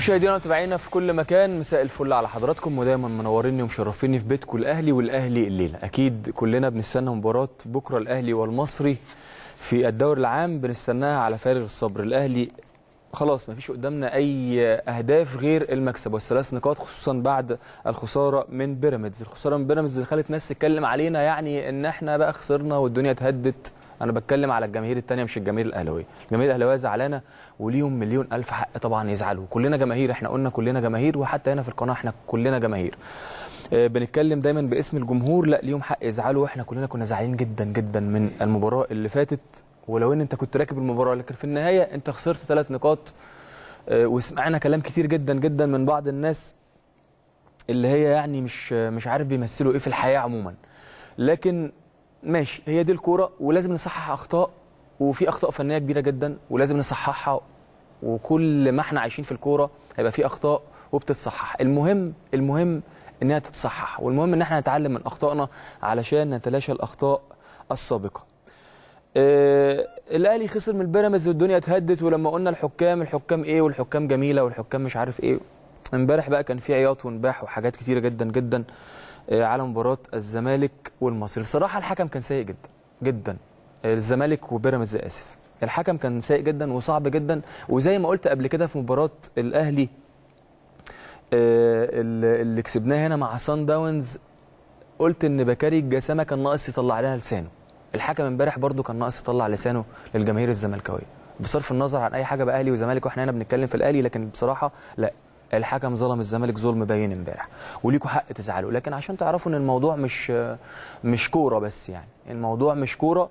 مشاهدينا ومتابعينا في كل مكان مساء الفل على حضراتكم ودايما منوريني ومشرفيني في بيتكم الاهلي والاهلي الليله اكيد كلنا بنستنى مباراه بكره الاهلي والمصري في الدوري العام بنستناها على فارغ الصبر الاهلي خلاص مفيش قدامنا اي اهداف غير المكسب والثلاث نقاط خصوصا بعد الخساره من بيراميدز الخساره من بيراميدز اللي خلت ناس تتكلم علينا يعني ان احنا بقى خسرنا والدنيا اتهدت انا بتكلم على الجماهير الثانيه مش الجماهير الاهلاويه الجماهير الاهلاويه زعلانه وليهم مليون الف حق طبعا يزعلوا كلنا جماهير احنا قلنا كلنا جماهير وحتى هنا في القناه احنا كلنا جماهير آه، بنتكلم دايما باسم الجمهور لا ليهم حق يزعلوا واحنا كلنا كنا زعلانين جدا جدا من المباراه اللي فاتت ولو ان انت كنت راكب المباراه لكن في النهايه انت خسرت ثلاث نقاط آه، وسمعنا كلام كتير جدا جدا من بعض الناس اللي هي يعني مش مش عارف بيمثلوا ايه في الحياه عموما لكن ماشي هي دي الكوره ولازم نصحح اخطاء وفي اخطاء فنيه كبيره جدا ولازم نصححها وكل ما احنا عايشين في الكوره هيبقى في اخطاء وبتتصحح المهم المهم انها تتصحح والمهم ان احنا نتعلم من اخطائنا علشان نتلاشى الاخطاء السابقه آه الاهلي خسر من البيراميدز والدنيا اتهدت ولما قلنا الحكام الحكام ايه والحكام جميله والحكام مش عارف ايه امبارح بقى كان في عياط ونباح وحاجات كتيره جدا جدا آه، على مباراه الزمالك والمصري بصراحه الحكم كان سيء جدا جدا آه، الزمالك وبيراميدز اسف الحكم كان سيء جدا وصعب جدا وزي ما قلت قبل كده في مباراه الاهلي آه، اللي اللي كسبناها هنا مع سان داونز قلت ان بكاري الجسامه كان ناقص يطلع لها لسانه الحكم امبارح برضو كان ناقص يطلع لسانه للجماهير الزملكاويه بصرف النظر عن اي حاجه بقى اهلي وزمالك واحنا هنا بنتكلم في الاهلي لكن بصراحه لا الحكم ظلم الزمالك ظلم باين امبارح وليكوا حق تزعلوا لكن عشان تعرفوا ان الموضوع مش مش كوره بس يعني الموضوع مش كوره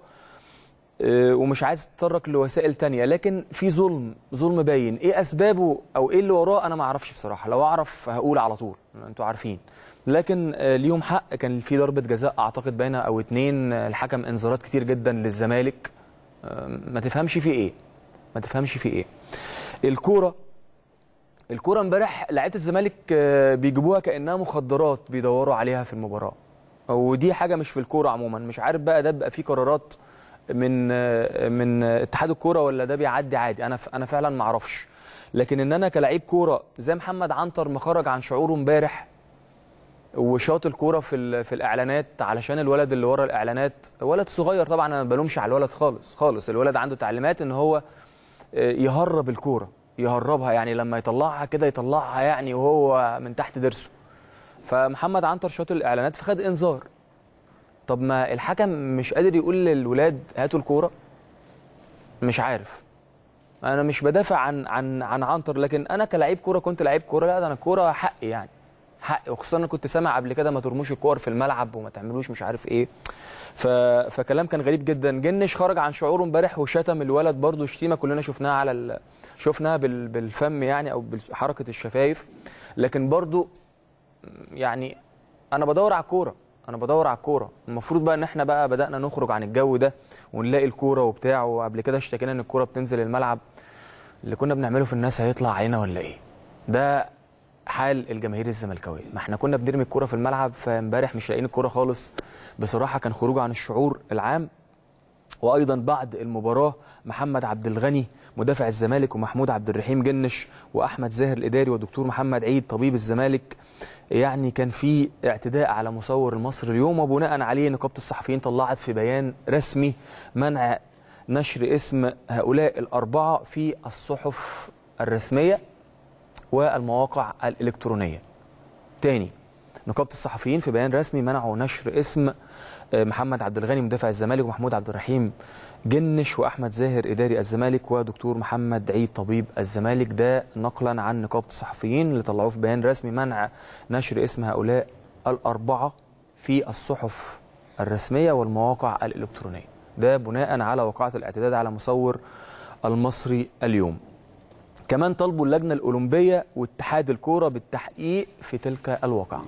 آه، ومش عايز اتطرق لوسائل تانية لكن في ظلم ظلم باين ايه اسبابه او ايه اللي وراه انا ما اعرفش بصراحه لو اعرف هقول على طول انتوا عارفين لكن آه، ليهم حق كان في ضربه جزاء اعتقد باينه او اتنين آه، الحكم انذارات كتير جدا للزمالك آه، ما تفهمش في ايه ما تفهمش في ايه الكوره الكوره امبارح لعيبه الزمالك آه، بيجيبوها كانها مخدرات بيدوروا عليها في المباراه ودي حاجه مش في الكوره عموما مش عارف بقى ده بقى فيه قرارات من آه، من آه، اتحاد الكوره ولا ده بيعدي عادي انا ف- انا فعلا ما اعرفش لكن ان انا كلاعب كوره زي محمد عنتر ما خرج عن شعوره امبارح وشاط الكوره في ال- في الاعلانات علشان الولد اللي ورا الاعلانات ولد صغير طبعا انا ما بلومش على الولد خالص خالص الولد عنده تعليمات ان هو آه، يهرب الكوره يهربها يعني لما يطلعها كده يطلعها يعني وهو من تحت ضرسه فمحمد عنتر شاط الاعلانات فخد انذار طب ما الحكم مش قادر يقول للولاد هاتوا الكوره مش عارف انا مش بدافع عن عن عن عنتر لكن انا كلاعب كوره كنت لعيب كوره لا ده انا الكوره حقي يعني حقي وخصوصا انا كنت سامع قبل كده ما ترموش الكور في الملعب وما تعملوش مش عارف ايه ف... فكلام كان غريب جدا جنش خرج عن شعوره امبارح وشتم الولد برضه شتيمه كلنا شفناها على ال... شفناها بال... بالفم يعني او بحركه الشفايف لكن برضه يعني انا بدور على الكوره انا بدور على الكوره المفروض بقى ان احنا بقى بدانا نخرج عن الجو ده ونلاقي الكوره وبتاع وقبل كده اشتكينا ان الكوره بتنزل الملعب اللي كنا بنعمله في الناس هيطلع علينا ولا ايه ده حال الجماهير الزملكاويه ما احنا كنا بنرمي الكوره في الملعب فامبارح مش لاقيين الكوره خالص بصراحه كان خروج عن الشعور العام وايضا بعد المباراه محمد عبد الغني مدافع الزمالك ومحمود عبد الرحيم جنش واحمد زاهر الاداري ودكتور محمد عيد طبيب الزمالك يعني كان في اعتداء على مصور المصري اليوم وبناء عليه نقابه الصحفيين طلعت في بيان رسمي منع نشر اسم هؤلاء الاربعه في الصحف الرسميه والمواقع الالكترونيه. تاني نقابه الصحفيين في بيان رسمي منعوا نشر اسم آه، محمد عبد الغني مدافع الزمالك ومحمود عبد الرحيم جنش واحمد زاهر اداري الزمالك ودكتور محمد عيد طبيب الزمالك ده نقلا عن نقابه الصحفيين اللي طلعوه في بيان رسمي منع نشر اسم هؤلاء الاربعه في الصحف الرسميه والمواقع الالكترونيه ده بناء على وقعه الاعتداء على مصور المصري اليوم كمان طلبوا اللجنه الاولمبيه واتحاد الكوره بالتحقيق في تلك الواقعه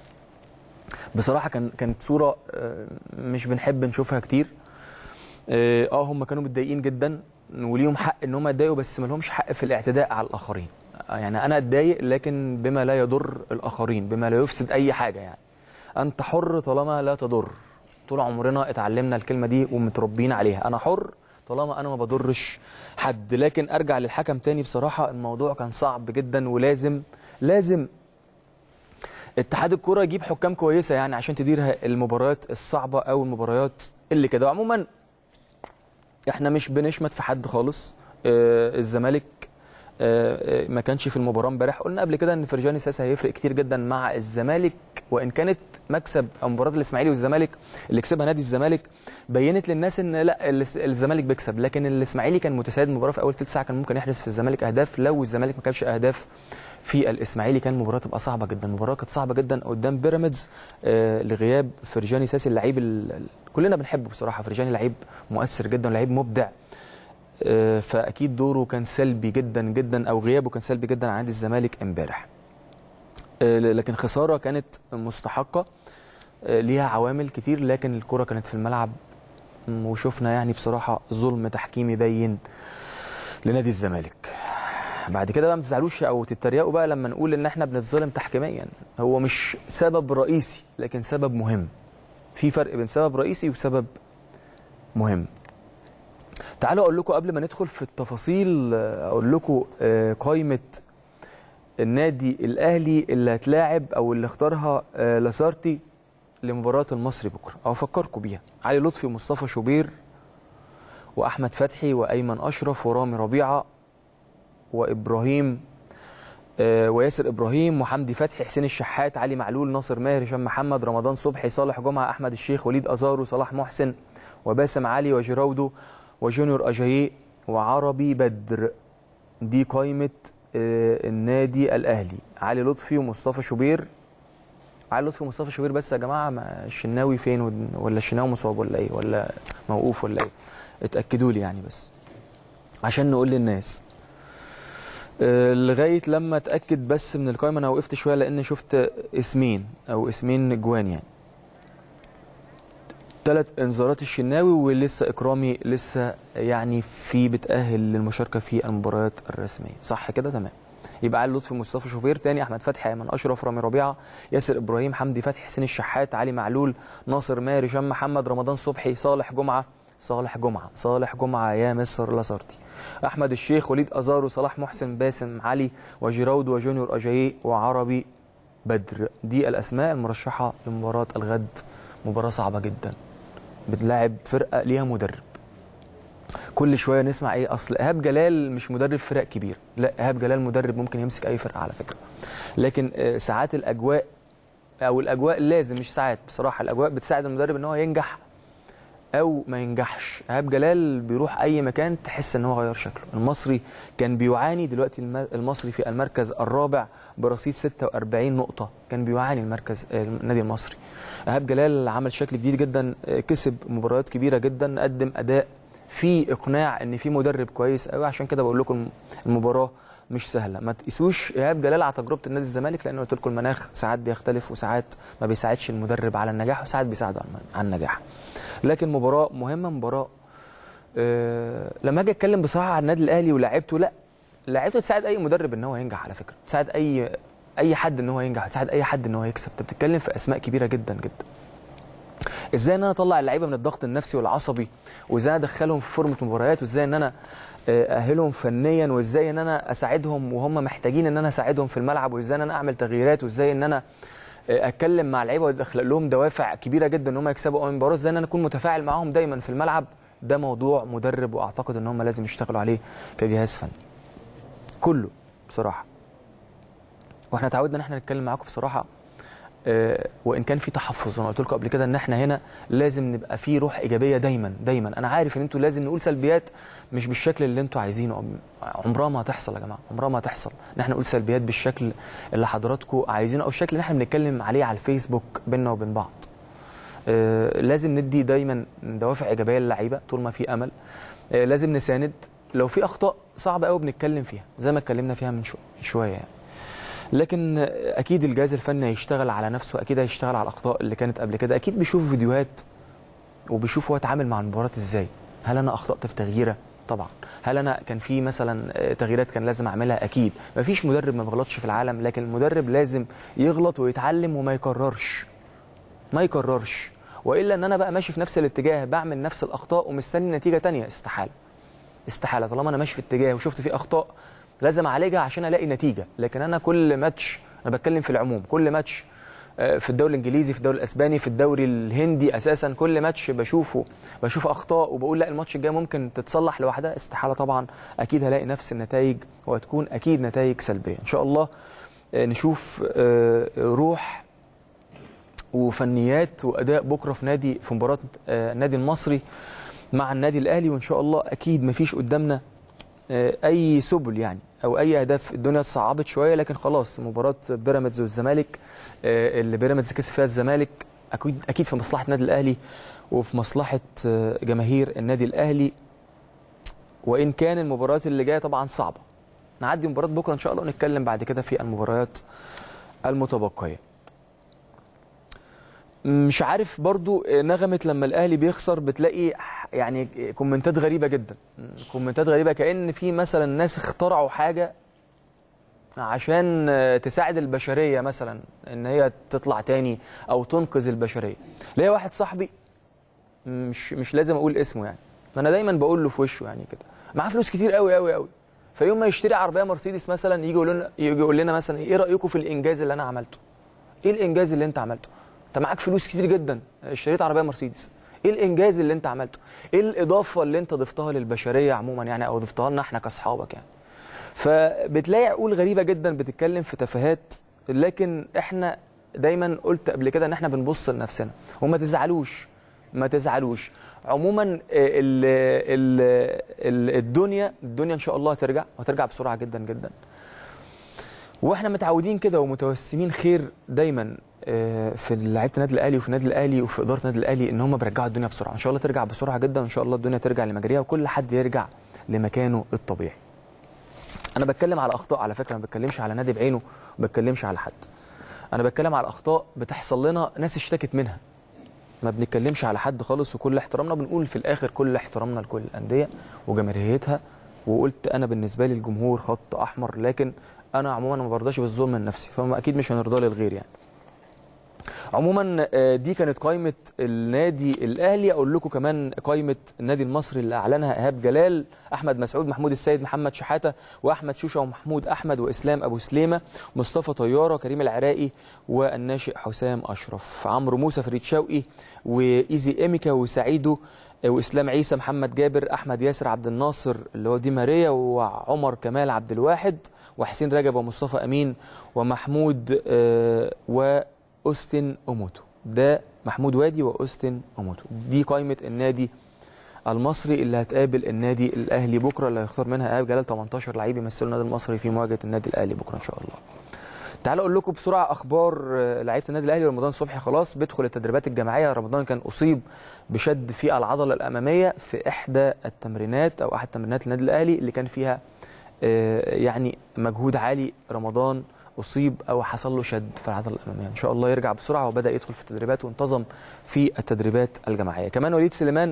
بصراحه كان كانت صوره آه، مش بنحب نشوفها كتير اه آه، هم كانوا متضايقين جدا وليهم حق ان هم يتضايقوا بس ما لهمش حق في الاعتداء على الاخرين آه، يعني انا اتضايق لكن بما لا يضر الاخرين بما لا يفسد اي حاجه يعني انت حر طالما لا تضر طول عمرنا اتعلمنا الكلمه دي ومتربيين عليها انا حر طالما انا ما بضرش حد لكن ارجع للحكم تاني بصراحه الموضوع كان صعب جدا ولازم لازم اتحاد الكوره يجيب حكام كويسه يعني عشان تدير المباريات الصعبه او المباريات اللي كده عموما احنا مش بنشمت في حد خالص آه الزمالك آه آه، ما كانش في المباراه امبارح قلنا قبل كده ان فرجاني ساسا هيفرق كتير جدا مع الزمالك وان كانت مكسب او مباراه الاسماعيلي والزمالك اللي كسبها نادي الزمالك بينت للناس ان لا الس- الزمالك بيكسب لكن الاسماعيلي كان متسيد المباراه في اول ثلث ساعه كان ممكن يحرز في الزمالك اهداف لو الزمالك ما كانش اهداف في الاسماعيلي كان المباراه تبقى صعبه جدا المباراه كانت صعبه جدا قدام بيراميدز آه لغياب فرجاني ساسي اللعيب ال- ال- كلنا بنحبه بصراحه فرجاني لعيب مؤثر جدا لعيب مبدع آه، فاكيد دوره كان سلبي جدا جدا او غيابه كان سلبي جدا عن نادي الزمالك امبارح آه، لكن خساره كانت مستحقه آه، ليها عوامل كتير لكن الكره كانت في الملعب م، وشفنا يعني بصراحه ظلم تحكيمي باين لنادي الزمالك بعد كده بقى ما تزعلوش او تتريقوا بقى لما نقول ان احنا بنتظلم تحكيميا هو مش سبب رئيسي لكن سبب مهم في فرق بين سبب رئيسي وسبب مهم تعالوا اقول لكم قبل ما ندخل في التفاصيل آه، اقول لكم آه، قائمه النادي الاهلي اللي هتلاعب او اللي اختارها آه، لاسارتي لمباراه المصري بكره او افكركم بيها علي لطفي ومصطفى شوبير واحمد فتحي وايمن اشرف ورامي ربيعه وابراهيم آه، وياسر ابراهيم وحمدي فتحي حسين الشحات علي معلول ناصر ماهر هشام محمد رمضان صبحي صالح جمعه احمد الشيخ وليد ازارو صلاح محسن وباسم علي وجيراودو وجونيور اجاييه وعربي بدر دي قائمه آه، النادي الاهلي علي لطفي ومصطفى شوبير علي لطفي ومصطفى شوبير بس يا جماعه ما الشناوي فين ود- ولا الشناوي مصاب ولا ايه ولا موقوف ولا ايه اتاكدوا لي يعني بس عشان نقول للناس آه، لغايه لما اتاكد بس من القائمه انا وقفت شويه لان شفت اسمين او اسمين جوان يعني ثلاث انذارات الشناوي ولسه اكرامي لسه يعني في بتاهل للمشاركه في المباريات الرسميه صح كده تمام يبقى علي لطفي مصطفى شوبير تاني احمد فتحي ايمن اشرف رامي ربيعه ياسر ابراهيم حمدي فتحي حسين الشحات علي معلول ناصر ماهر هشام محمد رمضان صبحي صالح جمعه صالح جمعه صالح جمعه يا مصر لاسارتي احمد الشيخ وليد ازارو صلاح محسن باسم علي وجيراود وجونيور اجاييه وعربي بدر دي الاسماء المرشحه لمباراه الغد مباراه صعبه جدا بتلاعب فرقه ليها مدرب كل شويه نسمع ايه اصل ايهاب جلال مش مدرب فرق كبير لا ايهاب جلال مدرب ممكن يمسك اي فرقه على فكره لكن آه، ساعات الاجواء او الاجواء لازم مش ساعات بصراحه الاجواء بتساعد المدرب ان هو ينجح او ما ينجحش ايهاب جلال بيروح اي مكان تحس ان هو غير شكله المصري كان بيعاني دلوقتي الم- المصري في المركز الرابع برصيد 46 نقطه كان بيعاني المركز آه، النادي المصري ايهاب جلال عمل شكل جديد جدا آه، كسب مباريات كبيره جدا قدم اداء في اقناع ان في مدرب كويس قوي عشان كده بقول لكم المباراه مش سهله ما تقيسوش ايهاب جلال على تجربه النادي الزمالك لان قلت لكم المناخ ساعات بيختلف وساعات ما بيساعدش المدرب على النجاح وساعات بيساعده على الم- على النجاح لكن مباراه مهمه مباراه آه لما اجي اتكلم بصراحه عن النادي الاهلي ولاعيبته لا لعيبته تساعد اي مدرب ان هو ينجح على فكره تساعد اي اي حد ان هو ينجح تساعد اي حد ان هو يكسب انت بتتكلم في اسماء كبيره جدا جدا ازاي ان انا اطلع اللعيبه من الضغط النفسي والعصبي وازاي ادخلهم في فورمه مباريات وازاي ان انا آه، اهلهم فنيا وازاي ان انا اساعدهم وهم محتاجين ان انا اساعدهم في الملعب وازاي ان انا اعمل تغييرات وازاي ان انا آه، اتكلم مع اللعيبه واخلق لهم دوافع كبيره جدا ان هم يكسبوا اول مباراه ازاي ان انا اكون متفاعل معاهم دايما في الملعب ده موضوع مدرب واعتقد ان هم لازم يشتغلوا عليه كجهاز فني كله بصراحه واحنا اتعودنا ان احنا نتكلم معاكم بصراحه آه، وان كان في تحفظ وانا قلت لكم قبل كده ان احنا هنا لازم نبقى في روح ايجابيه دايما دايما انا عارف ان انتوا لازم نقول سلبيات مش بالشكل اللي انتوا عايزينه عمرها ما هتحصل يا جماعه عمرها ما هتحصل ان احنا نقول سلبيات بالشكل اللي حضراتكم عايزينه او الشكل اللي احنا بنتكلم عليه على الفيسبوك بيننا وبين بعض آه، لازم ندي دايما دوافع ايجابيه للعيبه طول ما في امل آه، لازم نساند لو في اخطاء صعبه قوي بنتكلم فيها زي ما اتكلمنا فيها من شو- شويه يعني لكن اكيد الجهاز الفني هيشتغل على نفسه اكيد هيشتغل على الاخطاء اللي كانت قبل كده اكيد بيشوف فيديوهات وبيشوف هو اتعامل مع المباراه ازاي هل انا اخطات في تغييره طبعا هل انا كان في مثلا آه، تغييرات كان لازم اعملها اكيد مفيش مدرب ما بيغلطش في العالم لكن المدرب لازم يغلط ويتعلم وما يكررش ما يكررش والا ان انا بقى ماشي في نفس الاتجاه بعمل نفس الاخطاء ومستني نتيجه تانية استحاله استحاله طالما انا ماشي في اتجاه وشفت فيه اخطاء لازم اعالجها عشان الاقي نتيجه لكن انا كل ماتش انا بتكلم في العموم كل ماتش آه، في الدوري الانجليزي في الدوري الاسباني في الدوري الهندي اساسا كل ماتش بشوفه بشوف اخطاء وبقول لا الماتش الجاي ممكن تتصلح لوحدها استحاله طبعا اكيد هلاقي نفس النتائج وهتكون اكيد نتائج سلبيه ان شاء الله آه، نشوف آه، روح وفنيات واداء بكره في نادي في مباراه آه، النادي المصري مع النادي الاهلي وان شاء الله اكيد مفيش قدامنا آه، اي سبل يعني او اي اهداف الدنيا اتصعبت شويه لكن خلاص مباراه بيراميدز والزمالك آه، اللي بيراميدز كسب فيها الزمالك اكيد اكيد في مصلحه النادي الاهلي وفي مصلحه آه، جماهير النادي الاهلي وان كان المباريات اللي جايه طبعا صعبه نعدي مباراه بكره ان شاء الله ونتكلم بعد كده في المباريات المتبقيه مش عارف برضو نغمة لما الأهلي بيخسر بتلاقي يعني كومنتات غريبة جدا كومنتات غريبة كأن في مثلا ناس اخترعوا حاجة عشان تساعد البشرية مثلا ان هي تطلع تاني او تنقذ البشرية ليا واحد صاحبي مش مش لازم اقول اسمه يعني ما انا دايما بقول له في وشه يعني كده معاه فلوس كتير قوي قوي قوي فيوم ما يشتري عربيه مرسيدس مثلا يجي يقول لنا يجي يقول لنا مثلا ايه رايكم في الانجاز اللي انا عملته ايه الانجاز اللي انت عملته انت معاك فلوس كتير جدا اشتريت عربيه مرسيدس ايه الانجاز اللي انت عملته ايه الاضافه اللي انت ضفتها للبشريه عموما يعني او ضفتها لنا احنا كاصحابك يعني فبتلاقي عقول غريبه جدا بتتكلم في تفاهات لكن احنا دايما قلت قبل كده ان احنا بنبص لنفسنا وما تزعلوش ما تزعلوش عموما ال ال ال الدنيا الدنيا ان شاء الله هترجع وهترجع بسرعه جدا جدا واحنا متعودين كده ومتوسمين خير دايما آه، في لعيبه النادي الاهلي وفي النادي الاهلي وفي اداره النادي الاهلي ان هم بيرجعوا الدنيا بسرعه ان شاء الله ترجع بسرعه جدا وان شاء الله الدنيا ترجع لمجاريها وكل حد يرجع لمكانه الطبيعي انا بتكلم على اخطاء على فكره ما بتكلمش على نادي بعينه ما بتكلمش على حد انا بتكلم على اخطاء بتحصل لنا ناس اشتكت منها ما بنتكلمش على حد خالص وكل احترامنا بنقول في الاخر كل احترامنا لكل الانديه وجماهيريتها وقلت انا بالنسبه لي الجمهور خط احمر لكن انا عموما ما برضاش بالظلم لنفسي فما اكيد مش هنرضى للغير يعني عموما آه، دي كانت قائمه النادي الاهلي اقول لكم كمان قائمه النادي المصري اللي اعلنها ايهاب جلال احمد مسعود محمود السيد محمد شحاته واحمد شوشه ومحمود احمد واسلام ابو سليمه مصطفى طياره كريم العراقي والناشئ حسام اشرف عمرو موسى فريد شوقي وايزي ايميكا وسعيدو واسلام عيسى محمد جابر احمد ياسر عبد الناصر اللي هو دي ماريا وعمر كمال عبد الواحد وحسين رجب ومصطفى امين ومحمود آه، واوستن اوموتو ده محمود وادي واوستن اوموتو دي قائمه النادي المصري اللي هتقابل النادي الاهلي بكره اللي هيختار منها ايهاب جلال 18 لعيب يمثلوا النادي المصري في مواجهه النادي الاهلي بكره ان شاء الله تعالوا اقول لكم بسرعه اخبار آه، لعيبه النادي الاهلي رمضان صبحي خلاص بيدخل التدريبات الجماعيه رمضان كان اصيب بشد في العضله الاماميه في احدى التمرينات او احد تمرينات النادي الاهلي اللي كان فيها آه، يعني مجهود عالي رمضان اصيب او حصل له شد في العضله الاماميه ان شاء الله يرجع بسرعه وبدا يدخل في التدريبات وانتظم في التدريبات الجماعيه كمان وليد سليمان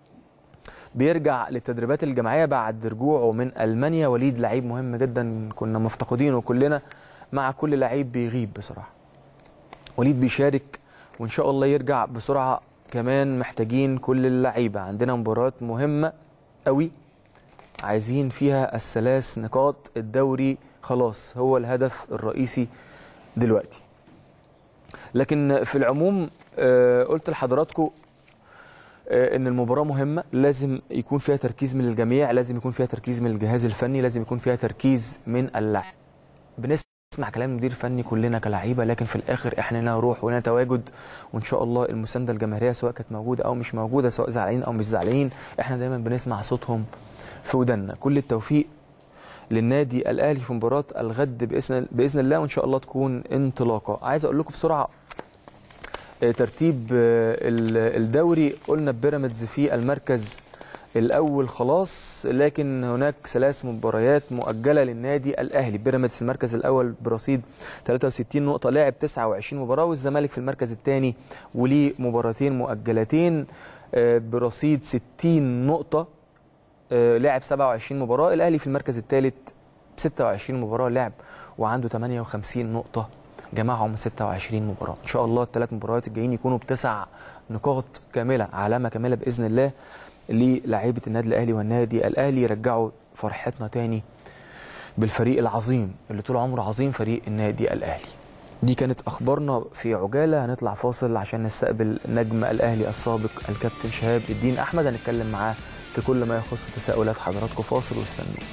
بيرجع للتدريبات الجماعيه بعد رجوعه من المانيا وليد لعيب مهم جدا كنا مفتقدينه كلنا مع كل لعيب بيغيب بصراحه وليد بيشارك وان شاء الله يرجع بسرعه كمان محتاجين كل اللعيبه عندنا مباراه مهمه قوي عايزين فيها الثلاث نقاط الدوري خلاص هو الهدف الرئيسي دلوقتي لكن في العموم آه، قلت لحضراتكم آه، ان المباراه مهمه لازم يكون فيها تركيز من الجميع لازم يكون فيها تركيز من الجهاز الفني لازم يكون فيها تركيز من اللاعب بنسمع كلام مدير فني كلنا كلعيبه لكن في الاخر احنا لنا روح ولنا تواجد وان شاء الله المسانده الجماهيريه سواء كانت موجوده او مش موجوده سواء زعلانين او مش زعلانين احنا دايما بنسمع صوتهم في ودنا كل التوفيق للنادي الاهلي في مباراه الغد باذن باذن الله وان شاء الله تكون انطلاقه عايز اقول لكم بسرعه آه، ترتيب آه، ال- الدوري قلنا بيراميدز في المركز الاول خلاص لكن هناك ثلاث مباريات مؤجله للنادي الاهلي بيراميدز في المركز الاول برصيد 63 نقطه لاعب 29 مباراه والزمالك في المركز الثاني وليه مباراتين مؤجلتين آه، برصيد 60 نقطه آه، لعب 27 مباراه الاهلي في المركز الثالث 26 مباراه لعب وعنده 58 نقطه جمعهم 26 مباراه ان شاء الله الثلاث مباريات الجايين يكونوا بتسع نقاط كامله علامه كامله باذن الله للاعيبه النادي الاهلي والنادي الاهلي يرجعوا فرحتنا تاني بالفريق العظيم اللي طول عمره عظيم فريق النادي الاهلي دي كانت اخبارنا في عجاله هنطلع فاصل عشان نستقبل نجم الاهلي السابق الكابتن شهاب الدين احمد هنتكلم معاه في كل ما يخص تساؤلات حضراتكم فاصل واستنوا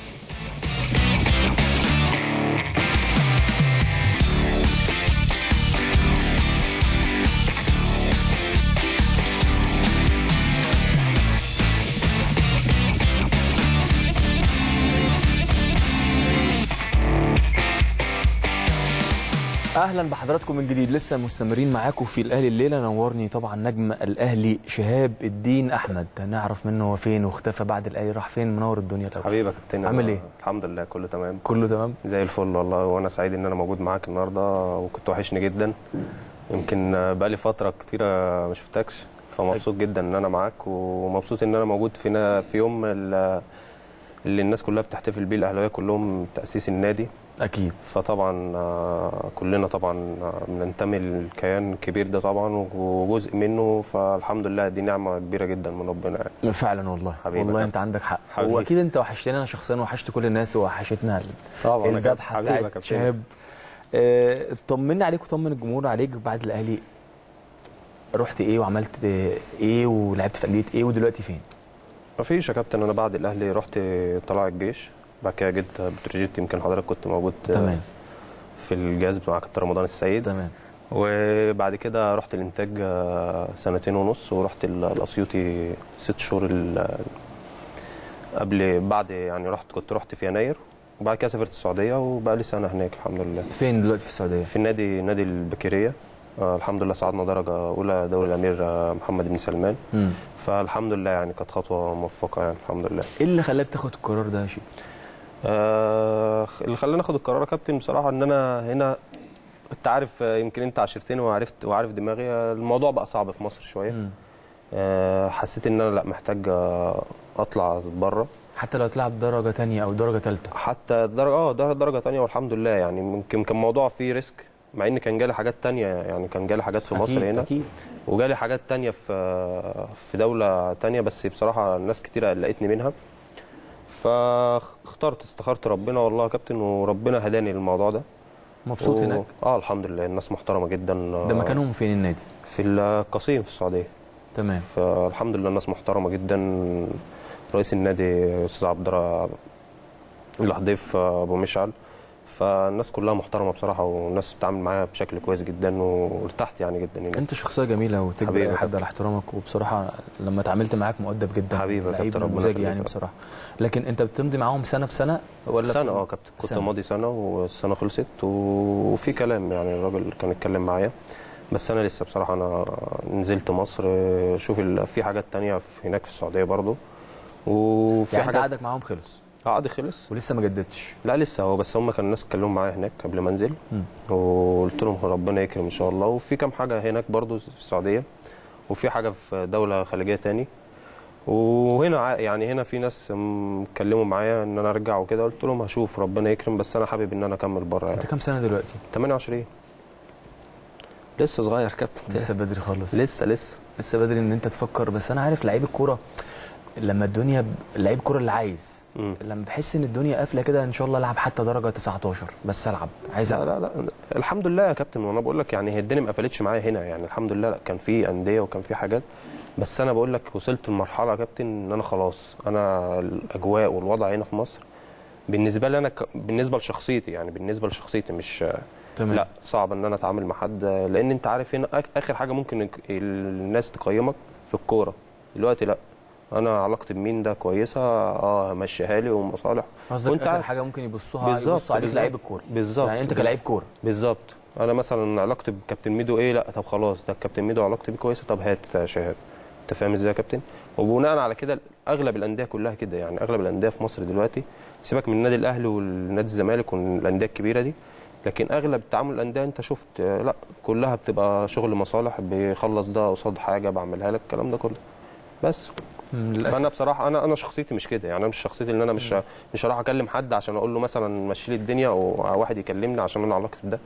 اهلا بحضراتكم من جديد لسه مستمرين معاكم في الاهلي الليله نورني طبعا نجم الاهلي شهاب الدين احمد هنعرف منه هو فين واختفى بعد الاهلي راح فين منور الدنيا الاول حبيبك يا كابتن عامل ايه؟ الحمد لله كله تمام كله تمام زي الفل والله وانا سعيد ان انا موجود معاك النهارده وكنت وحشني جدا يمكن بقالي فتره كتيره ما شفتكش فمبسوط جدا ان انا معاك ومبسوط ان انا موجود في في يوم ال- اللي الناس كلها بتحتفل بيه الاهلاويه كلهم تاسيس النادي اكيد فطبعا آه، كلنا طبعا آه، بننتمي للكيان الكبير ده طبعا وجزء منه فالحمد لله دي نعمه كبيره جدا من ربنا يعني فعلا والله حبيبي والله يا انت عندك حق حبيبي. واكيد انت وحشتني انا شخصيا وحشت كل الناس وحشتنا طبعا يا كابتن. الذبحه حبيبي يا بتاعت كابتن. شهاب آه، طمني عليك وطمن الجمهور عليك بعد الاهلي رحت ايه وعملت ايه ولعبت في انديه ايه ودلوقتي فين مفيش يا كابتن انا بعد الاهلي رحت طلع الجيش بعد كده جيت بتروجيت يمكن حضرتك كنت موجود تمام في الجهاز مع كابتن رمضان السيد تمام وبعد كده رحت الانتاج آه، سنتين ونص ورحت ال- الاسيوطي ست شهور ال- قبل بعد يعني رحت كنت رحت في يناير وبعد كده سافرت السعوديه وبقى لي سنه هناك الحمد لله فين دلوقتي في السعوديه في النادي نادي البكيريه آه، الحمد لله صعدنا درجه اولى دوري الامير آه، محمد بن سلمان مم. فالحمد لله يعني كانت خطوه موفقه يعني الحمد لله ايه اللي خلاك تاخد القرار ده يا شيخ آه اللي خلاني اخد القرار يا كابتن بصراحه ان انا هنا انت عارف آه، يمكن انت عشرتني وعرفت وعارف دماغي آه، الموضوع بقى صعب في مصر شويه مم. آه حسيت ان انا لا محتاج آه، اطلع بره حتى لو تلعب درجه تانية او درجه ثالثه حتى درجه اه در- درجه تانية والحمد لله يعني يمكن كان الموضوع فيه ريسك مع ان كان جالي حاجات تانية يعني كان جالي حاجات في مصر هنا اكيد وجالي حاجات تانية في في دولة تانية بس بصراحة ناس كتير قلقتني منها فاخترت استخرت ربنا والله يا كابتن وربنا هداني للموضوع ده مبسوط و- هناك اه الحمد لله الناس محترمة جدا ده مكانهم فين النادي في القصيم في السعودية تمام فالحمد لله الناس محترمة جدا رئيس النادي أستاذ عبد الر- الحضيف أبو مشعل فالناس كلها محترمة بصراحة والناس بتتعامل معايا بشكل كويس جدا وارتحت يعني جدا هناك انت شخصيه جميله وتجبر حبيبي اي يا حد كابتن. على احترامك وبصراحه لما اتعاملت معاك مؤدب جدا حبيبي يا لعيب كابتن، ربنا نموذجي يخليك يعني يا بصراحه لكن انت بتمضي معاهم سنه بسنه ولا سنة اه كابتن كنت سنة. ماضي سنة والسنة خلصت وفي كلام يعني الراجل كان اتكلم معايا بس أنا لسه بصراحة أنا نزلت مصر شوف ال- في حاجات تانية في هناك في السعودية برضو وفي يعني انت حاجات عقدك معاهم خلص عقد خلص ولسه ما جددتش لا لسه هو بس هم كان الناس اتكلموا معايا هناك قبل ما انزل مم. وقلت لهم ربنا يكرم ان شاء الله وفي كام حاجه هناك برضو في السعوديه وفي حاجه في دوله خليجيه تاني وهنا ع- يعني هنا في ناس م- اتكلموا معايا ان انا ارجع وكده قلت لهم هشوف ربنا يكرم بس انا حابب ان انا اكمل بره يعني انت كام سنه دلوقتي 28 لسه صغير كابتن لسه بدري خالص لسه لسه لسه بدري ان انت تفكر بس انا عارف لعيب الكوره لما الدنيا ب... لعيب الكوره اللي عايز مم. لما بحس ان الدنيا قافله كده ان شاء الله العب حتى درجه 19 بس العب عايز لا العب لا لا الحمد لله يا كابتن وانا بقول لك يعني هي الدنيا ما قفلتش معايا هنا يعني الحمد لله لا كان في انديه وكان في حاجات بس انا بقول لك وصلت لمرحله يا كابتن ان انا خلاص انا الاجواء والوضع هنا في مصر بالنسبه لي انا ك... بالنسبه لشخصيتي يعني بالنسبه لشخصيتي مش تمام لا صعب ان انا اتعامل مع حد لان انت عارف هنا آخ- اخر حاجه ممكن ال- الناس تقيمك في الكوره دلوقتي لا انا علاقتي بمين ده كويسه اه همشيها لي ومصالح قصدك وانت اخر عارف- حاجه ممكن يبصوها بالظبط، يبصوا عليك بالظبط. لعيب الكوره بالظبط يعني انت كلاعب كوره بالظبط انا مثلا علاقتي بكابتن ميدو ايه لا طب خلاص ده الكابتن ميدو علاقتي بيه كويسه طب هات شهاده انت فاهم ازاي يا كابتن وبناء على كده اغلب الانديه كلها كده يعني اغلب الانديه في مصر دلوقتي سيبك من النادي الاهلي والنادي الزمالك والانديه الكبيره دي لكن اغلب تعامل الانديه انت شفت آه، لا كلها بتبقى شغل مصالح بيخلص ده قصاد حاجه بعملها لك الكلام ده كله بس مم، للاسف فانا بصراحه انا انا شخصيتي مش كده يعني انا مش شخصيتي ان انا مش مش هروح اكلم حد عشان اقول له مثلا مشي لي الدنيا او واحد يكلمني عشان انا علاقتي بده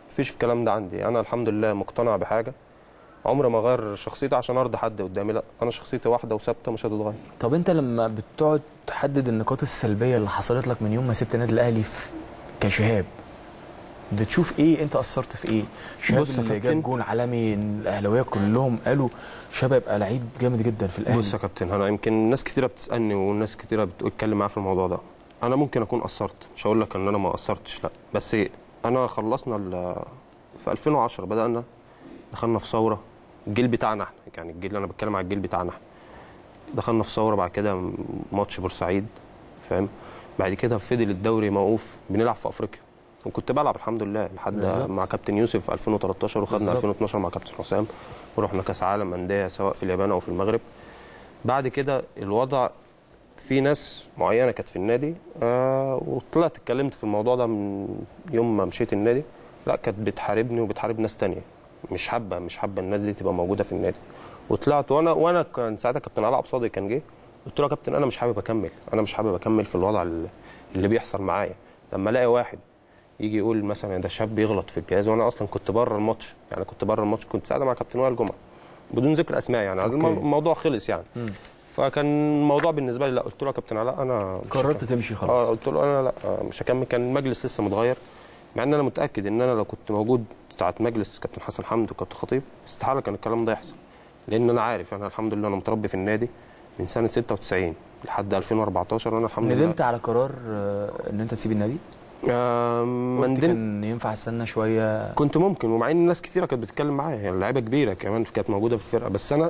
مفيش الكلام ده عندي انا الحمد لله مقتنع بحاجه عمري ما اغير شخصيتي عشان ارضي حد قدامي لا انا شخصيتي واحده وثابته مش هتتغير طب انت لما بتقعد تحدد النقاط السلبيه اللي حصلت لك من يوم ما سبت النادي الاهلي في كشهاب بتشوف ايه انت اثرت في ايه شهاب بص يا اللي كابتن. جاب جون عالمي الاهلاويه كلهم قالوا شهاب هيبقى لعيب جامد جدا في الاهلي بص يا كابتن انا يمكن ناس كتيره بتسالني وناس كتيره بتتكلم معايا في الموضوع ده انا ممكن اكون قصرت مش هقول لك ان انا ما قصرتش لا بس انا خلصنا ال- في 2010 بدانا دخلنا في ثوره الجيل بتاعنا احنا يعني الجيل اللي انا بتكلم على الجيل بتاعنا احنا دخلنا في ثوره بعد كده ماتش بورسعيد فاهم بعد كده فضل الدوري موقوف بنلعب في افريقيا وكنت بلعب الحمد لله لحد بالظبط. مع كابتن يوسف في 2013 وخدنا بالظبط. 2012 مع كابتن حسام ورحنا كاس عالم انديه سواء في اليابان او في المغرب بعد كده الوضع في ناس معينه كانت في النادي آه وطلعت اتكلمت في الموضوع ده من يوم ما مشيت النادي لا كانت بتحاربني وبتحارب ناس تانية مش حابه مش حابه الناس دي تبقى موجوده في النادي وطلعت وانا وانا كان ساعتها كابتن علاء عبد صادق كان جه قلت له يا كابتن انا مش حابب اكمل انا مش حابب اكمل في الوضع اللي- اللي بيحصل معايا لما الاقي واحد يجي يقول مثلا ده شاب بيغلط في الجهاز وانا اصلا كنت بره الماتش يعني كنت بره الماتش كنت ساعتها مع كابتن وائل جمعه بدون ذكر اسماء يعني أوكي. الم- الموضوع خلص يعني مم. فكان الموضوع بالنسبه لي لا قلت له يا كابتن علاء انا مش قررت هكمل. تمشي خلاص اه قلت له انا لا آه، مش هكمل كان المجلس لسه متغير مع ان انا متاكد ان انا لو كنت موجود بتاعت مجلس كابتن حسن حمد وكابتن خطيب استحاله كان الكلام ده يحصل لان انا عارف انا الحمد لله انا متربي في النادي من سنه 96 لحد 2014 وانا الحمد لله ندمت على قرار آه، ان انت تسيب النادي آه ما قلت ندمت كان ينفع استنى شويه كنت ممكن ومع ان ناس كتيره كانت بتتكلم معايا يعني لعيبه كبيره كمان كانت موجوده في الفرقه بس انا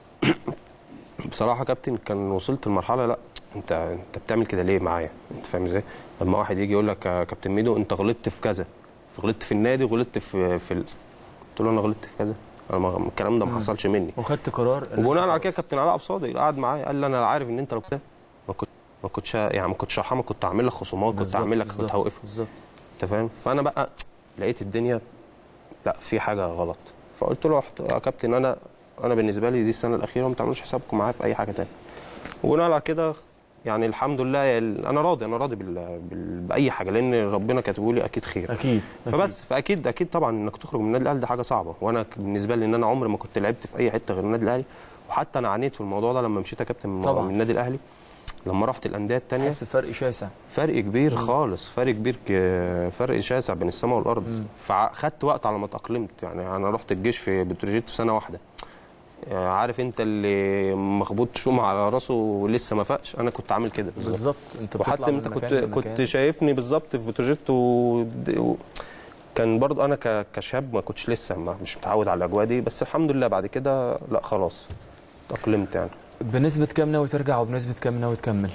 بصراحه كابتن كان وصلت لمرحله لا انت انت بتعمل كده ليه معايا انت فاهم ازاي لما واحد يجي يقول لك يا كابتن ميدو انت غلطت في كذا غلطت في النادي غلطت في في ال... قلت له انا غلطت في كذا انا ما... الكلام ده ما مم. حصلش مني وخدت قرار إن وبناء أنت على كده كابتن علاء عبد صادق قعد معايا قال لي انا عارف ان انت لو كده ما كنت ما كنتش يعني ما كنتش هرحمك كنت هعمل لك خصومات كنت بالظبط، هعمل لك كنت بالظبط، هوقفك بالظبط انت فاهم فانا بقى لقيت الدنيا لا في حاجه غلط فقلت له يا كابتن انا انا بالنسبه لي دي السنه الاخيره ما تعملوش حسابكم معايا في اي حاجه تانية وبناء على كده يعني الحمد لله ال- انا راضي انا راضي بال... بال... باي حاجه لان ربنا كاتبه لي اكيد خير اكيد أكيد. فبس فاكيد اكيد طبعا انك تخرج من النادي الاهلي دي حاجه صعبه وانا ك- بالنسبه لي ان انا عمري ما كنت لعبت في اي حته غير النادي الاهلي وحتى انا عانيت في الموضوع ده لما مشيت يا كابتن من- طبعاً. من النادي الاهلي لما رحت الانديه الثانيه حاسس بفرق شاسع فرق كبير مم. خالص فرق كبير ك- فرق شاسع بين السماء والارض مم. فخدت وقت على ما اتاقلمت يعني انا رحت الجيش في بتروجيت في سنه واحده يعني عارف انت اللي مخبوط شومه على راسه ولسه ما فاقش انا كنت عامل كده بالظبط بالظبط انت بتطلع وحتى من انت كنت مكان كنت لمكان. شايفني بالظبط في بتروجيت و... و... كان برضو انا ك... كشاب ما كنتش لسه ما مش متعود على الاجواء دي بس الحمد لله بعد كده لا خلاص تأقلمت يعني بنسبه كام ناوي ترجع وبنسبه كام ناوي تكمل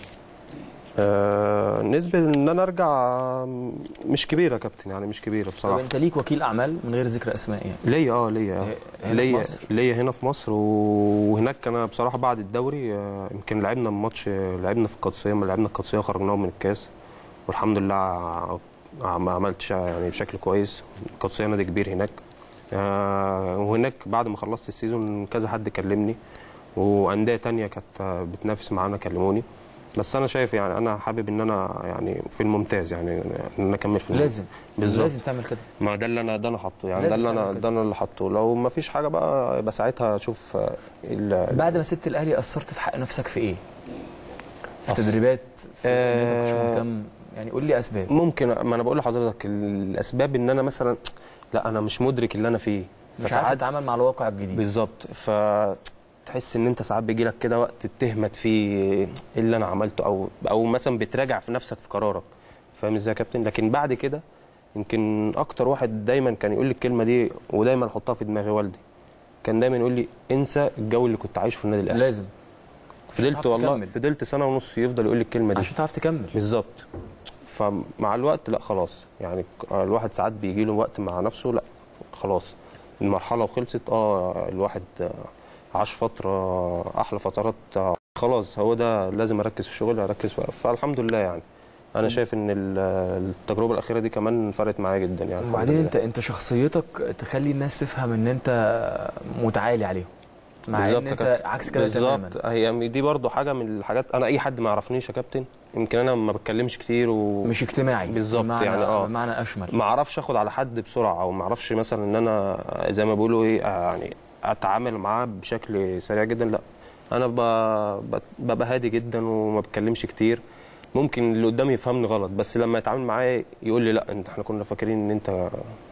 آه نسبة ان انا ارجع آه، مش كبيرة يا كابتن يعني مش كبيرة طب بصراحة انت ليك وكيل اعمال من غير ذكر اسماء يعني ليا اه ليا هنا في ليا مصر؟ ليا هنا في مصر و- وهناك انا بصراحه بعد الدوري آه، يمكن لعبنا ماتش لعبنا في القادسيه ما لعبنا القادسيه وخرجناهم من الكاس والحمد لله ع- ع- ما عملتش يعني بشكل كويس القادسيه نادي كبير هناك آه، وهناك بعد ما خلصت السيزون كذا حد كلمني وانديه تانية كانت آه، بتنافس معانا كلموني بس انا شايف يعني انا حابب ان انا يعني في الممتاز يعني ان انا اكمل في الممتاز. لازم بالظبط. لازم تعمل كده ما ده اللي انا ده انا حاطه يعني لازم ده اللي انا تعمل كده. ده انا اللي حاطه لو ما فيش حاجه بقى يبقى ساعتها اشوف آه، ال- بعد ما سبت الاهلي اثرت في حق نفسك في ايه في أثر. تدريبات في ان انت آه. مش مهتم يعني قول لي اسباب ممكن ما انا بقول لحضرتك الاسباب ان انا مثلا لا انا مش مدرك اللي انا فيه مش عارف تتعامل مع الواقع الجديد بالظبط فتحس ان انت ساعات بيجي لك كده وقت بتهمت فيه ايه اللي انا عملته او او مثلا بتراجع في نفسك في قرارك فاهم ازاي يا كابتن لكن بعد كده يمكن اكتر واحد دايما كان يقول لي الكلمه دي ودايما احطها في دماغي والدي كان دايما يقول لي انسى الجو اللي كنت عايشه في النادي الاهلي لازم فضلت تعرف والله تكمل. فضلت سنه ونص يفضل يقول لي الكلمه دي عشان تعرف تكمل بالظبط فمع الوقت لا خلاص يعني الواحد ساعات بيجي له وقت مع نفسه لا خلاص المرحله وخلصت اه الواحد آه، عاش فتره احلى فترات آه، خلاص هو ده لازم اركز في الشغل اركز في فالحمد لله يعني انا شايف ان ال- التجربه الاخيره دي كمان فرقت معايا جدا يعني الحمد وبعدين لله. انت انت شخصيتك تخلي الناس تفهم ان انت متعالي عليهم مع بالظبط ان يا انت كابتن. عكس كده تماما بالظبط هي دي برضو حاجه من الحاجات انا اي حد ما يعرفنيش يا كابتن يمكن انا ما بتكلمش كتير و... مش اجتماعي بالظبط بمعنى يعني اه. بمعنى اشمل ما اعرفش اخد على حد بسرعه او ما اعرفش مثلا ان انا زي ما بيقولوا ايه يعني اتعامل معاه بشكل سريع جدا لا انا ب- ب- ببقى هادي جدا وما بتكلمش كتير ممكن اللي قدامي يفهمني غلط بس لما يتعامل معايا يقول لي لا انت احنا كنا فاكرين ان انت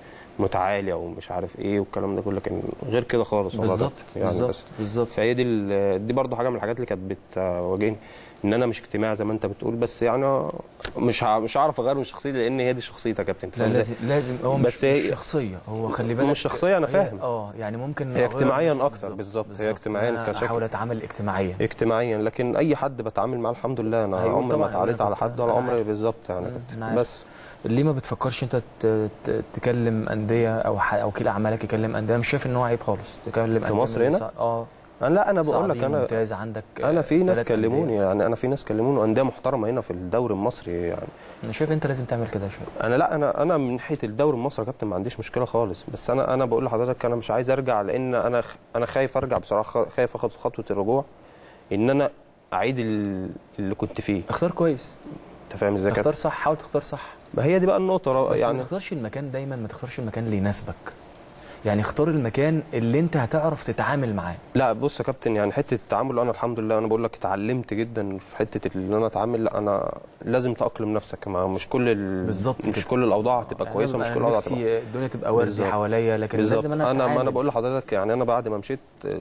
متعالي او مش عارف ايه والكلام ده كله لكن غير كده خالص والله بالظبط ده. يعني بالظبط بس بالظبط فهي دي ال- دي برضو حاجه من الحاجات اللي كانت بتواجهني ان انا مش اجتماعي زي ما انت بتقول بس يعني مش ه- مش هعرف اغير من شخصيتي لان هي دي شخصيتي يا كابتن لا فاهم إزاي؟ لازم لازم هو مش بس هي- مش شخصيه هو خلي بالك مش شخصية، أنا هي- فاهم. اه يعني ممكن هي أغير اجتماعياً بس أكتر، بالظبط. هي اجتماعياً أنا كشكل. احاول اتعامل اجتماعيا اجتماعيا لكن اي حد بتعامل معاه الحمد لله انا أيوة عمري ما طبعاً، اتعاليت أنا على كنت- حد ولا أنا عمري عارف. بالظبط يعني أنا كنت عارف. بس ليه ما بتفكرش انت ت- ت- تكلم انديه او ح- او وكيل اعمالك يكلم انديه مش شايف ان هو عيب خالص تكلم في أندية مصر من هنا؟ الصع- اه انا لا انا بقول لك صعبين انا ممتاز عندك انا في ناس تلات أندية. كلموني يعني انا في ناس كلموني انديه محترمه هنا في الدوري المصري يعني انا شايف انت لازم تعمل كده شويه انا لا انا انا من ناحيه الدوري المصري يا كابتن ما عنديش مشكله خالص بس انا انا بقول لحضرتك انا مش عايز ارجع لان انا خ- انا خايف ارجع بصراحه خايف اخد خطوه الرجوع ان انا اعيد ال- اللي كنت فيه اختار كويس انت فاهم ازاي يا كابتن اختار صح حاول تختار صح ما هي دي بقى النقطه بس يعني ما تختارش المكان دايما ما تختارش المكان اللي يناسبك يعني اختار المكان اللي انت هتعرف تتعامل معاه لا بص يا كابتن يعني حته التعامل انا الحمد لله انا بقول لك اتعلمت جدا في حته ان انا اتعامل لا انا لازم تاقلم نفسك ما مش كل ال... بالظبط مش كده. كل الاوضاع هتبقى يعني كويسه أنا مش كل الاوضاع هتبقى نفسي الدنيا تبقى وردي بالظبط. حواليا لكن بالظبط لازم انا انا ما انا أتعامل. بقول لحضرتك يعني انا بعد ما مشيت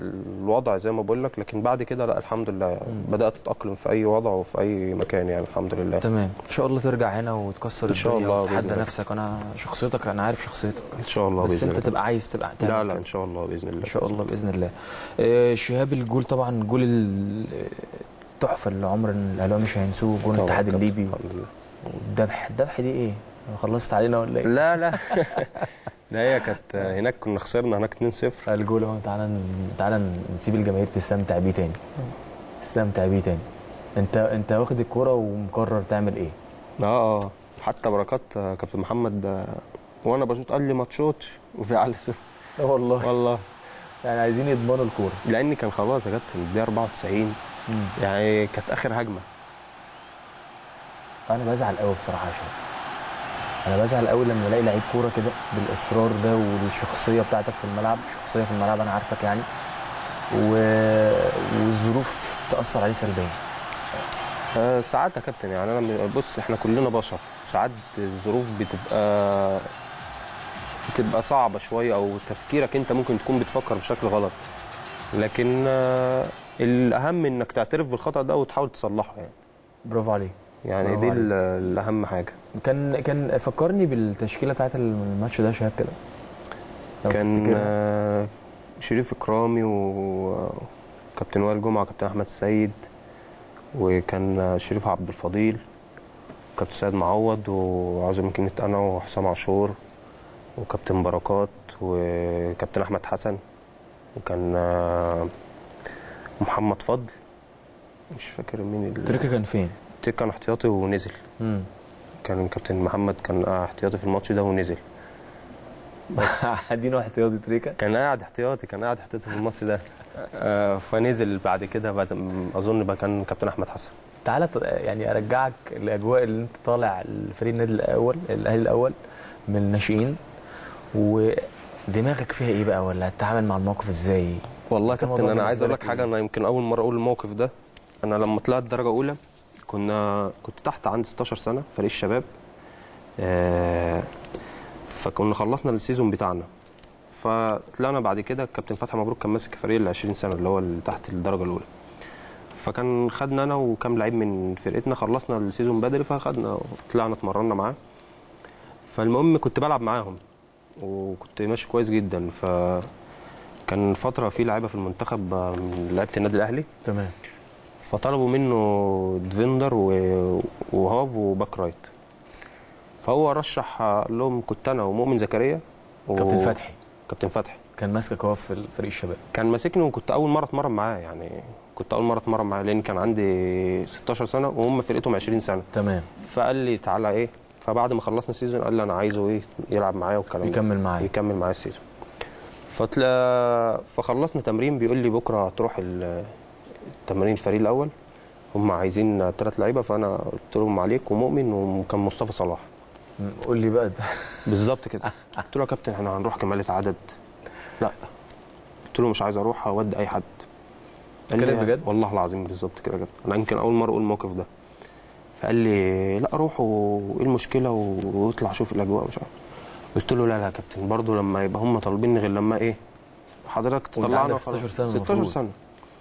الوضع زي ما بقول لك لكن بعد كده لا الحمد لله بدات اتاقلم في اي وضع وفي اي مكان يعني الحمد لله تمام ان شاء الله ترجع هنا وتكسر إن شاء الدنيا الله وتتحدى بإذن الله. نفسك وانا شخصيتك انا عارف شخصيتك ان شاء الله بس باذن انت الله تبقى عايز تبقى تعمل لا لا كده. ان شاء الله باذن الله ان شاء الله باذن الله آه، شهاب الجول طبعا جول ال- التحفه اللي عمر الاهلاوي مش هينسوه جول طبعاً الاتحاد كابتن، الليبي الحمد لله والذبح الذبح دي ايه خلصت علينا ولا ايه لا لا لا هي كانت هناك كنا خسرنا هناك 2-0 الجول اهو تعالى ن- تعالى نسيب الجماهير تستمتع بيه تاني تستمتع بيه تاني انت انت واخد الكوره ومقرر تعمل ايه اه اه حتى بركات آه، كابتن محمد آه، وانا بشوط قال لي ما تشوطش وفي على الصوت والله والله يعني عايزين يضمنوا الكوره لان كان خلاص يا كابتن الدقيقه 94 يعني كانت اخر هجمه انا بزعل قوي بصراحه يا شباب انا بزعل قوي لما الاقي لعيب كوره كده بالاصرار ده والشخصيه بتاعتك في الملعب شخصيه في الملعب انا عارفك يعني و... والظروف تاثر عليه سلبيا آه، ساعات يا كابتن يعني انا م- بص احنا كلنا بشر ساعات الظروف بتبقى بتبقى صعبه شويه او تفكيرك انت ممكن تكون بتفكر بشكل غلط لكن آه، الاهم انك تعترف بالخطا ده وتحاول تصلحه يعني برافو عليك يعني برافو دي عليك. ال- الاهم حاجه كان كان فكرني بالتشكيله بتاعت الماتش ده يا شباب كده لو كان تفتكرها. آه، شريف اكرامي وكابتن وائل جمعه وكابتن احمد السيد وكان آه، شريف عبد الفضيل كابتن سيد معوض وعاوز يمكن انا وحسام عاشور وكابتن بركات وكابتن احمد حسن وكان آه، محمد فضل مش فاكر مين ال- تريكا كان فين؟ تريكا كان احتياطي ونزل امم كان كابتن محمد كان آه، احتياطي في الماتش ده ونزل بس قاعدين احتياطي تريكا كان قاعد احتياطي كان قاعد احتياطي في الماتش ده آه، فنزل بعد كده بعد م- اظن بقى كان كابتن احمد حسن تعالى ت- يعني ارجعك الاجواء اللي انت طالع الفريق النادي الاول الاهلي الاول من الناشئين ودماغك فيها ايه بقى ولا هتتعامل مع الموقف ازاي؟ والله يا كان كابتن الموضوع انا عايز بالنسبة اقول لك لك حاجه إيه؟ انا يمكن اول مره اقول الموقف ده انا لما طلعت درجه اولى كنا كنت تحت عندي 16 سنه فريق الشباب آه، فكنا خلصنا السيزون بتاعنا فطلعنا بعد كده الكابتن فتحي مبروك كان ماسك فريق ال 20 سنه اللي هو اللي تحت الدرجه الاولى فكان خدنا انا وكام لعيب من فرقتنا خلصنا السيزون بدري فخدنا طلعنا اتمرنا معاه فالمهم كنت بلعب معاهم وكنت ماشي كويس جدا ف كان فتره في لعيبه في المنتخب آه، من لعيبه النادي الاهلي تمام فطلبوا منه ديفندر و- وهاف وباك رايت فهو رشح آه، قال لهم كنت انا ومؤمن زكريا و- كابتن فتحي كابتن فتحي كان ماسكك هو في فريق الشباب كان ماسكني وكنت اول مره اتمرن معاه يعني كنت اول مره اتمرن معاه لان كان عندي 16 سنه وهم فرقتهم 20 سنه تمام فقال لي تعالى ايه فبعد ما خلصنا السيزون قال لي انا عايزه ايه يلعب معايا والكلام ده يكمل معايا يكمل معايا السيزون فطلع فخلصنا تمرين بيقول لي بكره هتروح ال- تمرين الفريق الاول هم عايزين ثلاث لعيبه فانا قلت لهم عليك ومؤمن وكان مصطفى صلاح مم. قول لي بقى ده بالظبط كده قلت له يا كابتن احنا هنروح كمالة عدد لا قلت له مش عايز اروح اودي اي حد قال لي بتتكلم بجد؟ والله العظيم بالظبط كده يا كابتن انا يمكن اول مره اقول الموقف ده فقال لي لا روح وايه المشكله و- واطلع شوف الاجواء مش عارف قلت له لا لا يا كابتن برضه لما يبقى هم طالبيني غير لما ايه حضرتك تطلعنا عندك وخلاص. 16 سنة 16 المفروض. سنه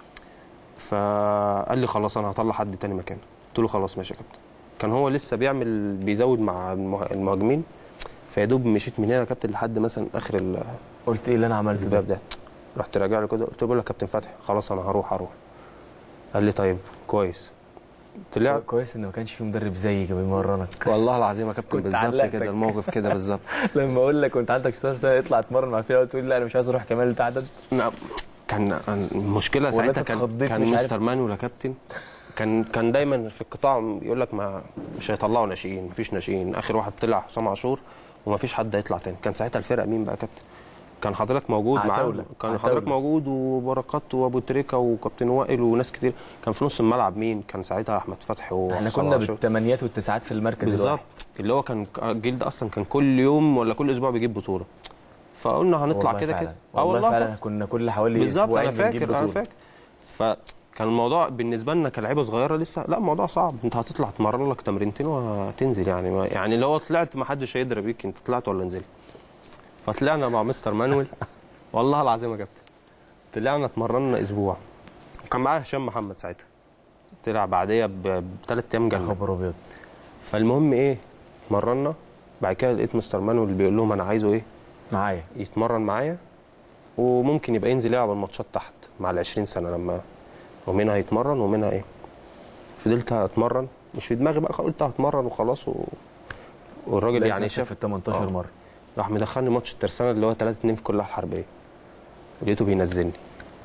فقال لي خلاص انا هطلع حد تاني مكانه قلت له خلاص ماشي يا كابتن كان هو لسه بيعمل بيزود مع المه- المهاجمين فيا دوب مشيت من هنا يا كابتن لحد مثلا اخر ال- قلت ايه اللي انا عملته ده الباب ده رحت راجع له كده قلت له بقول لك يا كابتن فتحي خلاص انا هروح هروح قال لي طيب كويس طلعت كويس ان ما كانش في مدرب زيك بيمرنك والله العظيم يا كابتن كنت بالظبط علقتك. كده الموقف كده بالظبط لما اقول لك كنت عندك 16 سنه اطلع اتمرن مع فرقه وتقول لي لا انا مش عايز اروح كمال عدد لا، كان المشكله ولا ساعتها أنت كان اتخضيت كان مش عارف؟ مستر مانويل يا كابتن كان كان دايما في القطاع يقول لك ما مش هيطلعوا ناشئين مفيش ناشئين اخر واحد طلع حسام عاشور ومفيش حد هيطلع تاني كان ساعتها الفرقه مين بقى يا كابتن كان حضرتك موجود معاه عتاولة. كان عتاولة. حضرتك موجود وبركات وابو تريكه وكابتن وائل وناس كتير كان في نص الملعب مين كان ساعتها احمد فتحي احنا وحسام كنا عاشور. بالثمانيات والتسعات في المركز بالظبط الواحد. اللي هو كان الجيل ده اصلا كان كل يوم ولا كل اسبوع بيجيب بطوله فقلنا هنطلع والله كده فعلا. كده والله, فعلا كنا كل حوالي بالظبط اسبوعين انا بنجيب فاكر انا بطولة. فاكر فكان الموضوع بالنسبه لنا كلعيبه صغيره لسه لا الموضوع صعب انت هتطلع تمرن لك تمرينتين وهتنزل يعني ما يعني لو طلعت ما حدش هيدري بيك انت طلعت ولا نزلت فطلعنا مع مستر مانويل والله العظيم يا كابتن طلعنا اتمرنا اسبوع وكان معايا هشام محمد ساعتها طلع بعديها بثلاث ايام يا جنة خبر ابيض فالمهم ايه اتمرنا بعد كده لقيت مستر مانويل بيقول لهم انا عايزه ايه معايا يتمرن معايا وممكن يبقى ينزل يلعب الماتشات تحت مع ال 20 سنه لما ومنها يتمرن ومنها ايه فضلت اتمرن مش في دماغي بقى قلت هتمرن وخلاص و... والراجل لقيت يعني نفسك شاف في ال 18 آه. مره راح مدخلني ماتش الترسانه اللي هو 3 2 في كلها الحربيه لقيته بينزلني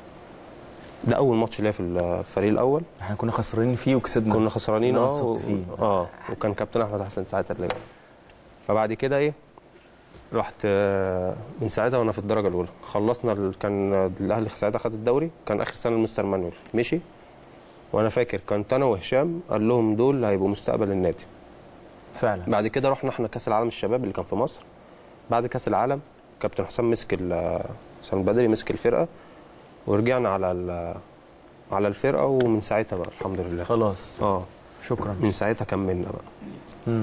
ده اول ماتش ليا في الفريق الاول احنا كنا خسرانين فيه وكسبنا كنا خسرانين أنا اه اتصبت و- فيه. اه وكان كابتن احمد حسن ساعتها اللي فبعد كده ايه رحت آه، من ساعتها وانا في الدرجه الاولى خلصنا ال- كان الاهلي ساعتها خد الدوري كان اخر سنه المستر مانويل مشي وانا فاكر كنت انا وهشام قال لهم دول هيبقوا مستقبل النادي فعلا بعد كده رحنا احنا كاس العالم الشباب اللي كان في مصر بعد كاس العالم كابتن حسام مسك ال- حسام بدري مسك الفرقه ورجعنا على ال- على الفرقه ومن ساعتها بقى الحمد لله خلاص اه شكرا من ساعتها كملنا بقى مم.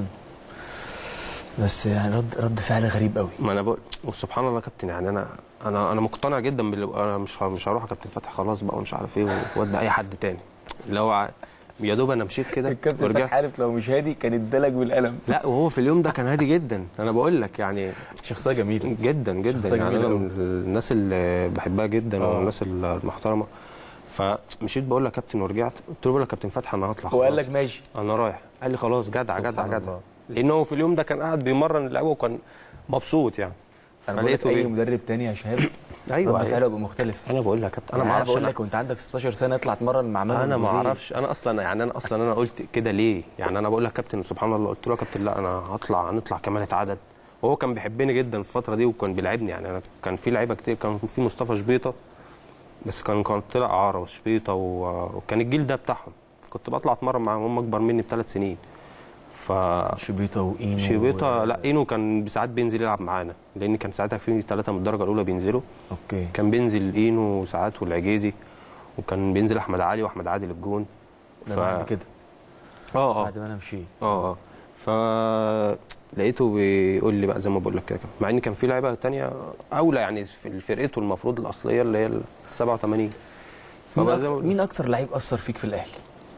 بس يعني رد رد فعل غريب قوي ما انا بقول وسبحان الله يا كابتن يعني انا انا انا مقتنع جدا باللي انا مش ه- مش هروح يا كابتن فتحي خلاص بقى ومش عارف ايه وادي اي حد تاني اللي هو ع- يا دوب انا مشيت كده الكابتن فتحي ورجعت عارف لو مش هادي كان ادالك بالقلم لا وهو في اليوم ده كان هادي جدا انا بقول لك يعني شخصيه جميله جدا جدا شخصية يعني جميلة انا أوي. من الناس اللي بحبها جدا آه. والناس المحترمه فمشيت بقول له يا كابتن ورجعت قلت له بقول لك يا كابتن فتحي انا هطلع هو قال خلاص. لك ماشي انا رايح قال لي خلاص جدع جدع سبحان جدع الله. لان هو في اليوم ده كان قاعد بيمرن اللعيبه وكان مبسوط يعني انا بقول لك فلقيته اي بيه. مدرب تاني يا شهاب ايوه رد أيوة. فعله يبقى مختلف انا بقول لك يا كابتن انا انا ما ما اعرفش بقول أنا- لك وانت عندك 16 سنه اطلع اتمرن مع مانويل انا ما جوزيه. اعرفش انا اصلا يعني انا اصلا انا قلت كده ليه يعني انا بقول لك كابتن سبحان الله قلت له يا كابتن لا انا هطلع هنطلع كمالة عدد وهو كان بيحبني جدا في الفتره دي وكان بيلعبني يعني انا كان في لعيبه كتير كان في مصطفى شبيطه بس كان كان طلع اعاره وشبيطه و- وكان الجيل ده بتاعهم كنت بطلع اتمرن معاهم هم اكبر مني بثلاث سنين ف شبيطه واينو شبيطه و- لا اينو كان ساعات بينزل يلعب معانا لان كان ساعتها في ثلاثه من الدرجه الاولى بينزلوا اوكي كان بينزل اينو ساعات والعجيزي وكان بينزل احمد علي واحمد عادل الجون ده بعد كده اه اه بعد ما انا مشيت اه اه ف لقيته بيقول لي بقى زي ما بقول لك كده مع ان كان في لعيبه تانية اولى يعني في فرقته المفروض الاصليه اللي هي ال 87 مين, فبقى زي ما أكتر بقول مين اكتر لعيب اثر فيك في الاهلي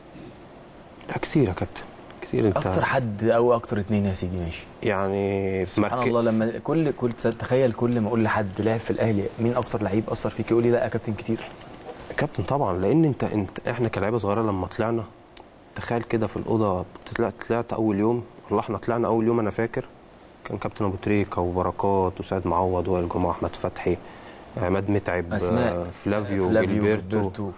لا كتير يا كابتن كتير انت اكتر حد او اكتر اتنين يا سيدي ماشي يعني في سبحان مركز الله لما كل كل تخيل كل ما اقول لحد لعب في الاهلي مين اكتر لعيب اثر فيك يقول لي لا يا كابتن كتير كابتن طبعا لان انت انت احنا كلاعيبه صغيره لما طلعنا تخيل كده في الاوضه طلعت طلعت اول يوم والله احنا طلعنا اول يوم انا فاكر كان كابتن ابو تريكه وبركات وسيد معوض وائل جمعه احمد فتحي عماد متعب أسماء. آه، فلافيو, فلافيو جilberto جilberto.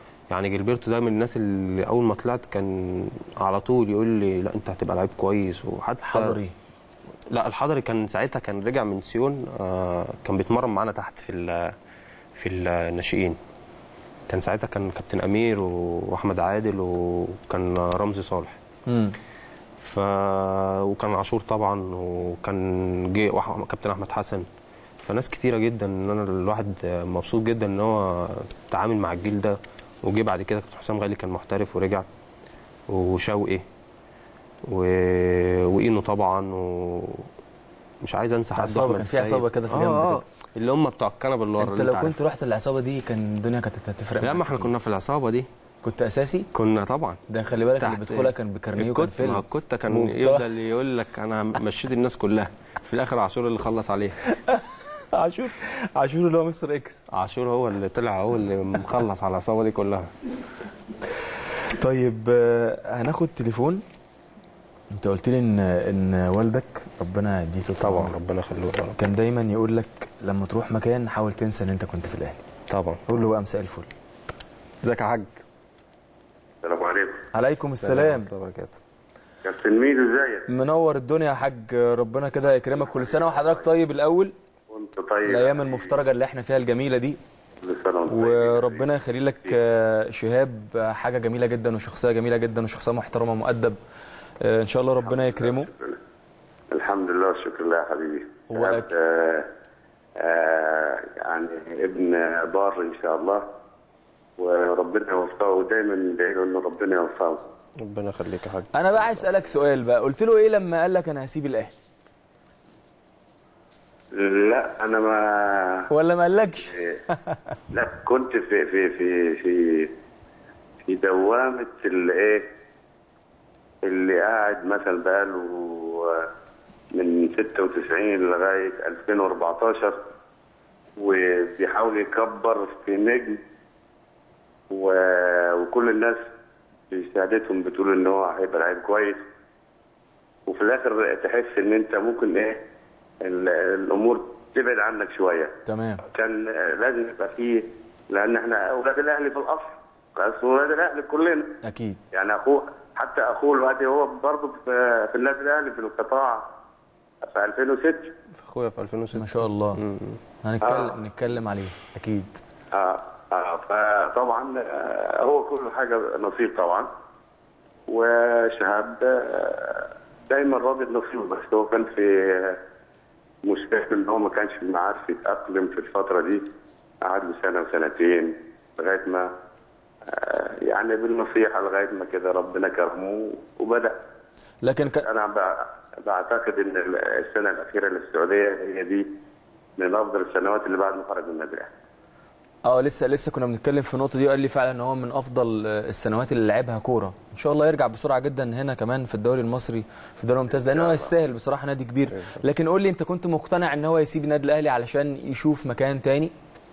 حضري لا الحضري كان ساعتها كان رجع من سيون آه كان بيتمرن معانا تحت في ال- في الناشئين كان ساعتها كان كابتن امير واحمد عادل وكان رمزي صالح امم ف وكان عاشور طبعا وكان جه وح- كابتن احمد حسن فناس كتيره جدا ان انا الواحد مبسوط جدا ان هو تعامل مع الجيل ده وجه بعد كده كابتن حسام غالي كان محترف ورجع وشوقي و... واينو طبعا ومش عايز انسى حد عصابة، أحمد كان في السيد. عصابة كده في آه، جنب آه. كده. اللي هم بتوع الكنبه اللي ورا انت اللي لو عارف. كنت رحت العصابه دي كان الدنيا كانت هتفرق لا ما معاك احنا أكيد. كنا في العصابه دي كنت اساسي كنا طبعا ده خلي بالك اللي تحت بيدخلها كان بكارنيه وكان الكت ما هو فيلم الكت كان وبتاع. يفضل يقول لك انا مشيت الناس كلها في الاخر عاشور اللي خلص عليه عاشور عاشور اللي هو مستر اكس عاشور هو اللي طلع هو اللي مخلص على العصابه دي كلها طيب آه، هناخد تليفون انت قلت لي ان ان والدك ربنا يديله طبعا ربنا يخليه يا رب. كان دايما يقول لك لما تروح مكان حاول تنسى ان انت كنت في الاهلي طبعا قول له بقى مساء الفل ازيك يا حاج السلام عليكم عليكم السلام ورحمة الله وبركاته. كابتن ميدو ازيك منور الدنيا يا حاج ربنا كده يكرمك كل سنه وحضرتك طيب الاول وانت طيب الايام المفترجه اللي احنا فيها الجميله دي كل سنه وانت طيب. وربنا يخلي لك آه، شهاب آه، حاجه جميله جدا وشخصيه جميله جدا وشخصيه محترمه مؤدب آه، ان شاء الله ربنا يكرمه الحمد لله والشكر لله يا حبيبي هو شهاب، أك- آه آه يعني ابن بار ان شاء الله وربنا يوفقه ودايما ندعي له ان ربنا يوفقه ربنا يخليك يا حاج انا بقى عايز اسالك سؤال بقى قلت له ايه لما قال لك انا هسيب الاهلي لا انا ما ولا ما قالكش لا كنت في في في في في دوامه الايه اللي قاعد مثلا بقاله من 96 لغايه 2014 وبيحاول يكبر في نجم و- وكل الناس بسعادتهم بتقول ان هو هيبقى لعيب كويس وفي الاخر تحس ان انت ممكن ايه ال- الامور تبعد عنك شويه تمام كان لازم يبقى فيه لان احنا اولاد الاهلي في الاصل بس اولاد الاهلي كلنا اكيد يعني اخوه حتى اخوه دلوقتي هو برضه في, في النادي الاهلي في القطاع في 2006 اخويا في 2006 ما شاء الله هنتكلم نتكلم عليه اكيد اه اه فطبعا آه هو كل حاجه نصيب طبعا وشهاب آه، دايما راضي بنصيبه بس هو كان في آه، مشكله ان هو ما كانش عارف يتاقلم في الفتره دي قعد له سنه وسنتين لغايه ما آه، يعني بالنصيحه لغايه ما كده ربنا كرمه وبدا لكن ك... انا ب- بعتقد ان السنه الاخيره للسعوديه هي دي من افضل السنوات اللي بعد ما خرج من النادي الأهلي. اه لسه لسه كنا بنتكلم في النقطه دي وقال لي فعلا ان هو من افضل آه، السنوات اللي لعبها كوره ان شاء الله يرجع بسرعه جدا هنا كمان في الدوري المصري في الدوري الممتاز لان هو يستاهل بصراحه نادي كبير لكن قول لي انت كنت مقتنع ان هو يسيب النادي الاهلي علشان يشوف مكان تاني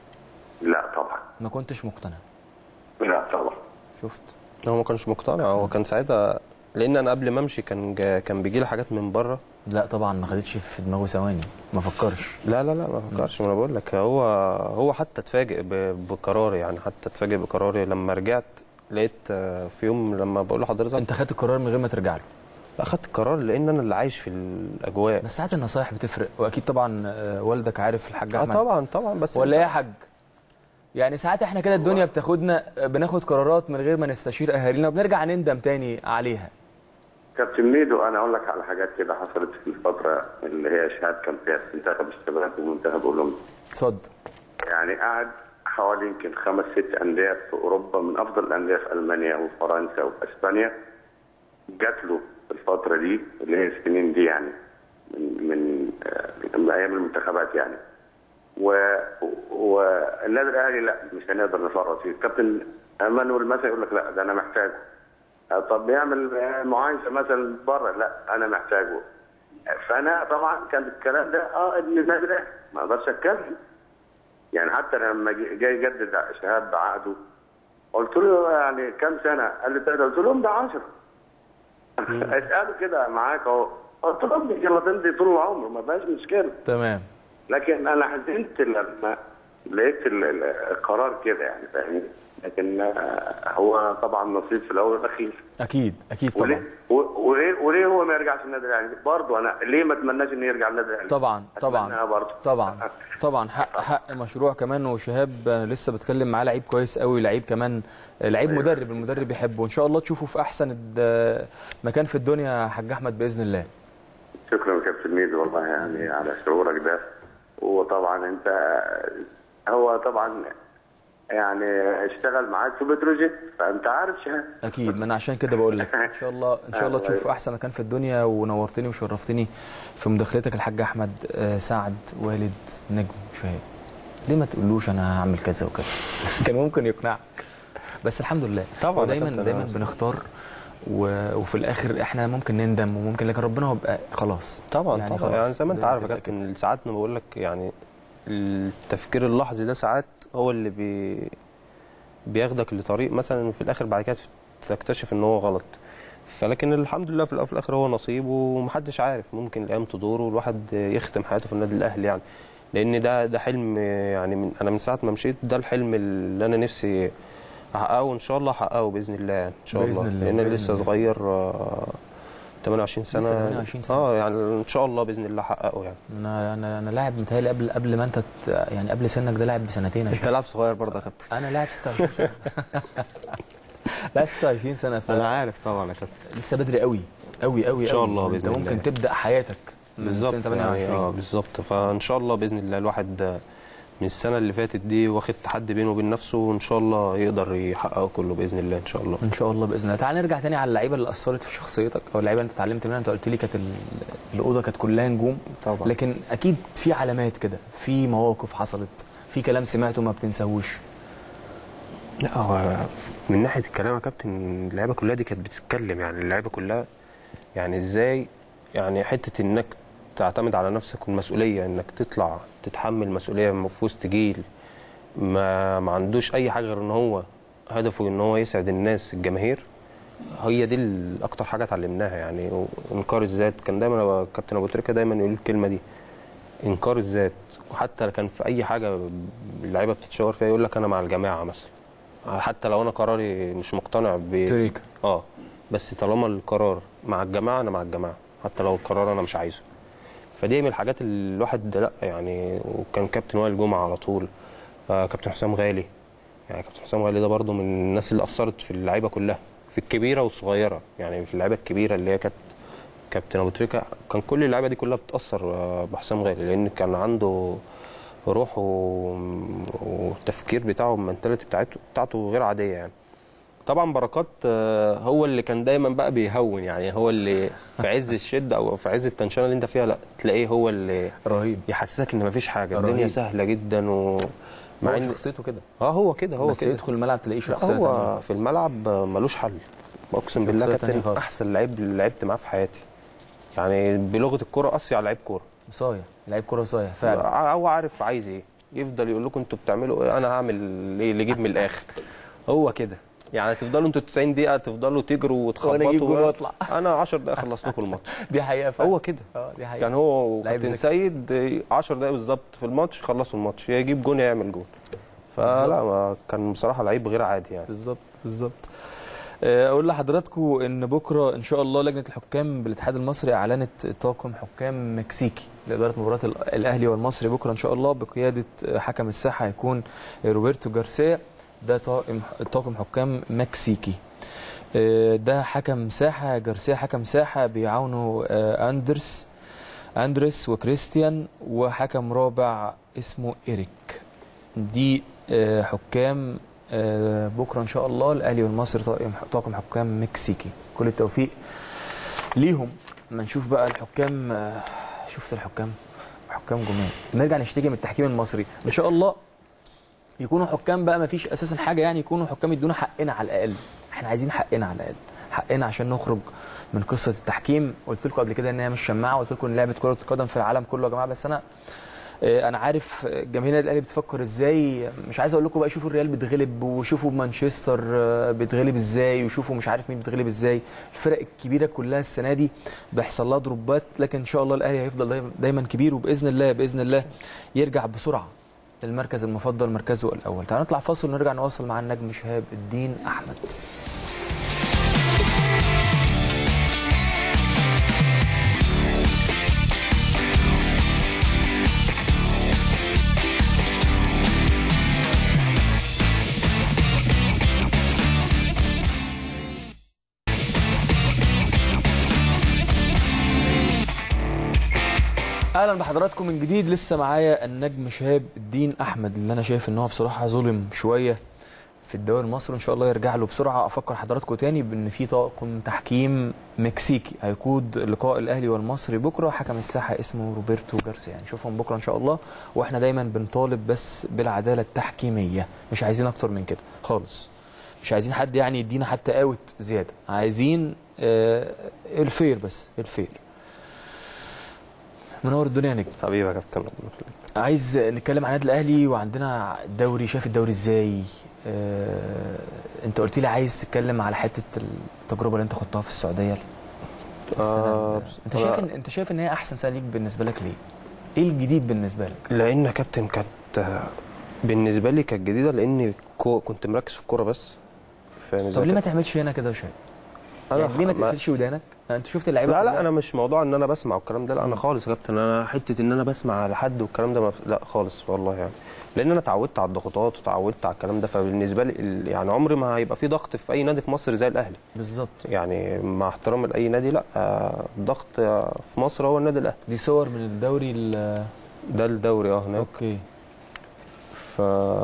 لا طبعا ما كنتش مقتنع لا طبعا شفت هو ما كانش مقتنع هو كان ساعتها لان انا قبل ما امشي كان جا كان بيجي لي حاجات من بره لا طبعا ما خدتش في دماغه ثواني ما فكرش لا لا لا ما فكرش ما انا بقول لك هو هو حتى اتفاجئ ب- بقراري يعني حتى اتفاجئ بقراري لما رجعت لقيت آه، في يوم لما بقول لحضرتك انت خدت القرار من غير ما ترجع له اخدت القرار لان انا اللي عايش في الاجواء بس ساعات النصايح بتفرق واكيد طبعا آه، والدك عارف الحاج اه احمد طبعا طبعا بس ولا ايه يا حاج يعني ساعات احنا كده الدنيا بتاخدنا بناخد قرارات من غير ما نستشير اهالينا وبنرجع نندم تاني عليها كابتن ميدو انا اقول لك على حاجات كده حصلت في الفتره اللي هي شهاد كان فيها في منتخب الشباب ومنتخب اولمبي اتفضل يعني قعد حوالي يمكن خمس ست انديه في اوروبا من افضل الانديه في المانيا وفرنسا واسبانيا جات له في الفتره دي اللي هي السنين دي يعني من من, آه، من ايام المنتخبات يعني و والنادي الاهلي لا مش هنقدر نفرط فيه كابتن مانويل مثلا يقول لك لا ده انا محتاجه آه، طب بيعمل آه، معايشه مثلا بره لا انا محتاجه فانا طبعا كان الكلام ده اه ابن النادي الاهلي ما اقدرش اتكلم يعني حتى لما جه- جاي يجدد شهاب عقده قلت له يعني كام سنه؟ قال لي ثلاثه قلت لهم ده 10 اساله كده معاك اهو قلت لهم دي يلا تمضي طول العمر ما فيهاش مشكله تمام لكن انا حزنت لما لقيت ال- ال- القرار كده يعني فاهمني لكن آه، هو طبعا نصيب في الاول والاخير اكيد اكيد وليه طبعا و- وليه وليه هو ما يرجعش النادي الاهلي برضه انا ليه ما اتمناش انه يرجع النادي الاهلي طبعا أتمناها طبعا برضه طبعا طبعا حق حق مشروع كمان وشهاب انا لسه بتكلم معاه لعيب كويس قوي لعيب كمان لعيب مدرب المدرب يحبه وان شاء الله تشوفه في احسن الد- مكان في الدنيا يا حاج احمد باذن الله شكرا كابتن ميدو والله يعني على شعورك ده وطبعا انت هو طبعا يعني اشتغل معاك في بتروجيت فانت عارف شهاب اكيد ما انا عشان كده بقول لك ان شاء الله ان شاء الله تشوف في احسن مكان في الدنيا ونورتني وشرفتني في مداخلتك الحاج احمد آه، سعد والد نجم شهاب ليه ما تقولوش انا هعمل كذا وكذا كان ممكن يقنعك بس الحمد لله طبعاً هو يا دايما كابتن، دايما أنا- بنختار و... وفي الاخر احنا ممكن نندم وممكن لكن ربنا هو بقى خلاص طبعا يعني يعني, خلاص. طبعا يعني زي ما انت دايماً عارف يا تبقى كابتن ساعات ما بقول لك يعني التفكير اللحظي ده ساعات هو اللي بي بياخدك لطريق مثلا في الاخر بعد كده تكتشف ان هو غلط فلكن الحمد لله في الاول وفي الاخر هو نصيب ومحدش عارف ممكن الايام تدور والواحد يختم حياته في النادي الاهلي يعني لان ده ده حلم يعني من انا من ساعه ما مشيت ده الحلم اللي انا نفسي احققه وان شاء الله احققه باذن الله يعني ان شاء بإذن الله الله، لان انا بإذن لسه الله. صغير آه، 28 سنه لسه 28 سنة. اه يعني ان شاء الله باذن الله احققه يعني انا انا انا لاعب متهيألي قبل قبل ما انت ت- يعني قبل سنك ده لاعب بسنتين يا شهاب. لاعب صغير برضه يا كابتن انا لاعب 26 سنه لا 26 سنه ف... عارف طبعا يا كابتن لسه بدري قوي قوي قوي إن شاء قوي. الله انت بإذن ممكن الله. تبدا حياتك من بالظبط سنه يعني 28 اه بالظبط فان شاء الله باذن الله الواحد من السنه اللي فاتت دي واخد تحدي بينه وبين نفسه وان شاء الله يقدر يحققه كله باذن الله ان شاء الله ان شاء الله باذن الله تعال نرجع تاني على اللعيبه اللي اثرت في شخصيتك او اللعيبه اللي انت اتعلمت منها انت قلت لي كانت ال- الاوضه كانت كلها نجوم طبعا لكن اكيد في علامات كده في مواقف حصلت في كلام سمعته ما بتنساهوش لا هو من ناحيه الكلام يا كابتن اللعيبه كلها دي كانت بتتكلم يعني اللعيبه كلها يعني ازاي يعني حته انك تعتمد على نفسك والمسؤوليه انك تطلع تتحمل مسؤوليه في وسط جيل ما ما عندوش اي حاجه غير ان هو هدفه ان هو يسعد الناس الجماهير هي دي ال- اكتر حاجه اتعلمناها يعني انكار الذات كان دايما هو كابتن ابو تريكه دايما يقول الكلمه دي انكار الذات وحتى كان في اي حاجه اللعيبه بتتشاور فيها يقول لك انا مع الجماعه مثلا حتى لو انا قراري مش مقتنع ب تريكا اه بس طالما القرار مع الجماعه انا مع الجماعه حتى لو القرار انا مش عايزه فدي من الحاجات اللي الواحد لا يعني وكان كابتن وائل جمعه على طول آه كابتن حسام غالي يعني كابتن حسام غالي ده برضه من الناس اللي اثرت في اللعيبه كلها في الكبيره والصغيره يعني في اللعيبه الكبيره اللي هي كانت كابتن ابو تريكه كان كل اللعيبه دي كلها بتاثر آه، بحسام غالي لان كان عنده روح و- والتفكير بتاعه المنتاليتي بتاعته بتاعته غير عاديه يعني طبعا بركات آه، هو اللي كان دايما بقى بيهون يعني هو اللي في عز الشده او في عز التنشنه اللي انت فيها لا تلاقيه هو اللي رهيب يحسسك ان مفيش حاجه رهيب. الدنيا سهله جدا و مع مع ان ان شخصيته كده اه هو كده هو بس كده يدخل الملعب تلاقيه لا شخصيه هو تانية. في الملعب ملوش حل اقسم بالله شخصية تانية كابتن خالص. احسن لعيب لعبت معاه في حياتي يعني بلغه الكوره اصيع لعيب كوره صايع لعيب كره صايع فعلا هو عارف عايز ايه يفضل يقول لكم انتوا بتعملوا ايه انا هعمل ايه اللي يجيب من الاخر هو كده يعني تفضلوا انتوا 90 دقيقه تفضلوا تجروا وأنا أجيب جول وتخبطوا وأطلع. انا 10 دقايق خلصت لكم الماتش دي حقيقه فعلا هو كده اه دي حقيقه كان هو لعيب كابتن ذكي. سيد 10 دقايق بالظبط في الماتش خلصوا الماتش يا يجيب جون يا يعمل جون فلا ما كان بصراحه لعيب غير عادي يعني بالظبط بالظبط آه، اقول لحضراتكم ان بكره ان شاء الله لجنه الحكام بالاتحاد المصري اعلنت طاقم حكام مكسيكي لاداره مباراه ال- الاهلي والمصري بكره ان شاء الله بقياده آه، حكم الساحه هيكون روبرتو جارسيا ده طاقم طاقم حكام مكسيكي آه، ده حكم ساحه جارسيا حكم ساحه بيعاونه آه، اندرس اندرس وكريستيان وحكم رابع اسمه ايريك دي آه، حكام آه، بكره ان شاء الله الاهلي والمصري طاقم طاقم حكام مكسيكي كل التوفيق ليهم ما نشوف بقى الحكام آه، شفت الحكام حكام جمال نرجع نشتكي من التحكيم المصري ان شاء الله يكونوا حكام بقى ما فيش اساسا حاجه يعني يكونوا حكام يدونا حقنا على الاقل احنا عايزين حقنا على الاقل حقنا عشان نخرج من قصه التحكيم قلت لكم قبل كده ان هي مش شماعه قلت لكم ان لعبه كره القدم في العالم كله يا جماعه بس انا آه، انا عارف جماهير النادي الاهلي بتفكر ازاي مش عايز اقول لكم بقى شوفوا الريال بتغلب وشوفوا مانشستر آه، بتغلب ازاي وشوفوا مش عارف مين بتغلب ازاي الفرق الكبيره كلها السنه دي بيحصل لها دروبات لكن ان شاء الله الاهلي هيفضل دايما- دايما كبير وباذن الله باذن الله يرجع بسرعه المركز المفضل مركزه الاول تعالوا نطلع فاصل ونرجع نواصل مع النجم شهاب الدين احمد اهلا بحضراتكم من جديد لسه معايا النجم شهاب الدين احمد اللي انا شايف ان هو بصراحه ظلم شويه في الدوري المصري ان شاء الله يرجع له بسرعه افكر حضراتكم تاني بان في طاقم تحكيم مكسيكي هيقود لقاء الاهلي والمصري بكره حكم الساحه اسمه روبرتو جارسيا يعني نشوفهم بكره ان شاء الله واحنا دايما بنطالب بس بالعداله التحكيميه مش عايزين اكتر من كده خالص مش عايزين حد يعني يدينا حتى اوت زياده عايزين آه الفير بس الفير منور الدنيا يا نجم حبيبي يا كابتن ربنا يخليك. عايز نتكلم عن النادي الاهلي وعندنا الدوري شايف الدوري ازاي آه، انت قلت لي عايز تتكلم على حته التجربه اللي انت خضتها في السعوديه السنة آه، ال- انت شايف ان انت شايف ان هي احسن سنه ليك بالنسبه لك ليه ايه الجديد بالنسبه لك لان يا كابتن كانت آه، بالنسبه لي كانت جديده لاني كو- كنت مركز في الكوره بس فاهم طب ازاي ليه ما كابتن؟ تعملش هنا كده شويه انا يعني ليه ما ما- تقفلش ودانك انت شفت اللعيبه لا لا كلها؟ انا مش موضوع ان انا بسمع والكلام ده لا مم. انا خالص يا كابتن انا حته ان انا بسمع على حد والكلام ده ما لا خالص والله يعني لان انا اتعودت على الضغوطات وتعودت على الكلام ده فبالنسبه لي ال- يعني عمري ما هيبقى في ضغط في اي نادي في مصر زي الاهلي بالظبط يعني مع احترامي لاي نادي لا آه، الضغط آه، في مصر هو النادي الاهلي دي صور من الدوري ال- ده الدوري اه هناك اوكي ف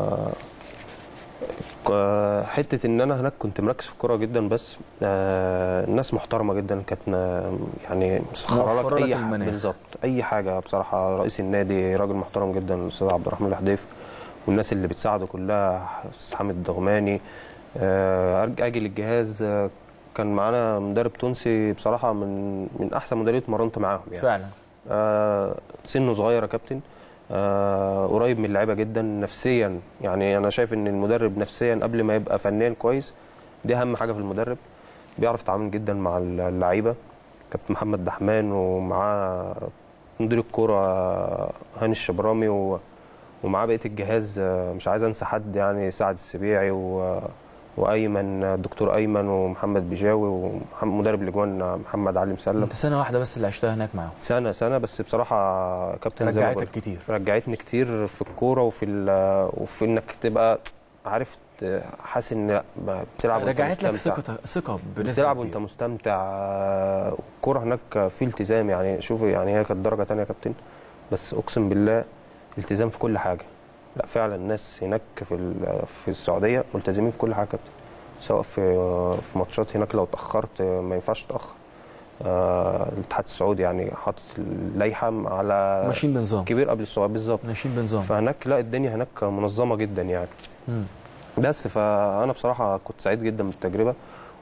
ك- حته ان انا هناك كنت مركز في الكوره جدا بس آه الناس محترمه جدا كانت نا- يعني مسخره موفرة لك لك اي حاجه المناخ. بالظبط اي حاجه بصراحه رئيس النادي راجل محترم جدا الاستاذ عبد الرحمن الحديف والناس اللي بتساعده كلها أستاذ حامد الدغماني آه أرج- اجي للجهاز آه كان معانا مدرب تونسي بصراحه من من احسن مدربين اتمرنت معاهم يعني فعلا آه، سنه صغير يا كابتن آه، قريب من اللعيبه جدا نفسيا يعني انا شايف ان المدرب نفسيا قبل ما يبقى فنيا كويس دي اهم حاجه في المدرب بيعرف يتعامل جدا مع اللعيبه كابتن محمد دحمان ومعاه مدير الكوره هاني الشبرامي و- ومعاه بقيه الجهاز آه، مش عايز انسى حد يعني سعد السبيعي و وايمن الدكتور ايمن ومحمد بيجاوي ومدرب الاجوان محمد علي مسلم انت سنه واحده بس اللي عشتها هناك معاهم سنه سنه بس بصراحه كابتن زي ما بقول رجعتك كتير رجعتني كتير في الكوره وفي ال- وفي انك تبقى عارف ت- حاسس ان لا بتلعب وانت رجعت لك مستمتع. ثقه ثقه بنسبه بتلعب كبيرة. وانت مستمتع آه، الكوره هناك في التزام يعني شوف يعني هي كانت درجه تانية يا كابتن بس اقسم بالله التزام في كل حاجه لا فعلا الناس هناك في ال- في السعوديه ملتزمين في كل حاجه يا كابتن سواء في في ماتشات هناك لو اتاخرت ما ينفعش تاخر آه، الاتحاد السعودي يعني حاطط اللائحه على ماشيين بنظام كبير قبل الصغير بالظبط ماشيين بنظام فهناك لا الدنيا هناك منظمه جدا يعني مم. بس فانا بصراحه كنت سعيد جدا بالتجربه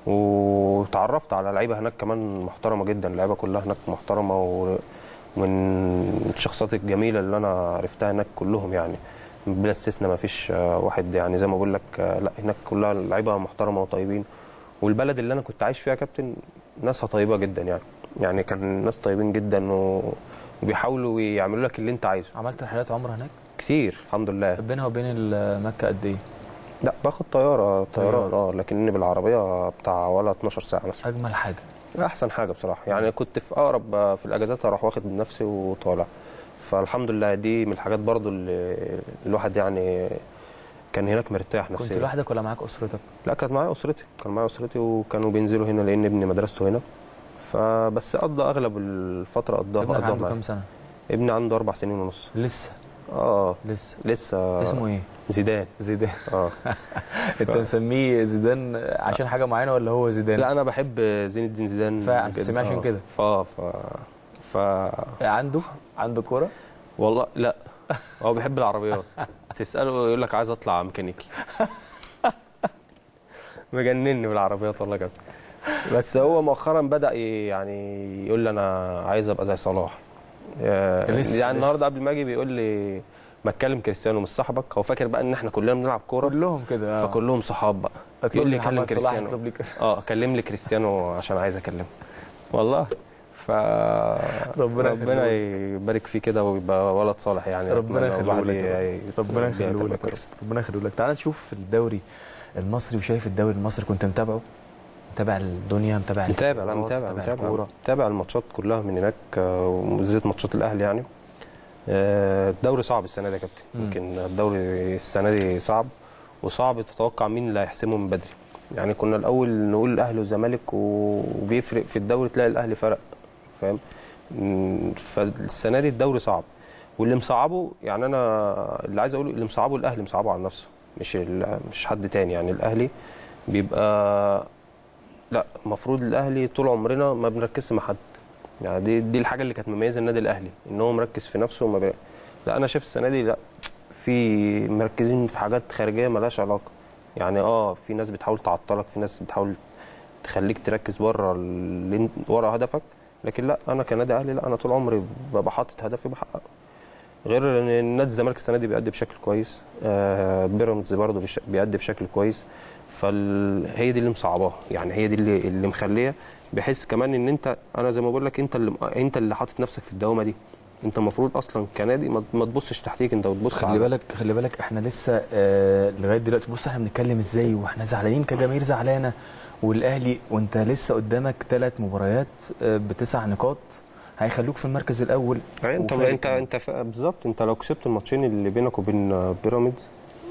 وتعرفت على لعيبه هناك كمان محترمه جدا اللعيبه كلها هناك محترمه ومن الشخصيات الجميله اللي انا عرفتها هناك كلهم يعني بلا استثناء ما فيش واحد يعني زي ما بقول لك آه، لا هناك كلها لعيبه محترمه وطيبين والبلد اللي انا كنت عايش فيها يا كابتن ناسها طيبه جدا يعني يعني كان ناس طيبين جدا و- وبيحاولوا يعملوا لك اللي انت عايزه عملت رحلات عمره هناك كتير الحمد لله بينها وبين ال- مكه قد ايه لا باخد طياره طيران طيارة. اه لكني بالعربيه بتاع ولا 12 ساعه مثلا اجمل حاجه احسن حاجه بصراحه يعني كنت في اقرب في الاجازات اروح واخد من نفسي وطالع فالحمد لله دي من الحاجات برضو اللي الواحد يعني كان هناك مرتاح كنت نفسيا لوحدك ولا معاك اسرتك لا كانت معايا اسرتي كان معايا اسرتي وكانوا بينزلوا هنا لان ابني مدرسته هنا فبس قضى اغلب الفتره قضاها ابنك قضاها عنده معايا كام سنه ابني عنده اربع سنين ونص لسه اه لسه لسه اسمه ايه زيدان زيدان اه انت مسميه زيدان عشان حاجه معينه ولا هو زيدان لا انا بحب زين الدين زيدان فعلا، جداً. سمعت عشان آه. كده. ف ف ف عنده عنده كوره والله لا هو بيحب العربيات تساله يقول لك عايز اطلع ميكانيكي مجنني بالعربيات والله كده بس هو مؤخرا بدا ي- يعني يقول لي انا عايز ابقى زي صلاح آه، لسه- يعني لسه. النهارده قبل ما اجي بيقول لي ما تكلم كريستيانو مش صاحبك هو فاكر بقى ان احنا كلنا بنلعب كوره كلهم كده آه. فكلهم صحاب بقى اطلب يقول لي لي كلم محمد صلاح كريستيانو اطلب لي كده اه كلم لي كريستيانو عشان عايز اكلمه والله ف ربنا ربنا يبارك فيه كده ويبقى ولد صالح يعني ربنا أتمنى يخليه وبعد لك يا ي- رب. ربنا البيئة يخليه تبقى لك يا رب. كويسة. ربنا يخليه لك تعال نشوف الدوري المصري وشايف الدوري المصري كنت متابعه متابع الدنيا متابع متابع لا الكورة، متابع متابع الكورة. متابع الماتشات كلها من هناك آه، وبالذات ماتشات الاهلي يعني آه، الدوري صعب السنه دي يا كابتن مم. يمكن الدوري السنه دي صعب وصعب تتوقع مين اللي هيحسمه من بدري يعني كنا الاول نقول الاهلي والزمالك وبيفرق في الدوري تلاقي الاهلي فرق فاهم مم، فالسنه دي الدوري صعب واللي مصعبه يعني انا اللي عايز اقوله اللي مصعبه الاهلي مصعبه على نفسه مش ال- مش حد تاني يعني الاهلي بيبقى لا المفروض الاهلي طول عمرنا ما بنركزش مع حد يعني دي دي الحاجه اللي كانت مميزه النادي الاهلي ان هو مركز في نفسه وما بي... لا انا شايف السنه دي لا في مركزين في حاجات خارجيه ملهاش علاقه يعني اه في ناس بتحاول تعطلك في ناس بتحاول تخليك تركز بره اللي انت- ورا هدفك لكن لا انا كنادي اهلي لا انا طول عمري ببقى حاطط هدفي بحققه غير ان نادي الزمالك السنه دي بيأدي بشكل كويس آه بيراميدز برضه بيش- بيأدي بشكل كويس فهي دي اللي مصعباها يعني هي دي اللي اللي مخليه بحس كمان ان انت انا زي ما بقول لك انت اللي انت اللي حاطط نفسك في الدوامه دي انت المفروض اصلا كنادي ما ما تبصش تحتيك انت بتبص خلي على بالك خلي بالك احنا لسه آه لغايه دلوقتي بص احنا بنتكلم ازاي واحنا زعلانين كجماهير زعلانه والاهلي وانت لسه قدامك ثلاث مباريات آه بتسع نقاط هيخلوك في المركز الاول يعني انت وفارق انت كمان. انت ف- بالظبط انت لو كسبت الماتشين اللي بينك وبين بيراميدز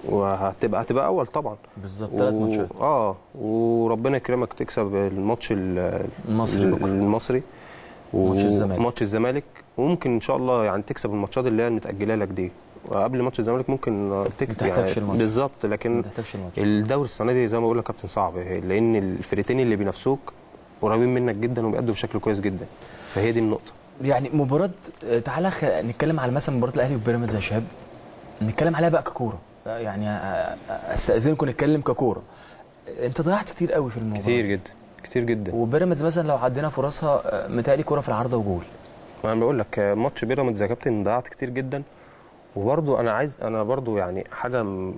وهتبقى هتبقى اول طبعا بالظبط ثلاث و- ماتشات اه وربنا يكرمك تكسب الماتش ال- المصري ال- بكره المصري ماتش الزمالك. ماتش الزمالك وممكن ان شاء الله يعني تكسب الماتشات اللي هي المتاجله لك دي وقبل ماتش الزمالك ممكن تكسب تحتاجش الماتش. بالظبط لكن ما تحتاجش الماتش الدوري السنه دي زي ما بقول لك كابتن صعب لان الفرقتين اللي بينافسوك قريبين منك جدا وبيأدوا بشكل كويس جدا فهي دي النقطه يعني مباراة آه، تعالى خ... نتكلم على مثلا مباراة الأهلي وبيراميدز يا شباب نتكلم عليها بقى ككورة آه، يعني آه، آه، استأذنكم نتكلم ككورة أنت ضيعت كتير قوي في المباراة كتير جدا كتير جدا وبيراميدز مثلا لو عدينا فرصها آه، متهيألي كورة في العارضة وجول انا بقول لك ماتش بيراميدز يا كابتن ضيعت كتير جدا وبرضو انا عايز انا برضو يعني حاجه م-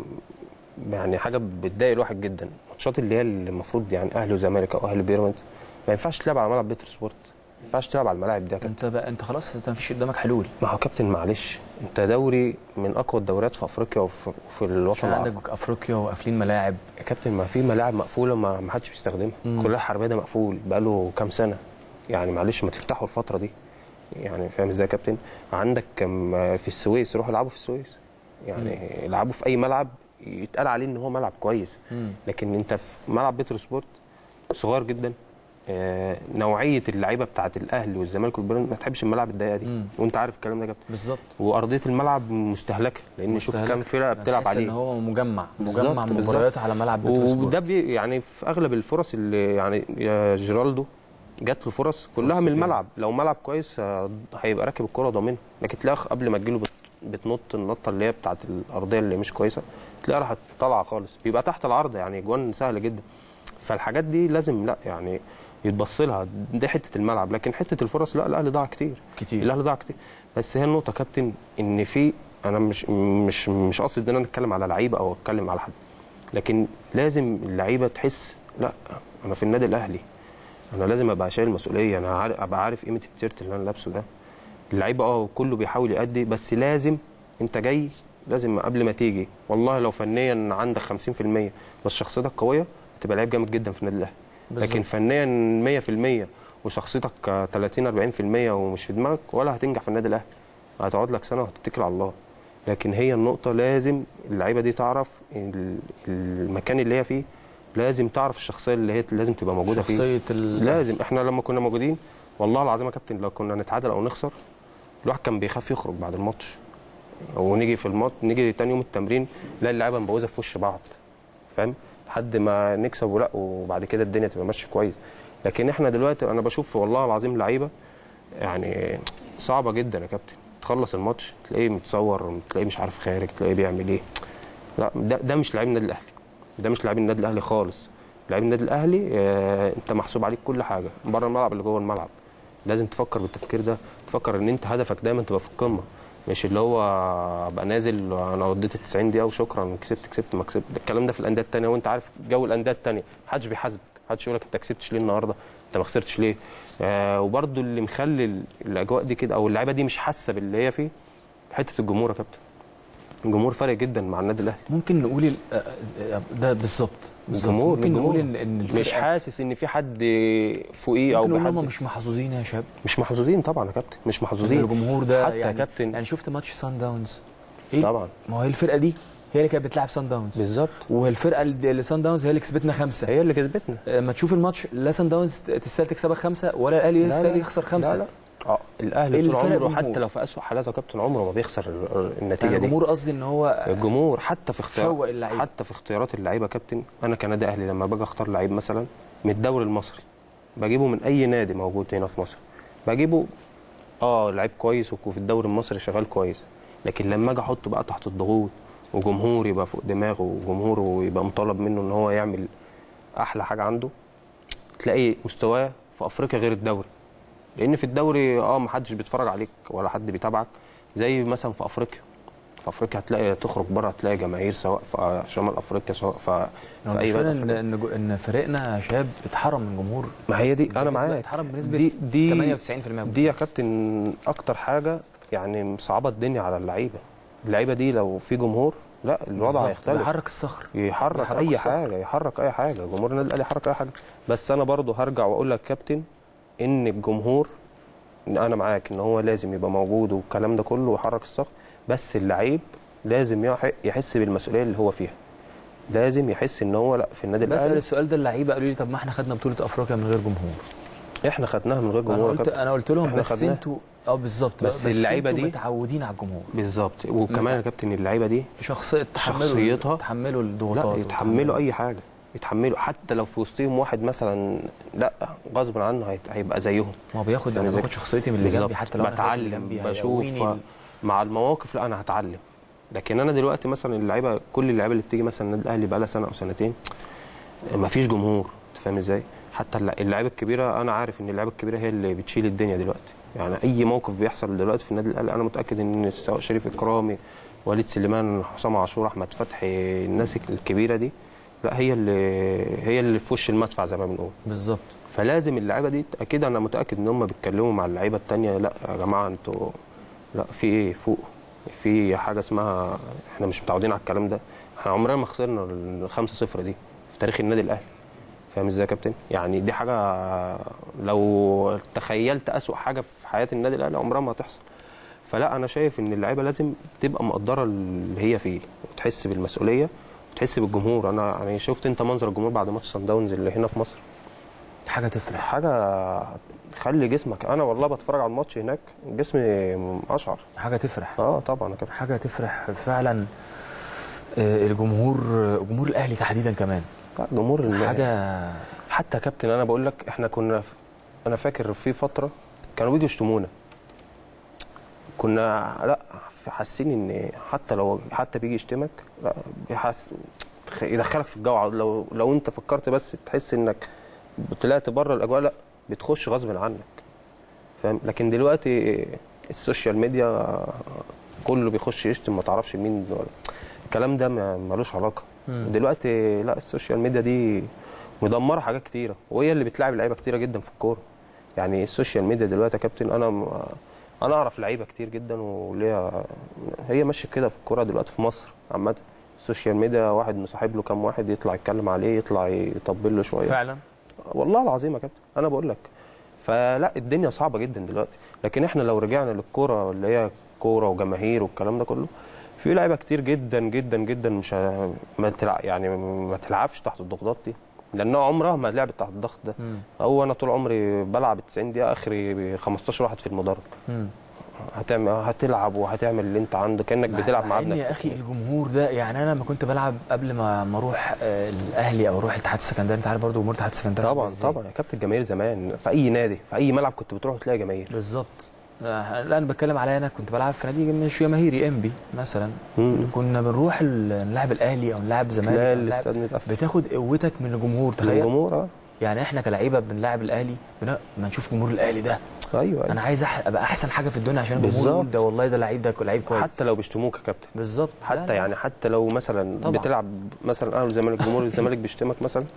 يعني حاجه بتضايق الواحد جدا الماتشات اللي هي اللي المفروض يعني اهلي وزمالك او اهلي بيراميدز ما ينفعش تلعب على ملعب بيتر سبورت ما ينفعش تلعب على الملاعب دي يا كابتن أنت بقى أنت خلاص أنت مفيش قدامك حلول ما هو كابتن معلش انت دوري من اقوى الدوريات في افريقيا وفي, وفي الوطن عشان العربي عندك أفريقيا وقافلين ملاعب يا كابتن ما في ملاعب مقفوله ما ما حدش بيستخدمها مم. كلها حربيه ده مقفول بقاله كام سنه يعني معلش ما تفتحوا الفتره دي يعني فاهم ازاي يا كابتن عندك كم في السويس روحوا العبوا في السويس يعني العبوا في اي ملعب يتقال عليه ان هو ملعب كويس مم. لكن انت في ملعب بيتر سبورت صغير جدا آه، نوعيه اللعيبه بتاعت الاهلي والزمالك والبيراميدز ما تحبش الملاعب الضيقه دي مم. وانت عارف الكلام ده يا كابتن بالظبط وارضيه الملعب مستهلكه لان شوف مستهلك. كام فرقه بتلعب تحس عليه إن هو مجمع بالظبط، مجمع بالظبط. مباريات على ملعب بيتر سبورت وده بي يعني في اغلب الفرص اللي يعني يا جيرالدو جات له فرص كلها فرص من كتير. الملعب لو ملعب كويس آه، هيبقى راكب الكره ضامنها لكن تلاقي قبل ما تجيله بت- بتنط النطه اللي هي بتاعت الارضيه اللي مش كويسه تلاقيها راحت طالعه خالص بيبقى تحت العرض يعني جوان سهله جدا فالحاجات دي لازم لا يعني يتبص لها دي حته الملعب لكن حته الفرص لا الاهلي ضاع كتير كتير الاهلي ضاع كتير بس هي النقطه كابتن ان في انا مش مش مش قصدي ان انا اتكلم على لعيبه او اتكلم على حد لكن لازم اللعيبه تحس لا انا في النادي الاهلي انا لازم ابقى شايل مسؤوليه انا عارف ابقى عارف قيمه التيشيرت اللي انا لابسه ده اللعيبه اه كله بيحاول يأدي بس لازم انت جاي لازم قبل ما تيجي والله لو فنيا عندك 50% بس شخصيتك قويه تبقى لعيب جامد جدا في النادي الاهلي لكن بالظبط. فنيا 100% وشخصيتك 30 40% ومش في دماغك ولا هتنجح في النادي الاهلي هتقعد لك سنه وهتتكل على الله لكن هي النقطه لازم اللعيبه دي تعرف ال- المكان اللي هي فيه لازم تعرف الشخصيه اللي هي لازم تبقى موجوده فيه شخصية ال... لازم احنا لما كنا موجودين والله العظيم يا كابتن لو كنا نتعادل او نخسر الواحد كان بيخاف يخرج بعد الماتش ونيجي في الماتش نيجي تاني يوم التمرين نلاقي اللعيبه مبوظه في وش بعض فاهم لحد ما نكسب ولا وبعد كده الدنيا تبقى ماشيه كويس لكن احنا دلوقتي انا بشوف والله العظيم لعيبه يعني صعبه جدا يا كابتن تخلص الماتش تلاقيه متصور تلاقيه مش عارف خارج تلاقيه بيعمل ايه لا ده ده مش لعيب النادي الاهلي ده مش لعيب النادي الاهلي خالص لعيب النادي الاهلي آه، انت محسوب عليك كل حاجه بره الملعب اللي جوه الملعب لازم تفكر بالتفكير ده تفكر ان انت هدفك دايما تبقى في القمه مش اللي هو ابقى نازل انا قضيت ال 90 دقيقه وشكرا كسبت كسبت ما كسبت الكلام ده في الانديه الثانيه وانت عارف جو الانديه الثانيه محدش بيحاسبك محدش يقول لك انت كسبتش ليه النهارده انت ما خسرتش ليه آه وبرده اللي مخلي ال- الاجواء دي كده او اللعيبه دي مش حاسه باللي هي فيه حته الجمهور يا كابتن الجمهور فارق جدا مع النادي الاهلي ممكن نقول ال- آه، آه، ده بالظبط بالظبط. الجمهور ممكن نقول الجمهور ان ان مش الفرقة- حاسس ان في حد فوقيه او ممكن نقول بحد هم مش محظوظين يا شباب مش محظوظين طبعا يا كابتن مش محظوظين الجمهور ده حتى يا يعني كابتن يعني شفت ماتش سان داونز ايه طبعا ما هي الفرقه دي هي اللي كانت بتلعب سان داونز بالظبط والفرقه اللي اللي سان داونز هي اللي كسبتنا خمسه هي اللي كسبتنا لما تشوف الماتش لا سان داونز تستاهل تكسبك خمسه ولا الاهلي لا، يستاهل لا. يخسر خمسه لا لا اه الاهلي إيه طول اللي فرق عمره الجمهور؟ حتى لو في اسوء حالاته يا كابتن عمره ما بيخسر ال- ال- النتيجه يعني دي الجمهور قصدي ان هو الجمهور حتى في فوق اختيار اللعيبة. حتى في اختيارات اللعيبه يا كابتن انا كنادي اهلي لما باجي اختار لعيب مثلا من الدوري المصري بجيبه من اي نادي موجود هنا في مصر بجيبه اه لعيب كويس وفي الدوري المصري شغال كويس لكن لما اجي احطه بقى تحت الضغوط وجمهور يبقى فوق دماغه وجمهوره يبقى مطالب منه ان هو يعمل احلى حاجه عنده تلاقي مستواه في افريقيا غير الدوري لان في الدوري اه ما حدش بيتفرج عليك ولا حد بيتابعك زي مثلا في افريقيا في افريقيا هتلاقي تخرج بره هتلاقي جماهير سواء في شمال افريقيا سواء في, في اي بلد المشكله ان أفريقيا. ان جو- ان فريقنا يا شباب اتحرم من جمهور ما هي دي انا بنسبة- معاك اتحرم بنسبه دي دي 98% دي يا كابتن اكتر حاجه يعني مصعبه الدنيا على اللعيبه اللعيبه دي لو في جمهور لا الوضع بالظبط. هيختلف بيحرك الصخر يحرك بيحرك اي الصخر. حاجه يحرك اي حاجه جمهور النادي الاهلي يحرك اي حاجه بس انا برضو هرجع واقول لك كابتن ان الجمهور إن انا معاك ان هو لازم يبقى موجود والكلام ده كله ويحرك الصخر بس اللعيب لازم يح- يحس بالمسؤوليه اللي هو فيها لازم يحس ان هو لا في النادي بسال الاهلي السؤال ده اللعيبه قالوا لي طب ما احنا خدنا بطوله افريقيا من غير جمهور احنا خدناها من غير انا جمهور يا قلت كابتن. انا قلت لهم إحنا بس خدناها. انتوا اه بالظبط بس اللعيبة انتوا دي- متعودين على الجمهور بالظبط وكمان يا كابتن اللعيبه دي شخصيه تحملوا شخصيتها- تحملوا الضغوطات لا يتحملوا اي حاجه يتحملوا حتى لو في وسطهم واحد مثلا لا غصب عنه هيت- هيبقى زيهم ما هو بياخد فاهم انا إزاي؟ باخد شخصيتي من اللي جنبي بالظبط. حتى لو انا خايف اللي بتعلم جنبي بشوف هيقويني ال- مع المواقف لا انا هتعلم لكن انا دلوقتي مثلا اللعيبه كل اللعيبه اللي بتيجي مثلا النادي الاهلي بقى لها سنه او سنتين ما فيش جمهور انت فاهم ازاي حتى الل- اللعيبه الكبيره انا عارف ان اللعيبه الكبيره هي اللي بتشيل الدنيا دلوقتي يعني اي موقف بيحصل دلوقتي في النادي الاهلي انا متاكد ان سواء شريف اكرامي وليد سليمان حسام عاشور احمد فتحي الناس الكبيره دي لا هي اللي هي اللي في وش المدفع زي ما بنقول بالظبط فلازم اللعيبه دي اكيد انا متاكد ان هم بيتكلموا مع اللعيبه التانية لا يا جماعه انتوا لا في ايه فوق في حاجه اسمها احنا مش متعودين على الكلام ده احنا عمرنا ما خسرنا ال 5-0 دي في تاريخ النادي الاهلي فاهم ازاي يا كابتن يعني دي حاجه لو تخيلت اسوأ حاجه في حياه النادي الاهلي عمرها ما هتحصل فلا انا شايف ان اللعيبه لازم تبقى مقدره اللي هي فيه وتحس بالمسؤوليه وتحس بالجمهور انا يعني شفت انت منظر الجمهور بعد ماتش سان داونز اللي هنا في مصر حاجه تفرح حاجه خلي جسمك انا والله بتفرج على الماتش هناك جسمي اشعر حاجه تفرح اه طبعا يا كابتن حاجه تفرح فعلا آه، الجمهور جمهور الاهلي تحديدا كمان لا، جمهور الم- حاجه حتى يا كابتن انا بقول لك احنا كنا في انا فاكر في فتره كانوا بيجوا يشتمونا كنا لا حاسين ان حتى لو حتى بيجي يشتمك لا بيحس يدخلك في الجو لو لو انت فكرت بس تحس انك طلعت بره الاجواء لا بتخش غصب عنك فاهم لكن دلوقتي السوشيال ميديا كله بيخش يشتم ما تعرفش مين ولا الكلام ده ما- ملوش علاقه مم. دلوقتي لا السوشيال ميديا دي مدمره حاجات كتيره وهي اللي بتلعب لعيبه كتيره جدا في الكوره يعني السوشيال ميديا دلوقتي يا كابتن انا م- انا اعرف لعيبه كتير جدا وليها هي ماشيه كده في الكوره دلوقتي في مصر عامه السوشيال ميديا واحد مصاحب له كام واحد يطلع يتكلم عليه يطلع يطبل له شويه فعلا والله العظيم يا كابتن انا بقول لك فلا الدنيا صعبه جدا دلوقتي لكن احنا لو رجعنا للكوره اللي هي كوره وجماهير والكلام ده كله في لعيبه كتير جدا جدا جدا مش ه- ما تلعب يعني ما تلعبش تحت الضغوطات دي لانها عمرها ما لعبت تحت الضغط ده مم. هو انا طول عمري بلعب 90 دقيقه اخري 15 واحد في المدرج مم. هتعمل هتلعب وهتعمل اللي انت عنده كانك مع- بتلعب مع مع ان ابنك يا اخي الجمهور ده يعني انا لما كنت بلعب قبل ما ما اروح آه، الاهلي او اروح الاتحاد السكندري انت عارف برضه جمهور الاتحاد السكندري عامل طبعا إزاي. طبعا يا كابتن الجماهير زمان في اي نادي في اي ملعب كنت بتروح تلاقي جماهير بالظبط آه، لا انا بتكلم عليا انا كنت بلعب في نادي مش جماهيري انبي مثلا مم. كنا بنروح ال- نلعب الاهلي او نلعب زمالك تلاقي أو نلعب- الاستاد متقفل بتاخد قوتك من الجمهور تخيل الجمهور اه يعني احنا كلعيبه بنلعب الاهلي بن- ما نشوف جمهور الاهلي ده ايوه أيوة. انا عايز أح- ابقى احسن حاجه في الدنيا عشان الجمهور بالظبط. يقول ده والله ده لعيب ده لعيب كويس حتى لو بيشتموك يا كابتن بالظبط لا، حتى لا. يعني حتى لو مثلا طبعا. بتلعب مثلا اهلي والزمالك جمهور الزمالك بيشتمك مثلا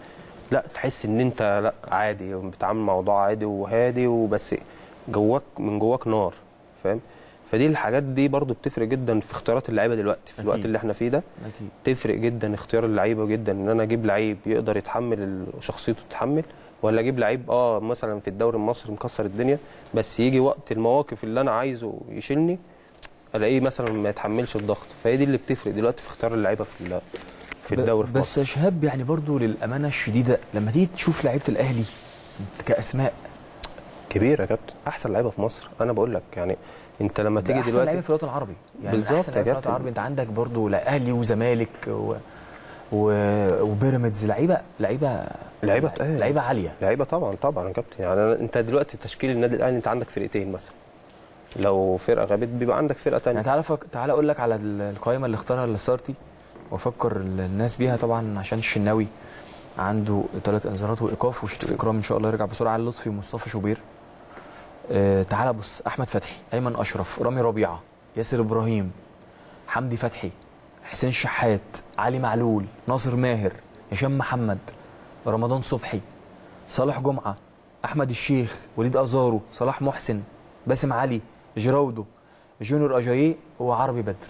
لا تحس ان انت لا عادي بتتعامل مع موضوع عادي وهادي وبس جواك من جواك نار فاهم فدي الحاجات دي برضو بتفرق جدا في اختيارات اللعيبه دلوقتي في الوقت أكيد. اللي احنا فيه ده اكيد تفرق جدا اختيار اللعيبه جدا ان انا اجيب لعيب يقدر يتحمل ال- شخصيته تتحمل ولا اجيب لعيب اه مثلا في الدوري المصري مكسر الدنيا بس يجي وقت المواقف اللي انا عايزه يشيلني الاقيه مثلا ما يتحملش الضغط فهي دي اللي بتفرق دلوقتي في اختيار اللعيبه في ال- في الدوري في بس مصر يا شهاب يعني برضو للامانه الشديده لما تيجي تشوف لعيبه الاهلي كاسماء كبير يا كابتن احسن لعيبه في مصر انا بقول لك يعني انت لما ده تيجي احسن دلوقتي لعيبه في الوطن العربي يعني بالظبط احسن يا لعيبه في الوطن كابتن. العربي انت عندك برضو لا اهلي وزمالك و... و... وبيراميدز لعيبه لعيبه لعيبه تقال لعيبه عاليه لعيبه طبعا طبعا يا كابتن يعني أنا- انت دلوقتي تشكيل النادي الاهلي انت عندك فرقتين مثلا لو فرقه غابت بيبقى عندك فرقه يعني ثانيه تعالى فك... تعالى اقول لك على ال- القائمه اللي اختارها لسارتي وافكر ال- الناس بيها طبعا عشان الشناوي عنده ثلاث انذارات وايقاف وشريف اكرام ان شاء الله يرجع بسرعه علي لطفي ومصطفى شوبير آه تعالى بص احمد فتحي ايمن اشرف رامي ربيعه ياسر ابراهيم حمدي فتحي حسين الشحات علي معلول ناصر ماهر هشام محمد رمضان صبحي صالح جمعه احمد الشيخ وليد ازارو صلاح محسن باسم علي جيراودو جونيور اجاييه وعربي بدر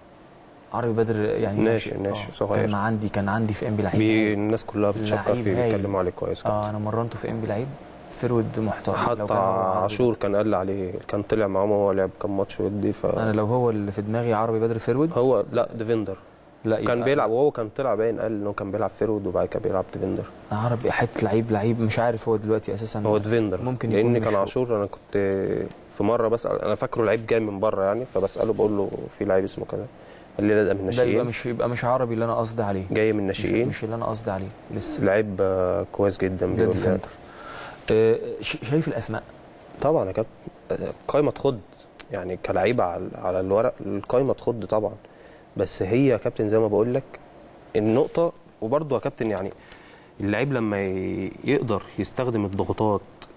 عربي بدر يعني ناشئ- ناشئ آه، صغير. كان عندي كان عندي في ام بي لعيب بي هايل. الناس كلها بتشكر لعيب فيه هايل. بيتكلموا عليه كويس كابتن. اه انا مرنته في ام بي لعيب فرود محترم لو حتى كان هو عربي عاشور كان قال عليه كان طلع معاهم هو لعب كام ماتش ودي بدر. انا لو هو اللي في دماغي عربي بدر فرود فهو لا ديفندر لا كان يبقى بيلعب وهو كان طلع باين قال انه كان بيلعب فيرود وبعد كده بيلعب ديفندر عربي حته لعيب لعيب مش عارف هو دلوقتي اساسا هو ديفندر ممكن يكون لان مش كان هو. عاشور انا كنت في مره بسال انا فاكره لعيب جاي من بره يعني فبساله بقول له في لعيب اسمه كده قال لي لا ده من ده يبقى الناشئين مش يبقى مش عربي اللي انا قصدي عليه جاي من مش, الناشئين مش اللي انا قصدي عليه لسه لعيب آه، كويس جدا ده بيقول ديفندر آه، ش- شايف الاسماء طبعا يا كابتن قايمه تخض يعني كلعيبه على على الورق القايمه تخض طبعا بس هي يا كابتن زي ما بقول لك النقطه وبرضه يا كابتن يعني اللعيب لما ي- يقدر يستخدم الضغوطات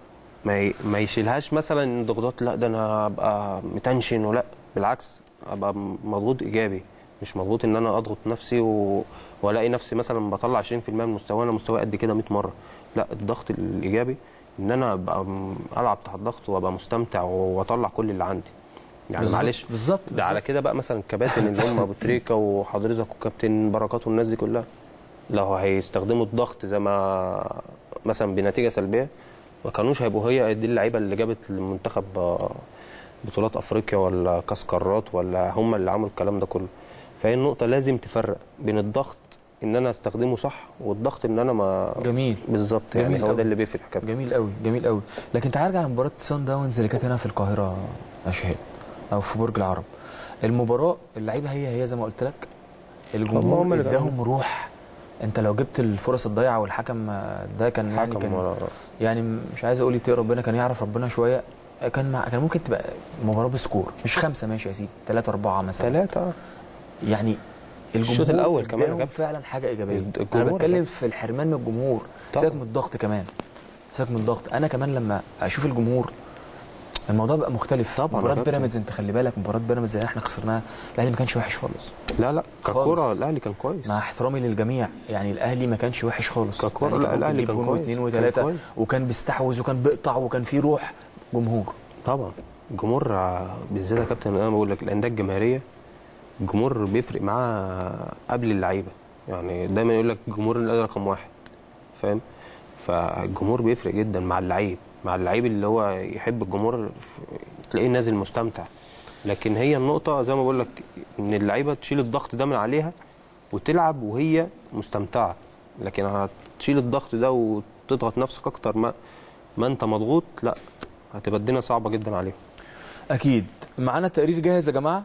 ما ي- ما يشيلهاش مثلا إن الضغوطات لا ده انا ابقى متنشن ولا بالعكس ابقى مضغوط ايجابي مش مضغوط ان انا اضغط نفسي و... والاقي نفسي مثلا بطلع 20% من مستواي انا مستواي قد كده 100 مره لا الضغط الايجابي ان انا ابقى م- العب تحت ضغط وابقى مستمتع واطلع كل اللي عندي يعني بالظبط- معلش بالظبط ده على كده بقى مثلا الكباتن اللي هم ابو تريكه وحضرتك وكابتن بركات والناس دي كلها لو هيستخدموا الضغط زي ما مثلا بنتيجه سلبيه ما كانوش هيبقوا هي دي اللعيبه اللي جابت المنتخب آه، بطولات افريقيا ولا كاس قارات ولا هم اللي عملوا الكلام ده كله فهي النقطه لازم تفرق بين الضغط ان انا استخدمه صح والضغط ان انا ما جميل بالظبط يعني جميل هو أوي. ده اللي بيفرق يا كابتن جميل قوي جميل قوي لكن تعال نرجع لمباراه سان داونز اللي كانت هنا في القاهره يا شهاب او في برج العرب المباراه اللعيبه هي هي زي ما قلت لك هم الجمهور اللي اداهم روح انت لو جبت الفرص الضايعه والحكم آه، ده كان يعني حكم كان ولا يعني مش عايز اقول يتقي ربنا كان يعرف ربنا شويه كان مع كان ممكن تبقى مباراه بسكور مش خمسه ماشي يا سيدي ثلاثه اربعه مثلا ثلاثه يعني الجمهور الشوط الأول كمان يا اداهم كابتن. فعلا حاجه ايجابيه انا الجمهور بتكلم ده. في الحرمان من الجمهور طبعا. سيبك من الضغط كمان سيبك من الضغط انا كمان لما اشوف الجمهور الموضوع بقى مختلف طبعا يا مباراه كابتن. بيراميدز انت خلي بالك مباراه بيراميدز اللي احنا خسرناها الاهلي ما كانش وحش خالص لا لا خالص. ككوره الاهلي كان كويس مع احترامي للجميع يعني الاهلي ما كانش وحش خالص ككرة، يعني لا، كان الأهلي بيجيب كان جون كويس. واثنين كان وثلاثه كويس. وكان بيستحوذ وكان بيقطع وكان في روح جمهور طبعا الجمهور ع- بالذات يا كابتن انا بقول لك الانديه الجماهيريه الجمهور بيفرق معاه قبل اللعيبه يعني دايما يقول لك الجمهور الأهلي رقم واحد فاهم فالجمهور بيفرق جدا مع اللعيب مع اللعيب اللي هو يحب الجمهور ف- تلاقيه نازل مستمتع لكن هي النقطه زي ما بقول لك ان اللعيبه تشيل الضغط ده من عليها وتلعب وهي مستمتعه لكن هتشيل الضغط ده وتضغط نفسك اكتر ما ما انت مضغوط لا هتبقى الدنيا صعبه جدا عليهم اكيد معانا تقرير جاهز يا جماعه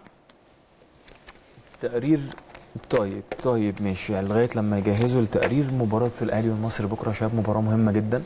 تقرير طيب طيب ماشي يعني لغايه لما يجهزوا التقرير مباراه الاهلي والمصري بكره يا شباب مباراه مهمه جدا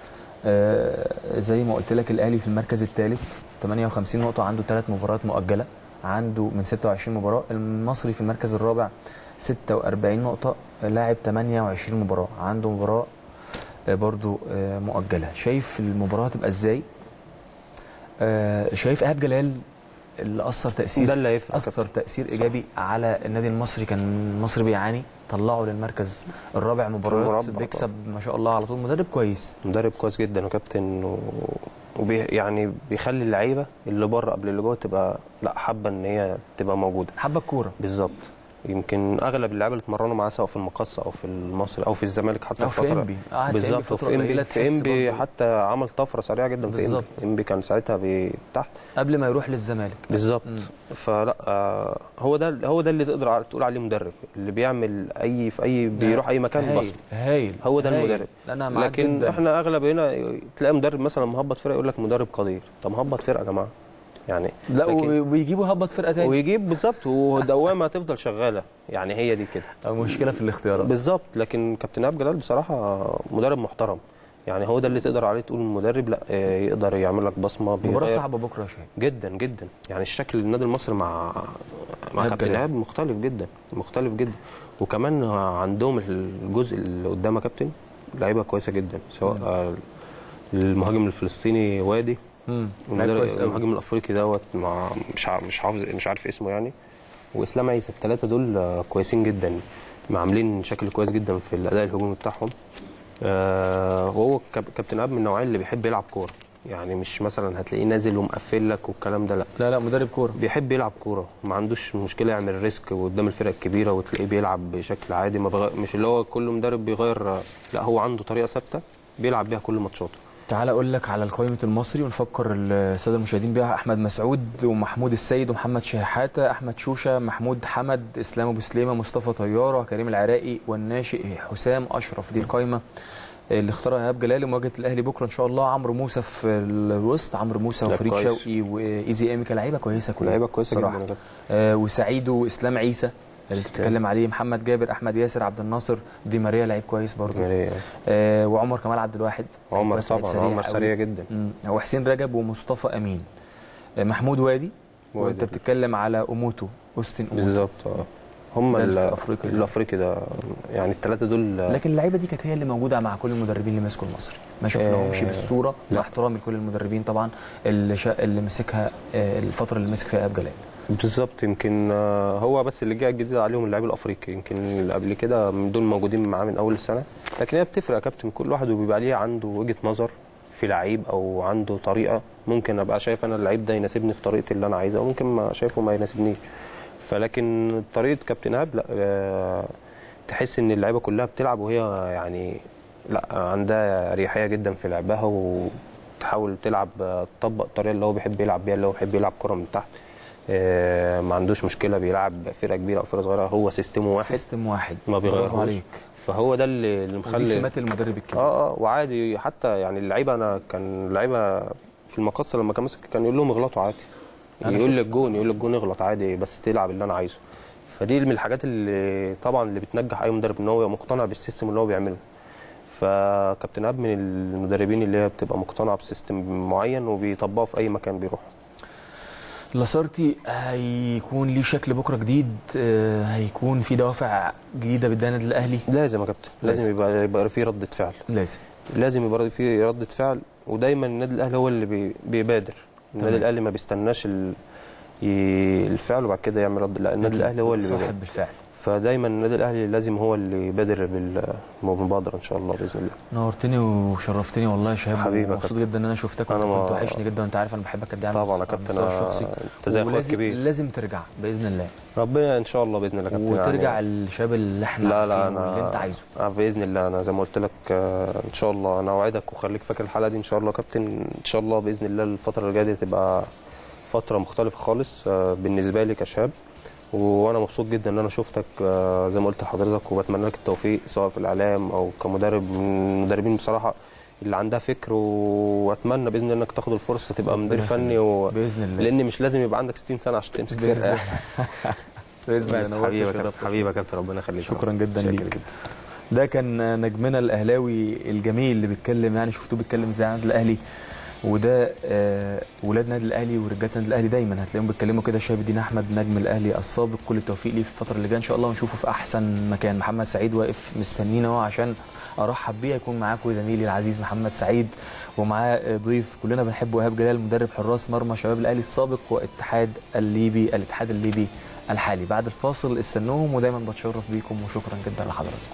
آه زي ما قلت لك الاهلي في المركز الثالث 58 نقطه عنده ثلاث مباريات مؤجله عنده من 26 مباراه المصري في المركز الرابع 46 نقطه لاعب 28 مباراه عنده مباراه آه، برضو آه، مؤجله شايف المباراه هتبقى ازاي آه، شايف ايهاب جلال اللي اثر تاثير ده اللي هيفرق اثر تاثير ايجابي على النادي المصري كان المصري بيعاني طلعه للمركز الرابع مباريات المربع بيكسب ما شاء الله على طول مدرب كويس مدرب كويس جدا يا كابتن و... وبي يعني بيخلي اللعيبه اللي بره قبل اللي جوه تبقى لا حابه ان هي تبقى موجوده حبه الكوره بالظبط يمكن اغلب اللعيبه اللي اتمرنوا معاه سواء في المقصه او في المصري او في الزمالك حتى او في الفترة- انبي قعد في إنبي بالظبط فترة وفي انبي قليلة في تحس انبي برضه حتى عمل طفره سريعه جدا في انبي بالظبط. انبي كان ساعتها بي- تحت قبل ما يروح للزمالك بالظبط مم. فلا آه، هو ده هو ده اللي تقدر ع- تقول عليه مدرب اللي بيعمل اي في اي بيروح اي مكان هايل بصمه هايل هو ده هايل. المدرب انا معاك لكن جدا. احنا اغلب هنا تلاقي مدرب مثلا مهبط فرقه يقول لك مدرب قدير طب مهبط فرقه يا جماعه يعني لا لكن- ويجيبوا هبط فرقه تاني ويجيب بالظبط ودوامه هتفضل شغاله يعني هي دي كده مشكله في الاختيارات بالظبط لكن كابتن ايهاب جلال بصراحه مدرب محترم يعني هو ده اللي تقدر عليه تقول المدرب لا آه، يقدر يعمل لك بصمه مباراه بيغير- صعبه بكره يا شاهين جدا جدا يعني الشكل النادي المصري مع مع إيهاب كابتن جلال. ايهاب مختلف جدا مختلف جدا وكمان عندهم الجزء اللي قدام يا كابتن لعيبه كويسه جدا سواء آه، المهاجم الفلسطيني وادي امم والمدرب- كويس قوي المهاجم الافريقي دوت مع مش عارف مش حافظ مش عارف اسمه يعني واسلام عيسى الثلاثه دول آه، كويسين جدا عاملين شكل كويس جدا في الاداء الهجومي بتاعهم آه، وهو كاب- كابتن اب من النوعيه اللي بيحب يلعب كوره يعني مش مثلا هتلاقيه نازل ومقفل لك والكلام ده لا لا لا مدرب كوره بيحب يلعب كوره ما عندوش مشكله يعمل ريسك قدام الفرق الكبيره وتلاقيه بيلعب بشكل عادي ما بغ... مش اللي هو كل مدرب بيغير لا هو عنده طريقه ثابته بيلعب بيها كل ماتشاته تعال اقول لك على قائمه المصري ونفكر الساده المشاهدين بيها احمد مسعود ومحمود السيد ومحمد شحاته احمد شوشه محمود حمد اسلام ابو سليمه مصطفى طياره كريم العراقي والناشئ حسام اشرف دي القائمه اللي اختارها ايهاب جلال لمواجهه الاهلي بكره ان شاء الله عمرو موسى في الوسط عمرو موسى لا، وفريد كويس. شوقي وايزي ايمي كلاعيبه كويسه كلها لعيبه كويسه صراحة. جدا يا كابتن. آه وسعيد واسلام عيسى اللي بتتكلم عليه محمد جابر احمد ياسر عبد الناصر دي ماريا لعيب كويس برضه يعني آه وعمر كمال عبد الواحد لعيب عمر كويس، لعيب طبعا سريع عمر قوي. سريع جدا مم. هو حسين رجب ومصطفى امين آه، محمود وادي وانت وادي. بتتكلم على اوموتو اوستن اوموتو بالظبط اه هم ده ال- الأفريقي ده. الافريقي ده يعني الثلاثه دول لكن اللعيبه دي كانت هي اللي موجوده مع كل المدربين اللي مسكوا المصري ما شفناهمش آه، بالصوره لا. مع احترامي لكل المدربين طبعا اللي شا... اللي مسكها آه، الفتره اللي مسك فيها ايهاب جلال بالظبط يمكن آه، هو بس اللي جه جديد عليهم اللاعب الافريقي يمكن اللي قبل كده من دول موجودين معاه من اول السنه لكن هي بتفرق يا كابتن كل واحد وبيبقى ليه عنده وجهه نظر في لعيب او عنده طريقه ممكن ابقى شايف انا اللعيب ده يناسبني في طريقتي اللي انا عايزها وممكن ما شايفه ما يناسبنيش فلكن طريقه كابتن ايهاب لا آه، تحس ان اللعيبه كلها بتلعب وهي يعني لا عندها اريحيه جدا في لعبها وتحاول تلعب آه، تطبق الطريقه اللي هو بيحب يلعب بيها اللي هو بيحب يلعب كره من تحت آه، ما عندوش مشكله بيلعب فرقه كبيره او فرقه صغيره هو سيستم واحد سيستم واحد ما بيغيرهوش. برافو عليك فهو ده اللي اللي ودي مخلي سمات المدرب الكبير اه اه وعادي حتى يعني اللعيبه انا كان اللعيبه في المقصه لما كان ماسك كان يقول لهم اغلطوا عادي أنا يقول شفت. لك جون يقول لك جون اغلط عادي بس تلعب اللي انا عايزه فدي من الحاجات اللي طبعا اللي بتنجح اي مدرب ان هو يبقى مقتنع بالسيستم اللي هو بيعمله فكابتن اب من المدربين اللي هي بتبقى مقتنعه بسيستم معين وبيطبقه في اي مكان بيروح لاسارتي هيكون ليه شكل بكره جديد آه، هيكون في دوافع جديده بالدنيا النادي الاهلي لازم يا كابتن لازم. لازم يبقى يبقى في رده فعل لازم لازم يبقى في رده فعل ودايما النادي الاهلي هو اللي بي- بيبادر النادي تمام. الاهلي ما بيستناش ال... ي- الفعل وبعد كده يعمل رد لا النادي الاهلي هو اللي بيبادر صاحب بالفعل فدايما النادي الاهلي لازم هو اللي يبادر بالمبادره ان شاء الله باذن الله نورتني وشرفتني والله يا شهاب حبيبي يا مبسوط كابتن. جدا ان انا شفتك أنا وانت ما- كنت وحشني جدا وانت عارف انا بحبك قد ايه على طبعا يا المستوى- كابتن المستوى أنا- الشخصي انت زي اخويا ولازم- الكبير لازم ترجع باذن الله ربنا ان شاء الله باذن الله يا كابتن وترجع يعني الشباب اللي احنا لا لا عارفينه انا واللي انت عايزه آه، باذن الله انا زي ما قلت لك آه، ان شاء الله انا اوعدك وخليك فاكر الحلقه دي ان شاء الله يا كابتن ان شاء الله باذن الله الفتره اللي جايه دي تبقى فتره مختلفه خالص آه، بالنسبه لي كشاب وانا مبسوط جدا ان انا شفتك آه، زي ما قلت لحضرتك وبتمنى لك التوفيق سواء في الاعلام او كمدرب من المدربين بصراحه اللي عندها فكر واتمنى باذن الله انك تاخد الفرصه تبقى ربنا مدير فني و... باذن الله لان مش لازم يبقى عندك 60 سنه عشان تمسك بإذن فرقه الله. باذن بس الله حبيبي يا نورت كابتن وشرفت. حبيبي يا كابتن ربنا يخليك شكرا جدا شاكر ليك جدا ده كان نجمنا الاهلاوي الجميل اللي بيتكلم يعني شفتوه بيتكلم ازاي عن النادي الاهلي وده آه، ولاد نادي الاهلي ورجاله نادي الاهلي دايما هتلاقيهم بيتكلموا كده شهاب الدين احمد نجم الاهلي السابق كل التوفيق ليه في الفتره اللي جايه ان شاء الله ونشوفه في احسن مكان محمد سعيد واقف مستنينا اهو عشان ارحب بيه يكون معاكم زميلي العزيز محمد سعيد ومعاه آه، ضيف كلنا بنحبه ايهاب جلال مدرب حراس مرمى شباب الاهلي السابق واتحاد الليبي الاتحاد الليبي الحالي بعد الفاصل استنوهم ودايما بتشرف بيكم وشكرا جدا لحضراتكم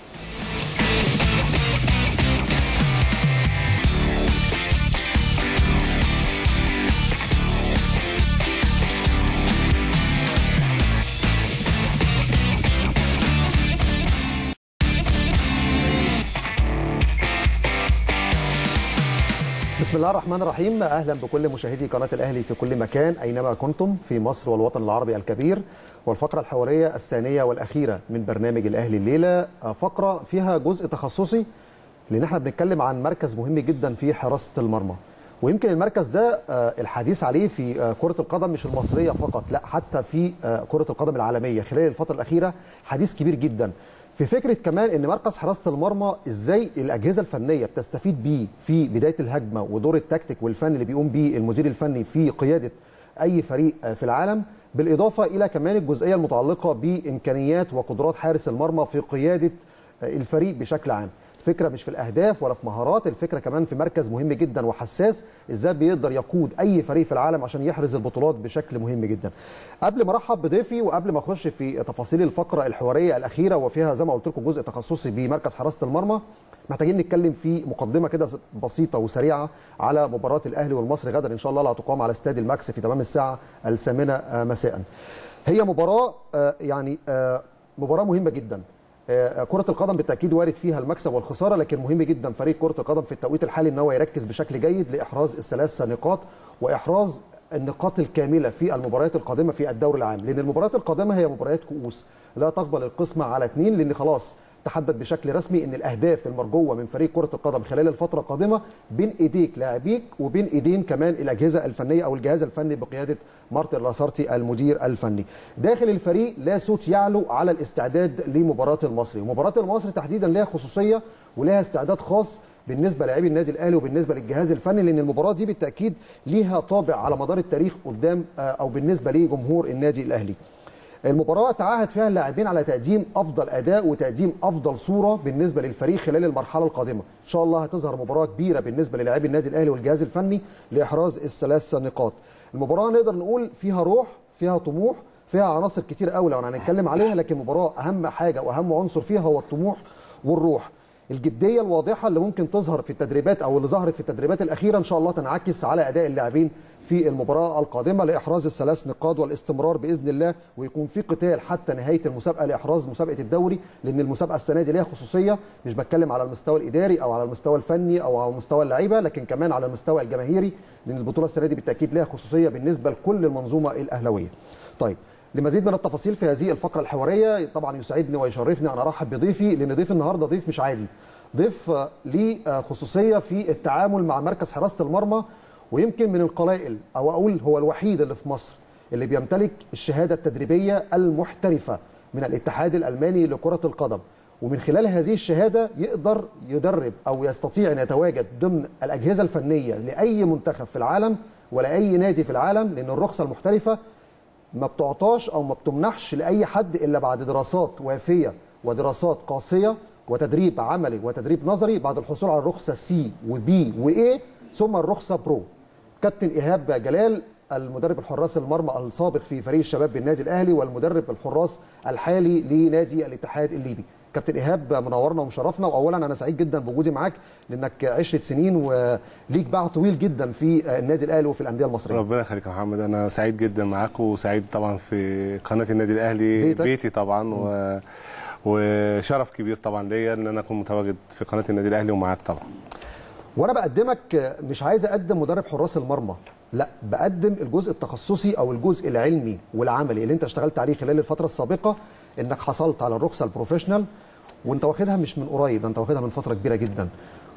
بسم الله الرحمن الرحيم اهلا بكل مشاهدي قناه الاهلي في كل مكان اينما كنتم في مصر والوطن العربي الكبير والفقره الحواريه الثانيه والاخيره من برنامج الاهلي الليله فقره فيها جزء تخصصي لان احنا بنتكلم عن مركز مهم جدا في حراسه المرمى ويمكن المركز ده آه، الحديث عليه في آه، كره القدم مش المصريه فقط لا حتى في آه، كره القدم العالميه خلال الفتره الاخيره حديث كبير جدا في فكره كمان ان مركز حراسه المرمى ازاي الاجهزه الفنيه بتستفيد بيه في بدايه الهجمه ودور التكتيك والفن اللي بيقوم بيه المدير الفني في قياده اي فريق في العالم بالاضافه الى كمان الجزئيه المتعلقه بامكانيات وقدرات حارس المرمى في قياده الفريق بشكل عام الفكره مش في الاهداف ولا في مهارات الفكره كمان في مركز مهم جدا وحساس ازاي بيقدر يقود اي فريق في العالم عشان يحرز البطولات بشكل مهم جدا قبل ما ارحب بضيفي وقبل ما اخش في تفاصيل الفقره الحواريه الاخيره وفيها زي ما قلت لكم جزء تخصصي بمركز حراسه المرمى محتاجين نتكلم في مقدمه كده بسيطه وسريعه على مباراه الاهلي والمصري غدا ان شاء الله اللي هتقام على استاد الماكس في تمام الساعه الثامنه آه، مساء هي مباراه آه، يعني آه، مباراه مهمه جدا آه، كرة القدم بالتأكيد وارد فيها المكسب والخسارة لكن مهم جدا فريق كرة القدم في التوقيت الحالي ان هو يركز بشكل جيد لإحراز الثلاث نقاط وإحراز النقاط الكاملة في المباريات القادمة في الدوري العام لأن المباريات القادمة هي مباريات كؤوس لا تقبل القسمة على اثنين لأن خلاص تحدد بشكل رسمي ان الاهداف المرجوه من فريق كره القدم خلال الفتره القادمه بين ايديك لاعبيك وبين ايدين كمان الاجهزه الفنيه او الجهاز الفني بقياده مارتن لاسارتي المدير الفني. داخل الفريق لا صوت يعلو على الاستعداد لمباراه المصري، ومباراه المصري تحديدا لها خصوصيه ولها استعداد خاص بالنسبه للاعبي النادي الاهلي وبالنسبه للجهاز الفني لان المباراه دي بالتاكيد ليها طابع على مدار التاريخ قدام آه، او بالنسبه لجمهور النادي الاهلي. المباراه تعهد فيها اللاعبين على تقديم افضل اداء وتقديم افضل صوره بالنسبه للفريق خلال المرحله القادمه ان شاء الله هتظهر مباراه كبيره بالنسبه للاعبي النادي الاهلي والجهاز الفني لاحراز الثلاث نقاط المباراه نقدر نقول فيها روح فيها طموح فيها عناصر كتير قوي لو هنتكلم عليها لكن مباراه اهم حاجه واهم عنصر فيها هو الطموح والروح الجديه الواضحه اللي ممكن تظهر في التدريبات او اللي ظهرت في التدريبات الاخيره ان شاء الله تنعكس على اداء اللاعبين في المباراه القادمه لاحراز الثلاث نقاط والاستمرار باذن الله ويكون في قتال حتى نهايه المسابقه لاحراز مسابقه الدوري لان المسابقه السنه دي ليها خصوصيه مش بتكلم على المستوى الاداري او على المستوى الفني او على مستوى اللعيبه لكن كمان على المستوى الجماهيري لان البطوله السنه دي بالتاكيد ليها خصوصيه بالنسبه لكل المنظومه الاهلاويه. طيب لمزيد من التفاصيل في هذه الفقره الحواريه طبعا يسعدني ويشرفني ان ارحب بضيفي لان ضيف النهارده ضيف مش عادي ضيف آه، ليه آه، خصوصيه في التعامل مع مركز حراسه المرمى ويمكن من القلائل او اقول هو الوحيد اللي في مصر اللي بيمتلك الشهاده التدريبيه المحترفه من الاتحاد الالماني لكره القدم ومن خلال هذه الشهاده يقدر يدرب او يستطيع ان يتواجد ضمن الاجهزه الفنيه لاي منتخب في العالم ولا اي نادي في العالم لان الرخصه المحترفه ما بتعطاش او ما بتمنحش لاي حد الا بعد دراسات وافيه ودراسات قاسيه وتدريب عملي وتدريب نظري بعد الحصول على الرخصه سي وبي واي ثم الرخصه برو. كابتن ايهاب جلال المدرب الحراس المرمى السابق في فريق الشباب بالنادي الاهلي والمدرب الحراس الحالي لنادي الاتحاد الليبي. كابتن ايهاب منورنا ومشرفنا واولا انا سعيد جدا بوجودي معاك لانك عشره سنين وليك باع طويل جدا في النادي الاهلي وفي الانديه المصريه. ربنا يخليك يا محمد انا سعيد جدا معاك وسعيد طبعا في قناه النادي الاهلي بيتك. بيتي طبعا و... وشرف كبير طبعا ليا ان انا اكون متواجد في قناه النادي الاهلي ومعاك طبعا وانا بقدمك مش عايز اقدم مدرب حراس المرمى لا بقدم الجزء التخصصي او الجزء العلمي والعملي اللي انت اشتغلت عليه خلال الفتره السابقه انك حصلت على الرخصه البروفيشنال وانت واخدها مش من قريب ده انت واخدها من فتره كبيره جدا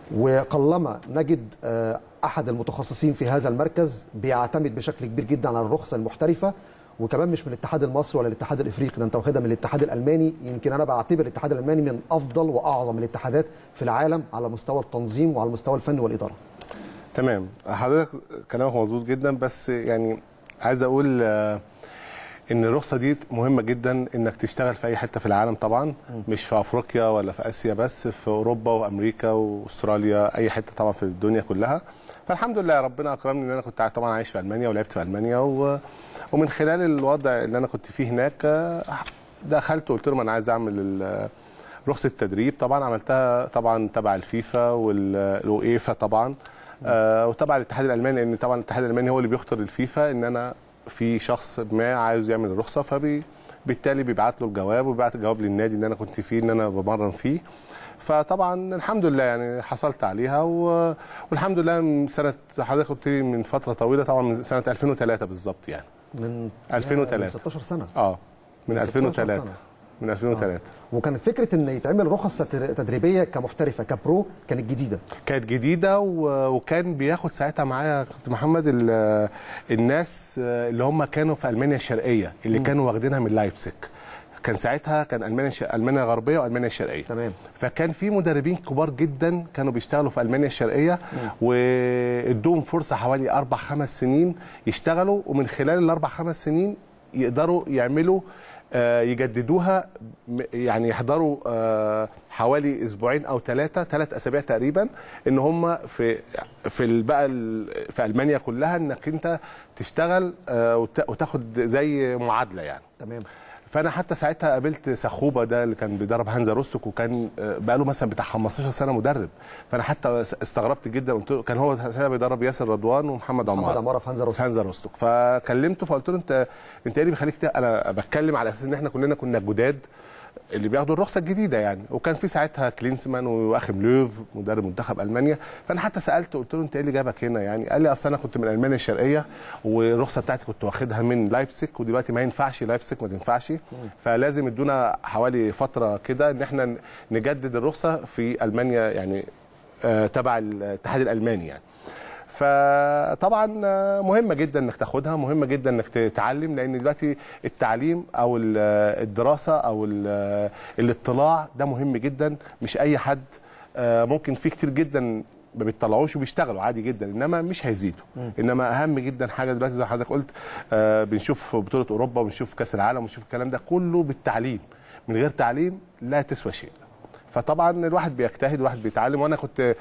وقلما نجد آه، احد المتخصصين في هذا المركز بيعتمد بشكل كبير جدا على الرخصه المحترفه وكمان مش من الاتحاد المصري ولا الاتحاد الافريقي ده انت واخدها من الاتحاد الالماني يمكن انا بعتبر الاتحاد الالماني من افضل واعظم الاتحادات في العالم على مستوى التنظيم وعلى المستوى الفني والاداره تمام حضرتك كلامك مظبوط جدا بس يعني عايز اقول آه، ان الرخصه دي مهمه جدا انك تشتغل في اي حته في العالم طبعا مش في افريقيا ولا في اسيا بس في اوروبا وامريكا واستراليا اي حته طبعا في الدنيا كلها فالحمد لله ربنا اكرمني ان انا كنت طبعا عايش في المانيا ولعبت في المانيا و... ومن خلال الوضع اللي انا كنت فيه هناك آه، دخلت وقلت لهم انا عايز اعمل ال- رخصه تدريب طبعا عملتها طبعا تبع الفيفا والاويفا طبعا آه وتبع الاتحاد الالماني لان طبعا الاتحاد الالماني هو اللي بيختار الفيفا ان انا في شخص ما عاوز يعمل الرخصه فبي بالتالي بيبعت له الجواب وبيبعت الجواب للنادي ان انا كنت فيه ان انا بمرن فيه فطبعا الحمد لله يعني حصلت عليها و... والحمد لله من سنه حضرتك قلت لي من فتره طويله طبعا من سنه 2003 بالظبط يعني من 2003. من 16 سنه اه من من 16 2003 سنة. من 2003 وكانت فكره ان يتعمل رخص تدر- تدريبيه كمحترفه كبرو كانت جديده كانت جديده و- وكان بياخد ساعتها معايا كنت محمد ال- الناس اللي هم كانوا في المانيا الشرقيه اللي كانوا واخدينها من لايبسك كان ساعتها كان المانيا ش... المانيا الغربيه والمانيا الشرقيه تمام. فكان في مدربين كبار جدا كانوا بيشتغلوا في المانيا الشرقيه وادوهم فرصه حوالي اربع خمس سنين يشتغلوا ومن خلال الاربع خمس سنين يقدروا يعملوا آه، يجددوها م- يعني يحضروا آه، حوالي اسبوعين او ثلاثه ثلاث اسابيع تقريبا ان هم في في ال- بقى ال- في المانيا كلها انك انت تشتغل آه، وت- وتاخد زي معادله يعني تمام فانا حتى ساعتها قابلت سخوبه ده اللي كان بيدرب هانزا روستوك وكان آه، بقاله مثلا بتاع 15 سنه مدرب فانا حتى استغربت جدا قلت له كان هو ساعتها بيدرب ياسر رضوان ومحمد عمار محمد عماره في هانزا روسا هانزا روستوك فكلمته فقلت له انت انت ايه اللي بيخليك ت- انا بتكلم على اساس ان احنا كلنا كنا جداد اللي بياخدوا الرخصه الجديده يعني وكان في ساعتها كلينسمان وواخم لوف مدرب منتخب المانيا فانا حتى سالته قلت له انت ايه اللي جابك هنا يعني قال لي اصل انا كنت من المانيا الشرقيه والرخصه بتاعتي كنت واخدها من لايبسك ودلوقتي ما ينفعش لايبسك ما تنفعش فلازم يدونا حوالي فتره كده ان احنا نجدد الرخصه في المانيا يعني آه، تبع الاتحاد الالماني يعني فطبعا آه، مهمه جدا انك تاخدها مهمه جدا انك تتعلم لان دلوقتي التعليم او ال- الدراسه او ال- الاطلاع ده مهم جدا مش اي حد آه، ممكن في كتير جدا ما بيطلعوش وبيشتغلوا عادي جدا انما مش هيزيدوا انما اهم جدا حاجه دلوقتي زي ما حضرتك قلت آه، بنشوف بطوله اوروبا وبنشوف كاس العالم وبنشوف الكلام ده كله بالتعليم من غير تعليم لا تسوى شيء فطبعا الواحد بيجتهد الواحد بيتعلم وانا كنت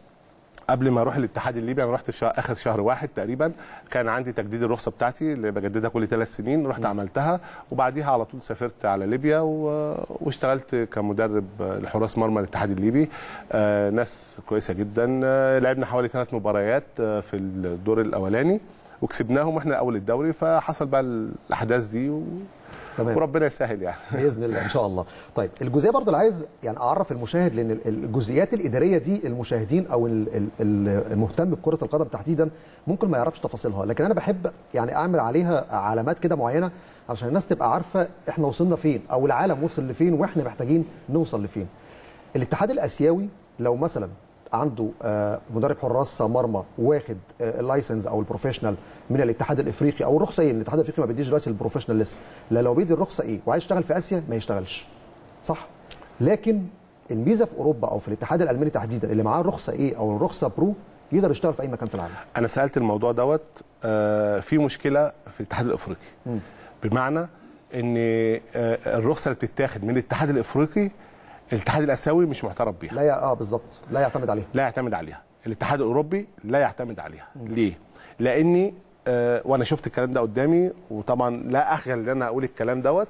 قبل ما اروح الاتحاد الليبي انا رحت في شهر اخر شهر واحد تقريبا كان عندي تجديد الرخصه بتاعتي اللي بجددها كل ثلاث سنين رحت عملتها وبعديها على طول سافرت على ليبيا و... واشتغلت كمدرب لحراس مرمى الاتحاد الليبي آه ناس كويسه جدا آه لعبنا حوالي ثلاث مباريات آه في الدور الاولاني وكسبناهم واحنا اول الدوري فحصل بقى الاحداث دي و... تمام وربنا يسهل يعني باذن الله ان شاء الله طيب الجزئيه برضو اللي عايز يعني اعرف المشاهد لان ال- الجزئيات الاداريه دي المشاهدين او ال- ال- ال- المهتم بكره القدم تحديدا ممكن ما يعرفش تفاصيلها لكن انا بحب يعني اعمل عليها علامات كده معينه عشان الناس تبقى عارفه احنا وصلنا فين او العالم وصل لفين واحنا محتاجين نوصل لفين الاتحاد الاسيوي لو مثلا عنده آه، مدرب حراس مرمى واخد آه، اللايسنس او البروفيشنال من الاتحاد الافريقي او الرخصه ايه الاتحاد الافريقي ما بيديش دلوقتي البروفيشنال لسه لا لو بيدي الرخصه ايه وعايز يشتغل في اسيا ما يشتغلش صح لكن الميزه في اوروبا او في الاتحاد الالماني تحديدا اللي معاه الرخصه ايه او الرخصه برو يقدر يشتغل في اي مكان في العالم انا سالت الموضوع دوت آه، في مشكله في الاتحاد الافريقي بمعنى ان آه، الرخصه اللي بتتاخد من الاتحاد الافريقي الاتحاد الاسيوي مش معترف بيها لا يا اه بالظبط لا يعتمد عليها لا يعتمد عليها الاتحاد الاوروبي لا يعتمد عليها ليه لاني آه وانا شفت الكلام ده قدامي وطبعا لا اخجل ان انا اقول الكلام دوت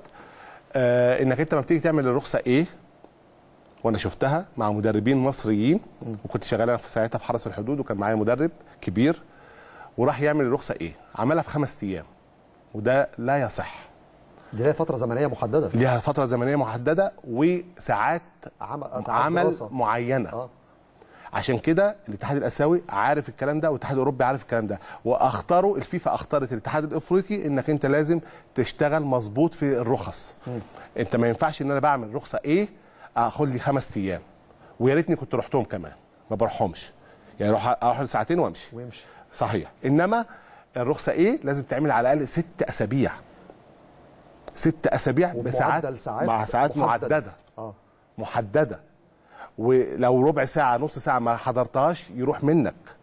آه انك انت لما بتيجي تعمل الرخصه ايه وانا شفتها مع مدربين مصريين وكنت شغال انا في ساعتها في حرس الحدود وكان معايا مدرب كبير وراح يعمل الرخصه ايه عملها في خمس ايام وده لا يصح دي ليها فتره زمنيه محدده ليها فتره زمنيه محدده وساعات عمل عمل دراسة. معينه اه عشان كده الاتحاد الاسيوي عارف الكلام ده والاتحاد الاوروبي عارف الكلام ده واختاروا الفيفا اختارت الاتحاد الافريقي انك انت لازم تشتغل مظبوط في الرخص انت ما ينفعش ان انا بعمل رخصه ايه اخد لي خمس ايام ويا ريتني كنت رحتهم كمان ما بروحهمش يعني اروح اروح ساعتين وامشي ويمشي صحيح انما الرخصه ايه لازم تعمل على الاقل ست اسابيع ست اسابيع بساعات ومعدل ساعات مع ساعات محدد. معدده اه محدده ولو ربع ساعه نص ساعه ما حضرتهاش يروح منك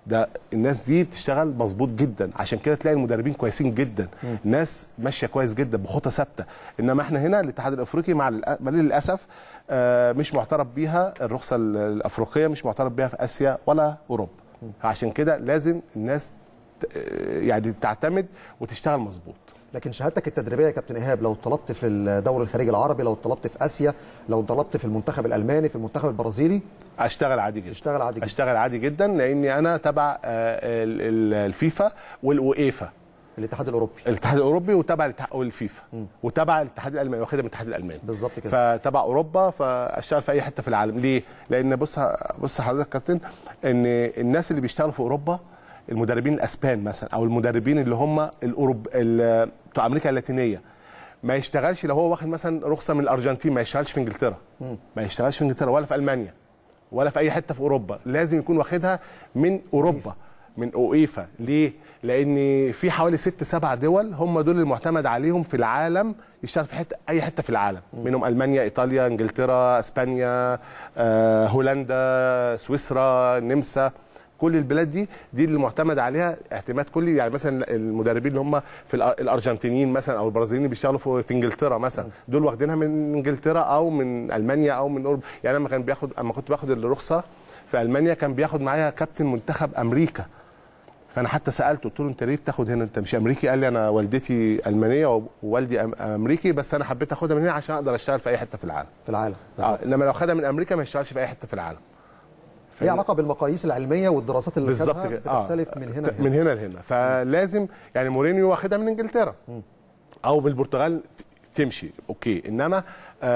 ده الناس دي بتشتغل مظبوط جدا عشان كده تلاقي المدربين كويسين جدا ناس ماشيه كويس جدا بخطى ثابته انما احنا هنا الاتحاد الافريقي مع الأ- مع للاسف آه، مش معترف بيها الرخصه ال- الافريقيه مش معترف بيها في اسيا ولا اوروبا عشان كده لازم الناس ت- آه، يعني تعتمد وتشتغل مظبوط لكن شهادتك التدريبيه يا كابتن ايهاب لو طلبت في الدوري الخارجي العربي لو طلبت في اسيا لو طلبت في المنتخب الالماني في المنتخب البرازيلي اشتغل عادي جدا تشتغل عادي جدا اشتغل عادي جدا لاني انا تبع آه، ال- ال- الفيفا والاويفا الاتحاد الاوروبي الاتحاد الاوروبي وتبع الاتحاد والفيفا وتبع الاتحاد الالماني واخدها من الاتحاد الالماني بالظبط كده فتبع اوروبا فاشتغل في اي حته في العالم ليه لان بص بص حضرتك يا كابتن ان الناس اللي بيشتغلوا في اوروبا المدربين الاسبان مثلا او المدربين اللي هم الاوروب ال- بتوع امريكا اللاتينيه ما يشتغلش لو هو واخد مثلا رخصه من الارجنتين ما يشتغلش في انجلترا ما يشتغلش في انجلترا ولا في المانيا ولا في اي حته في اوروبا لازم يكون واخدها من اوروبا من اويفا ليه لان في حوالي ست سبع دول هم دول المعتمد عليهم في العالم يشتغل في حته اي حته في العالم منهم المانيا ايطاليا انجلترا اسبانيا آه، هولندا سويسرا النمسا كل البلاد دي دي اللي معتمد عليها اعتماد كلي يعني مثلا المدربين اللي هم في الأر- الارجنتينيين مثلا او البرازيليين اللي بيشتغلوا في في انجلترا مثلا دول واخدينها من انجلترا او من المانيا او من اوروبا يعني لما كان بياخد اما كنت باخد الرخصه في المانيا كان بياخد معايا كابتن منتخب امريكا فانا حتى سالته قلت له انت ليه بتاخد هنا انت مش امريكي قال لي انا والدتي المانيه ووالدي أم- امريكي بس انا حبيت اخدها من هنا عشان اقدر اشتغل في اي حته في العالم في العالم آه، انما لو خدها من امريكا ما يشتغلش في اي حته في العالم ليه علاقه بالمقاييس العلميه والدراسات اللي بالظبط خدها كده بتختلف من هنا من لهنا هنا لهنا فلازم يعني مورينيو واخدها من انجلترا او بالبرتغال ت- تمشي اوكي انما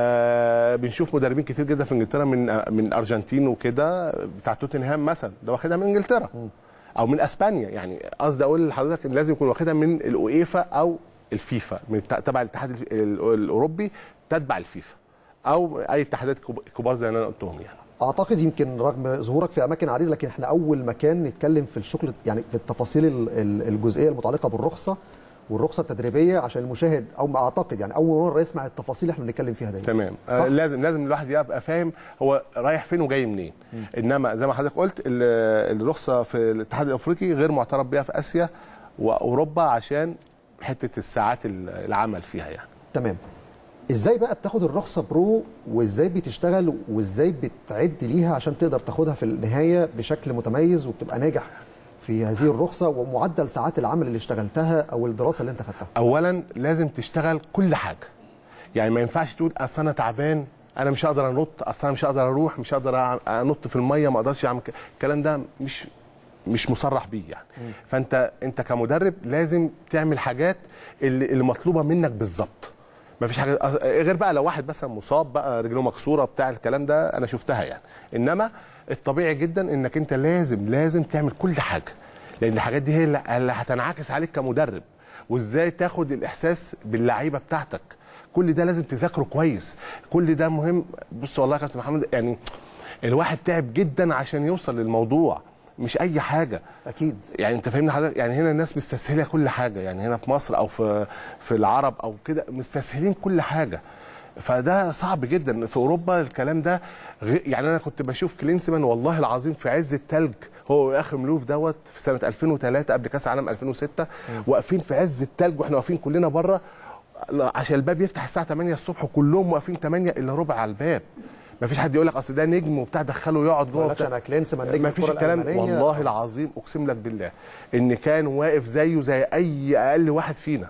آه بنشوف مدربين كتير جدا في انجلترا من آه من ارجنتين وكده بتاع توتنهام مثلا ده واخدها من انجلترا او من اسبانيا يعني قصدي اقول لحضرتك ان لازم يكون واخدها من الاويفا او الفيفا من الت- تبع الاتحاد الف- ال- الاوروبي تتبع الفيفا او اي اتحادات كب- كبار زي ما انا قلتهم يعني اعتقد يمكن رغم ظهورك في اماكن عديده لكن احنا اول مكان نتكلم في الشغل يعني في التفاصيل ال- ال- الجزئيه المتعلقه بالرخصه والرخصه التدريبيه عشان المشاهد او ما اعتقد يعني اول مره يسمع التفاصيل اللي احنا بنتكلم فيها دي تمام صح؟ آه لازم لازم الواحد يبقى فاهم هو رايح فين وجاي منين انما زي ما حضرتك قلت ال- الرخصه في الاتحاد الافريقي غير معترف بها في اسيا واوروبا عشان حته الساعات ال- العمل فيها يعني تمام ازاي بقى بتاخد الرخصه برو وازاي بتشتغل وازاي بتعد ليها عشان تقدر تاخدها في النهايه بشكل متميز وبتبقى ناجح في هذه الرخصه ومعدل ساعات العمل اللي اشتغلتها او الدراسه اللي انت خدتها اولا لازم تشتغل كل حاجه يعني ما ينفعش تقول اصل انا تعبان انا مش هقدر انط اصل انا مش هقدر اروح مش هقدر أع- انط في الميه ما اقدرش اعمل ك- الكلام ده مش مش مصرح بيه يعني فانت انت كمدرب لازم تعمل حاجات اللي, اللي مطلوبه منك بالظبط ما فيش حاجه أه، غير بقى لو واحد مثلا مصاب بقى رجله مكسوره بتاع الكلام ده انا شفتها يعني انما الطبيعي جدا انك انت لازم لازم تعمل كل حاجه لان الحاجات دي هي اللي اللي هتنعكس عليك كمدرب وازاي تاخد الاحساس باللعيبه بتاعتك كل ده لازم تذاكره كويس كل ده مهم بص والله يا كابتن محمد يعني الواحد تعب جدا عشان يوصل للموضوع مش اي حاجه اكيد يعني انت فاهمني حضرتك يعني هنا الناس مستسهله كل حاجه يعني هنا في مصر او في في العرب او كده مستسهلين كل حاجه فده صعب جدا في اوروبا الكلام ده غي- يعني انا كنت بشوف كلينسمان والله العظيم في عز التلج هو واخر ملوف دوت في سنه 2003 قبل كاس العالم 2006 واقفين في عز التلج واحنا واقفين كلنا بره عشان الباب يفتح الساعه 8 الصبح وكلهم واقفين 8 الا ربع على الباب ما فيش حد يقول لك اصل ده نجم وبتاع دخله يقعد جوه ما وبتاع. انا كلينسمان نجم ما فيش الكرة الكلام الألمانية. والله العظيم اقسم لك بالله ان كان واقف زيه زي اي اقل واحد فينا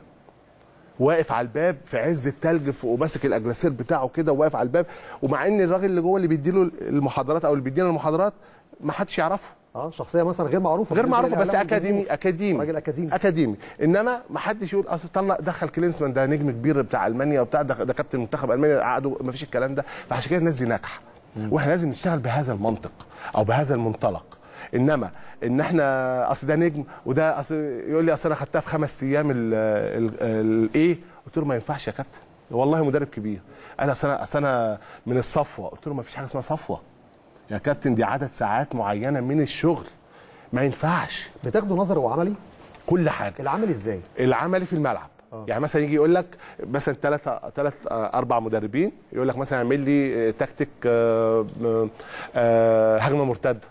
واقف على الباب في عز التلج ف- وماسك الاجلاسير بتاعه كده وواقف على الباب ومع ان الراجل اللي جوه اللي بيديله المحاضرات او اللي بيدينا المحاضرات ما حدش يعرفه اه شخصيه مثلا غير معروفه غير بالنسبة معروفه بس للإعلام اكاديمي والجمهور. اكاديمي راجل اكاديمي اكاديمي انما ما حدش يقول اصل طلع دخل كلينسمان ده نجم كبير بتاع المانيا وبتاع ده, ده كابتن منتخب المانيا قعدوا ما فيش الكلام ده فعشان كده الناس دي ناجحه واحنا لازم نشتغل بهذا المنطق او بهذا المنطلق انما ان احنا اصل ده نجم وده اصل يقول لي اصل انا خدتها في خمس ايام الايه قلت له ما ينفعش يا كابتن والله مدرب كبير قال اصل انا اصل انا من الصفوه قلت له ما فيش حاجه اسمها صفوه يا كابتن دي عدد ساعات معينه من الشغل ما ينفعش بتاخده نظري وعملي كل حاجه العملي ازاي العملي في الملعب آه. يعني مثلا يجي يقول لك مثلا ثلاث ثلاث اربع مدربين يقول لك مثلا اعمل لي آه، تكتيك آه، آه، هجمه مرتده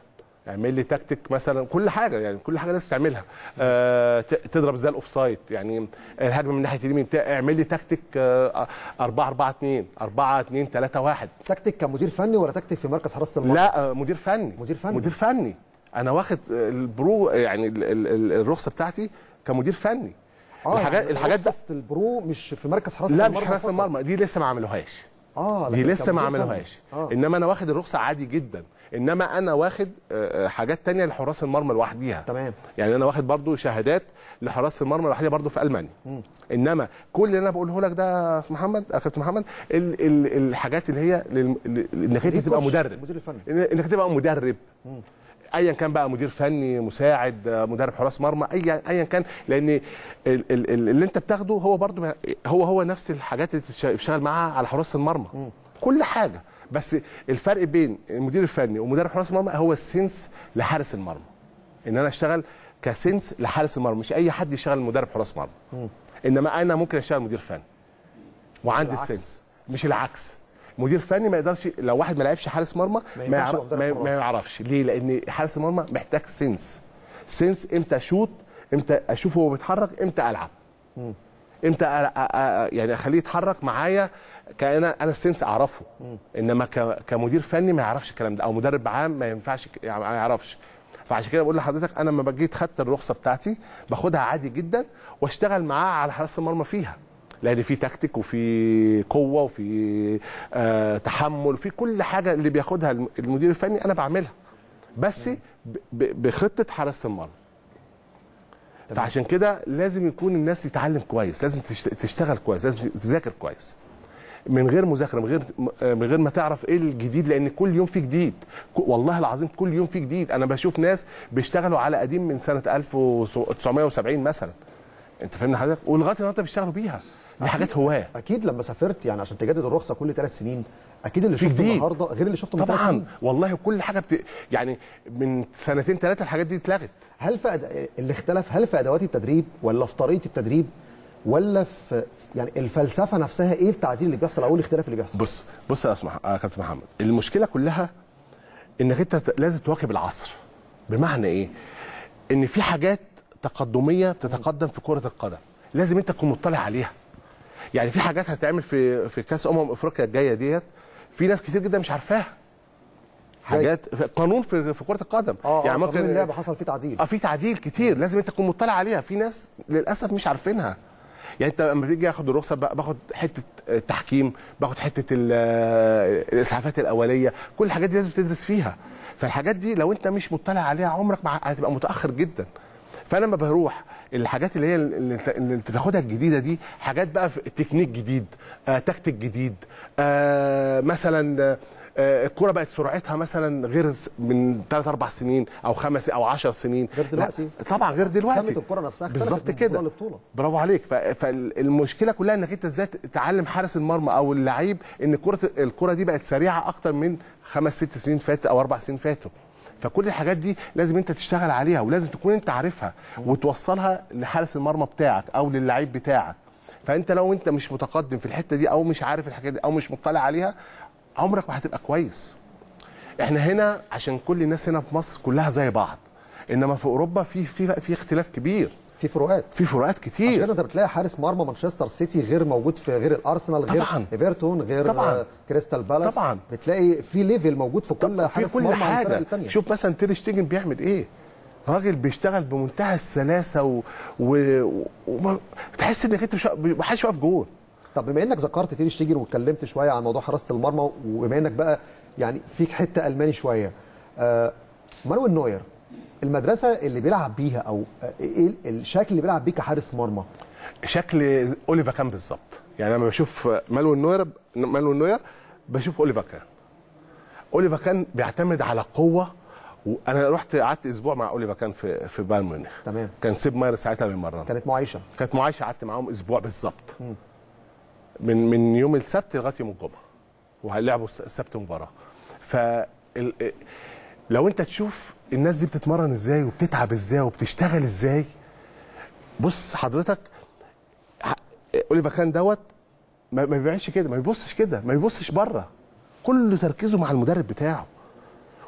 اعمل لي تكتيك مثلا كل حاجه يعني كل حاجه لازم تعملها آه ت- تضرب ازاي الاوف سايد يعني الهجمه من ناحيه اليمين تا- اعمل لي تكتيك آه 4 4 2 4 2 3 1 تكتيك كمدير فني ولا تكتيك في مركز حراسه المرمى لا آه، مدير فني مدير فني. مدير فني انا واخد آه، البرو يعني ال- ال- ال- الرخصه بتاعتي كمدير فني الحاجات يعني الحاجات ده رخصة البرو مش في مركز حراسه لا المرمى مش حراس فقط. المرمى دي لسه ما عملوهاش اه دي لكن لسه ما كمدير فني. عملوهاش اه انما انا واخد الرخصه عادي جدا انما انا واخد آه، آه، حاجات تانية لحراس المرمى لوحديها تمام يعني انا واخد برضو شهادات لحراس المرمى لوحديها برضو في المانيا انما كل اللي انا بقوله لك ده يا محمد يا كابتن محمد ال ال الحاجات اللي هي لل- ل- انك انت دي تبقى كوتش، مدرب المدير الفني إن- انك تبقى مدرب ايا كان بقى مدير فني مساعد آه، مدرب حراس مرمى ايا ايا كان لان ال- ال- ال- اللي انت بتاخده هو برضو ما- هو هو نفس الحاجات اللي بتشت- بتشتغل معاها على حراس المرمى كل حاجه بس الفرق بين المدير الفني ومدرب حراس المرمى هو السنس لحارس المرمى ان انا اشتغل كسنس لحارس المرمى مش اي حد يشتغل مدرب حراس مرمى انما انا ممكن اشتغل مدير فني وعندي العكس. السنس مش العكس مدير فني ما يقدرش لو واحد ما لعبش حارس مرمى ما ما, ينفعش يعرف يبقى مدرب ما, ما حراس. يعرفش ليه لان حارس المرمى محتاج سنس سنس امتى اشوط امتى اشوفه وهو بيتحرك امتى العب امتى أ- أ- أ- يعني اخليه يتحرك معايا كان انا انا السنس اعرفه انما ك- كمدير فني ما يعرفش الكلام ده او مدرب عام ما ينفعش ك- يعني ما يعرفش فعشان كده بقول لحضرتك انا لما جيت خدت الرخصه بتاعتي باخدها عادي جدا واشتغل معاه على حراسه المرمى فيها لان في تكتيك وفي قوه وفي آه تحمل وفي كل حاجه اللي بياخدها الم- المدير الفني انا بعملها بس ب- ب- بخطه حراسه المرمى فعشان كده لازم يكون الناس يتعلم كويس لازم تشت- تشتغل كويس لازم تذاكر كويس من غير مذاكره من غير من غير ما تعرف ايه الجديد لان كل يوم في جديد ك- والله العظيم كل يوم في جديد انا بشوف ناس بيشتغلوا على قديم من سنه 1970 مثلا انت فاهمني حضرتك ولغايه النهارده بيشتغلوا بيها دي حاجات هواه اكيد لما سافرت يعني عشان تجدد الرخصه كل ثلاث سنين اكيد اللي في شفته جديد. النهارده غير اللي شفته من ثلاث طبعا سنين والله كل حاجه بت... يعني من سنتين ثلاثه الحاجات دي اتلغت هل في أد... اللي اختلف هل في ادوات التدريب ولا في طريقه التدريب ولا في يعني الفلسفه نفسها ايه التعديل اللي بيحصل او الاختلاف اللي بيحصل بص بص يا اسمح يا كابتن محمد المشكله كلها انك انت ت- لازم تواكب العصر بمعنى ايه ان في حاجات تقدميه بتتقدم في كره القدم لازم انت تكون مطلع عليها يعني في حاجات هتعمل في في كاس امم افريقيا الجايه ديت في ناس كتير جدا مش عارفاها حاجات في قانون في في كره القدم اه يعني ممكن ممكن اللعبه حصل فيه تعديل اه في تعديل كتير لازم انت تكون مطلع عليها في ناس للاسف مش عارفينها يعني انت لما بيجي ياخد الرخصه بقى- باخد حته التحكيم باخد حته ال- الاسعافات الاوليه كل الحاجات دي لازم تدرس فيها فالحاجات دي لو انت مش مطلع عليها عمرك ما هتبقى متاخر جدا فانا لما بروح الحاجات اللي هي اللي انت اللي انت تاخدها الجديده دي حاجات بقى في تكنيك جديد آه تكتيك جديد آه مثلا آه آه، الكرة بقت سرعتها مثلا غير س- من 3 4 سنين او خمس او 10 سنين غير دلوقتي. لا، طبعا غير دلوقتي خامة الكرة نفسها اختلفت بالظبط من كده بطولة لبطولة. برافو عليك ف- فالمشكله كلها انك انت ازاي تعلم حارس المرمى او اللعيب ان كره الكره دي بقت سريعه اكتر من خمس ست سنين فاتت او اربع سنين فاتوا فكل الحاجات دي لازم انت تشتغل عليها ولازم تكون انت عارفها وتوصلها لحارس المرمى بتاعك او للعيب بتاعك فانت لو انت مش متقدم في الحته دي او مش عارف الحاجات دي او مش مطلع عليها عمرك ما هتبقى كويس احنا هنا عشان كل الناس هنا في مصر كلها زي بعض انما في اوروبا في في في اختلاف كبير في فروقات في فروقات عشان كتير كده انت بتلاقي حارس مرمى مانشستر سيتي غير موجود في غير الارسنال غير طبعاً. ايفرتون غير طبعاً. آه، كريستال بالاس طبعاً. بتلاقي في ليفل موجود في كل في حارس كل مرمى عن الفرق حاجه التانية شوف مثلا تير شتيجن بيعمل ايه راجل بيشتغل بمنتهى السلاسه و... و... وما تحس انك انت مش ما حدش واقف جول طب بما انك ذكرت تير شتيجن واتكلمت شويه عن موضوع حراسه المرمى وبما انك بقى يعني فيك حته الماني شويه آه مانويل نوير المدرسه اللي بيلعب بيها او آه، ايه الشكل اللي بيلعب بيه كحارس مرمى شكل اوليفا كان بالظبط يعني لما بشوف مالوين نوير مالوين نوير بشوف اوليفا كان اوليفا كان بيعتمد على قوه وانا رحت قعدت اسبوع مع اوليفا كان في في بايرن ميونخ تمام كان سيب ماير ساعتها بيمرن كانت معيشه كانت معايشه قعدت معاهم اسبوع بالظبط من من يوم السبت لغايه يوم الجمعه وهيلعبوا الس- السبت مباراه ف ال- لو انت تشوف الناس دي بتتمرن ازاي وبتتعب ازاي وبتشتغل ازاي بص حضرتك ح- اوليفا كان دوت ما ما بيعملش كده ما بيبصش كده ما بيبصش بره كل تركيزه مع المدرب بتاعه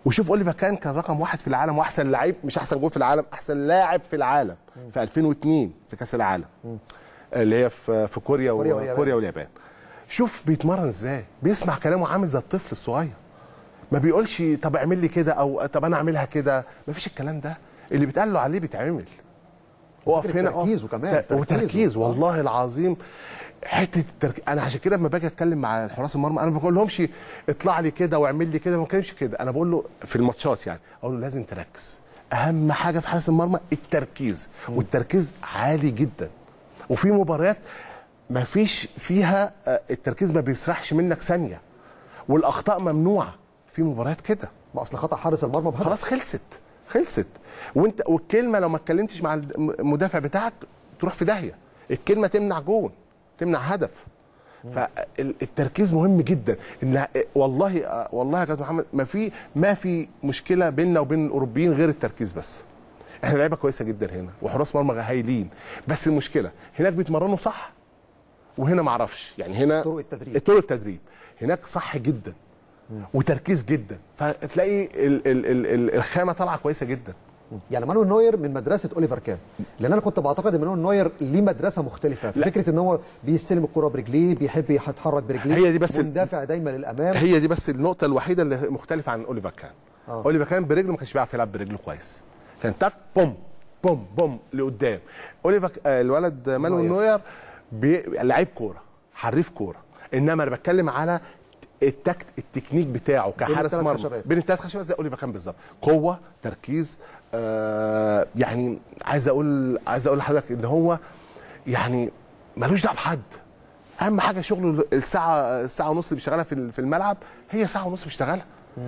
وشوف اوليفر كان كان رقم واحد في العالم واحسن لعيب مش احسن جول في العالم احسن لاعب في العالم في 2002 في كاس العالم اللي هي في في كوريا كوريا واليابان. وكوريا واليابان شوف بيتمرن ازاي بيسمع كلامه عامل زي الطفل الصغير ما بيقولش طب اعمل لي كده او طب انا اعملها كده ما فيش الكلام ده اللي بيتقال له عليه بيتعمل اقف فكرة هنا اقف. تركيزه كمان، ت- وتركيز تركيزه. والله العظيم حته التركيز انا عشان كده لما باجي اتكلم مع حراس المرمى انا ما بقولهمش اطلع لي كده واعمل لي كده ما بتكلمش كده انا بقول له في الماتشات يعني اقول له لازم تركز اهم حاجه في حارس المرمى التركيز والتركيز عالي جدا وفي مباريات ما فيش فيها آه، التركيز ما بيسرحش منك ثانيه والاخطاء ممنوعه في مباريات كده ما اصل خطا حارس المرمى بهدف خلاص خلصت خلصت وانت والكلمه لو ما اتكلمتش مع المدافع بتاعك تروح في داهيه الكلمه تمنع جون تمنع هدف فالتركيز مهم جدا ان والله والله يا كابتن محمد ما في ما في مشكله بيننا وبين الاوروبيين غير التركيز بس احنا لعيبه كويسه جدا هنا وحراس مرمى هايلين بس المشكله هناك بيتمرنوا صح وهنا ما اعرفش يعني هنا طرق التدريب. طرق التدريب هناك صح جدا وتركيز جدا فتلاقي ال ال ال ال الخامه طالعه كويسه جدا يعني مانويل نوير من مدرسه اوليفر كان لان انا كنت بعتقد ان مانويل نوير ليه مدرسه مختلفه في لا. فكره ان هو بيستلم الكره برجليه بيحب يتحرك برجليه هي دي بس- مندفع دايما للامام هي دي بس النقطه الوحيده اللي مختلفه عن اوليفر كان آه. اوليفر كان برجله ما كانش بيعرف يلعب برجله كويس كان تك بوم بوم بوم لقدام اوليفر آه، الولد مانويل نوير. نوير بي... لعيب كوره حريف كوره انما انا بتكلم على التكت التكنيك بتاعه كحارس التلات مرمى خشبات. بين الثلاث خشبات زي اوليفر كان بالظبط قوه تركيز آه يعني عايز اقول عايز اقول لحضرتك ان هو يعني ملوش دعوه بحد اهم حاجه شغله الساعه الساعه ونص اللي بيشتغلها في في الملعب هي ساعه ونص بيشتغلها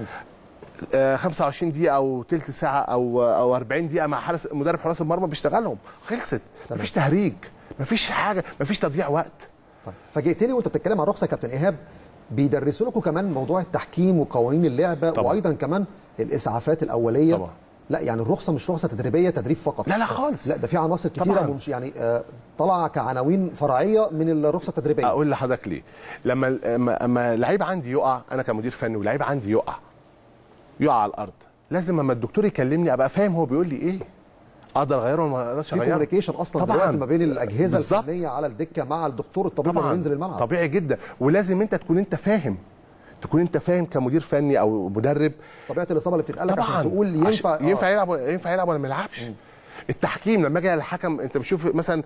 آه 25 دقيقه او تلت ساعه او او 40 دقيقه مع حارس مدرب حراس المرمى بيشتغلهم خلصت مفيش تهريج مفيش حاجه مفيش تضييع وقت طيب فاجئتني وانت بتتكلم عن الرخصه يا كابتن ايهاب بيدرسوا لكم كمان موضوع التحكيم وقوانين اللعبه طبعا. وايضا كمان الاسعافات الاوليه طبعا. لا يعني الرخصه مش رخصه تدريبيه تدريب فقط لا لا خالص لا ده في عناصر كتيره طبعاً. منش يعني آه طالعه كعناوين فرعيه من الرخصه التدريبيه اقول لحضرتك ليه لما اما اما لعيب عندي يقع انا كمدير فني ولعيب عندي يقع يقع على الارض لازم اما الدكتور يكلمني ابقى فاهم هو بيقول لي ايه اقدر اغيره ولا ما اقدرش في اغيره كوميونيكيشن اصلا طبعاً. دلوقتي ما بين الاجهزه بالظبط. الفنيه على الدكه مع الدكتور الطبيب لما طبعا بينزل الملعب طبيعي جدا ولازم انت تكون انت فاهم تكون انت فاهم كمدير فني او مدرب طبيعه الاصابه اللي بتتقال لك طبعا عشان تقول ينفع عشان ينفع يلعب ينفع يلعب ولا ما يلعبش التحكيم لما اجي على الحكم انت بتشوف مثلا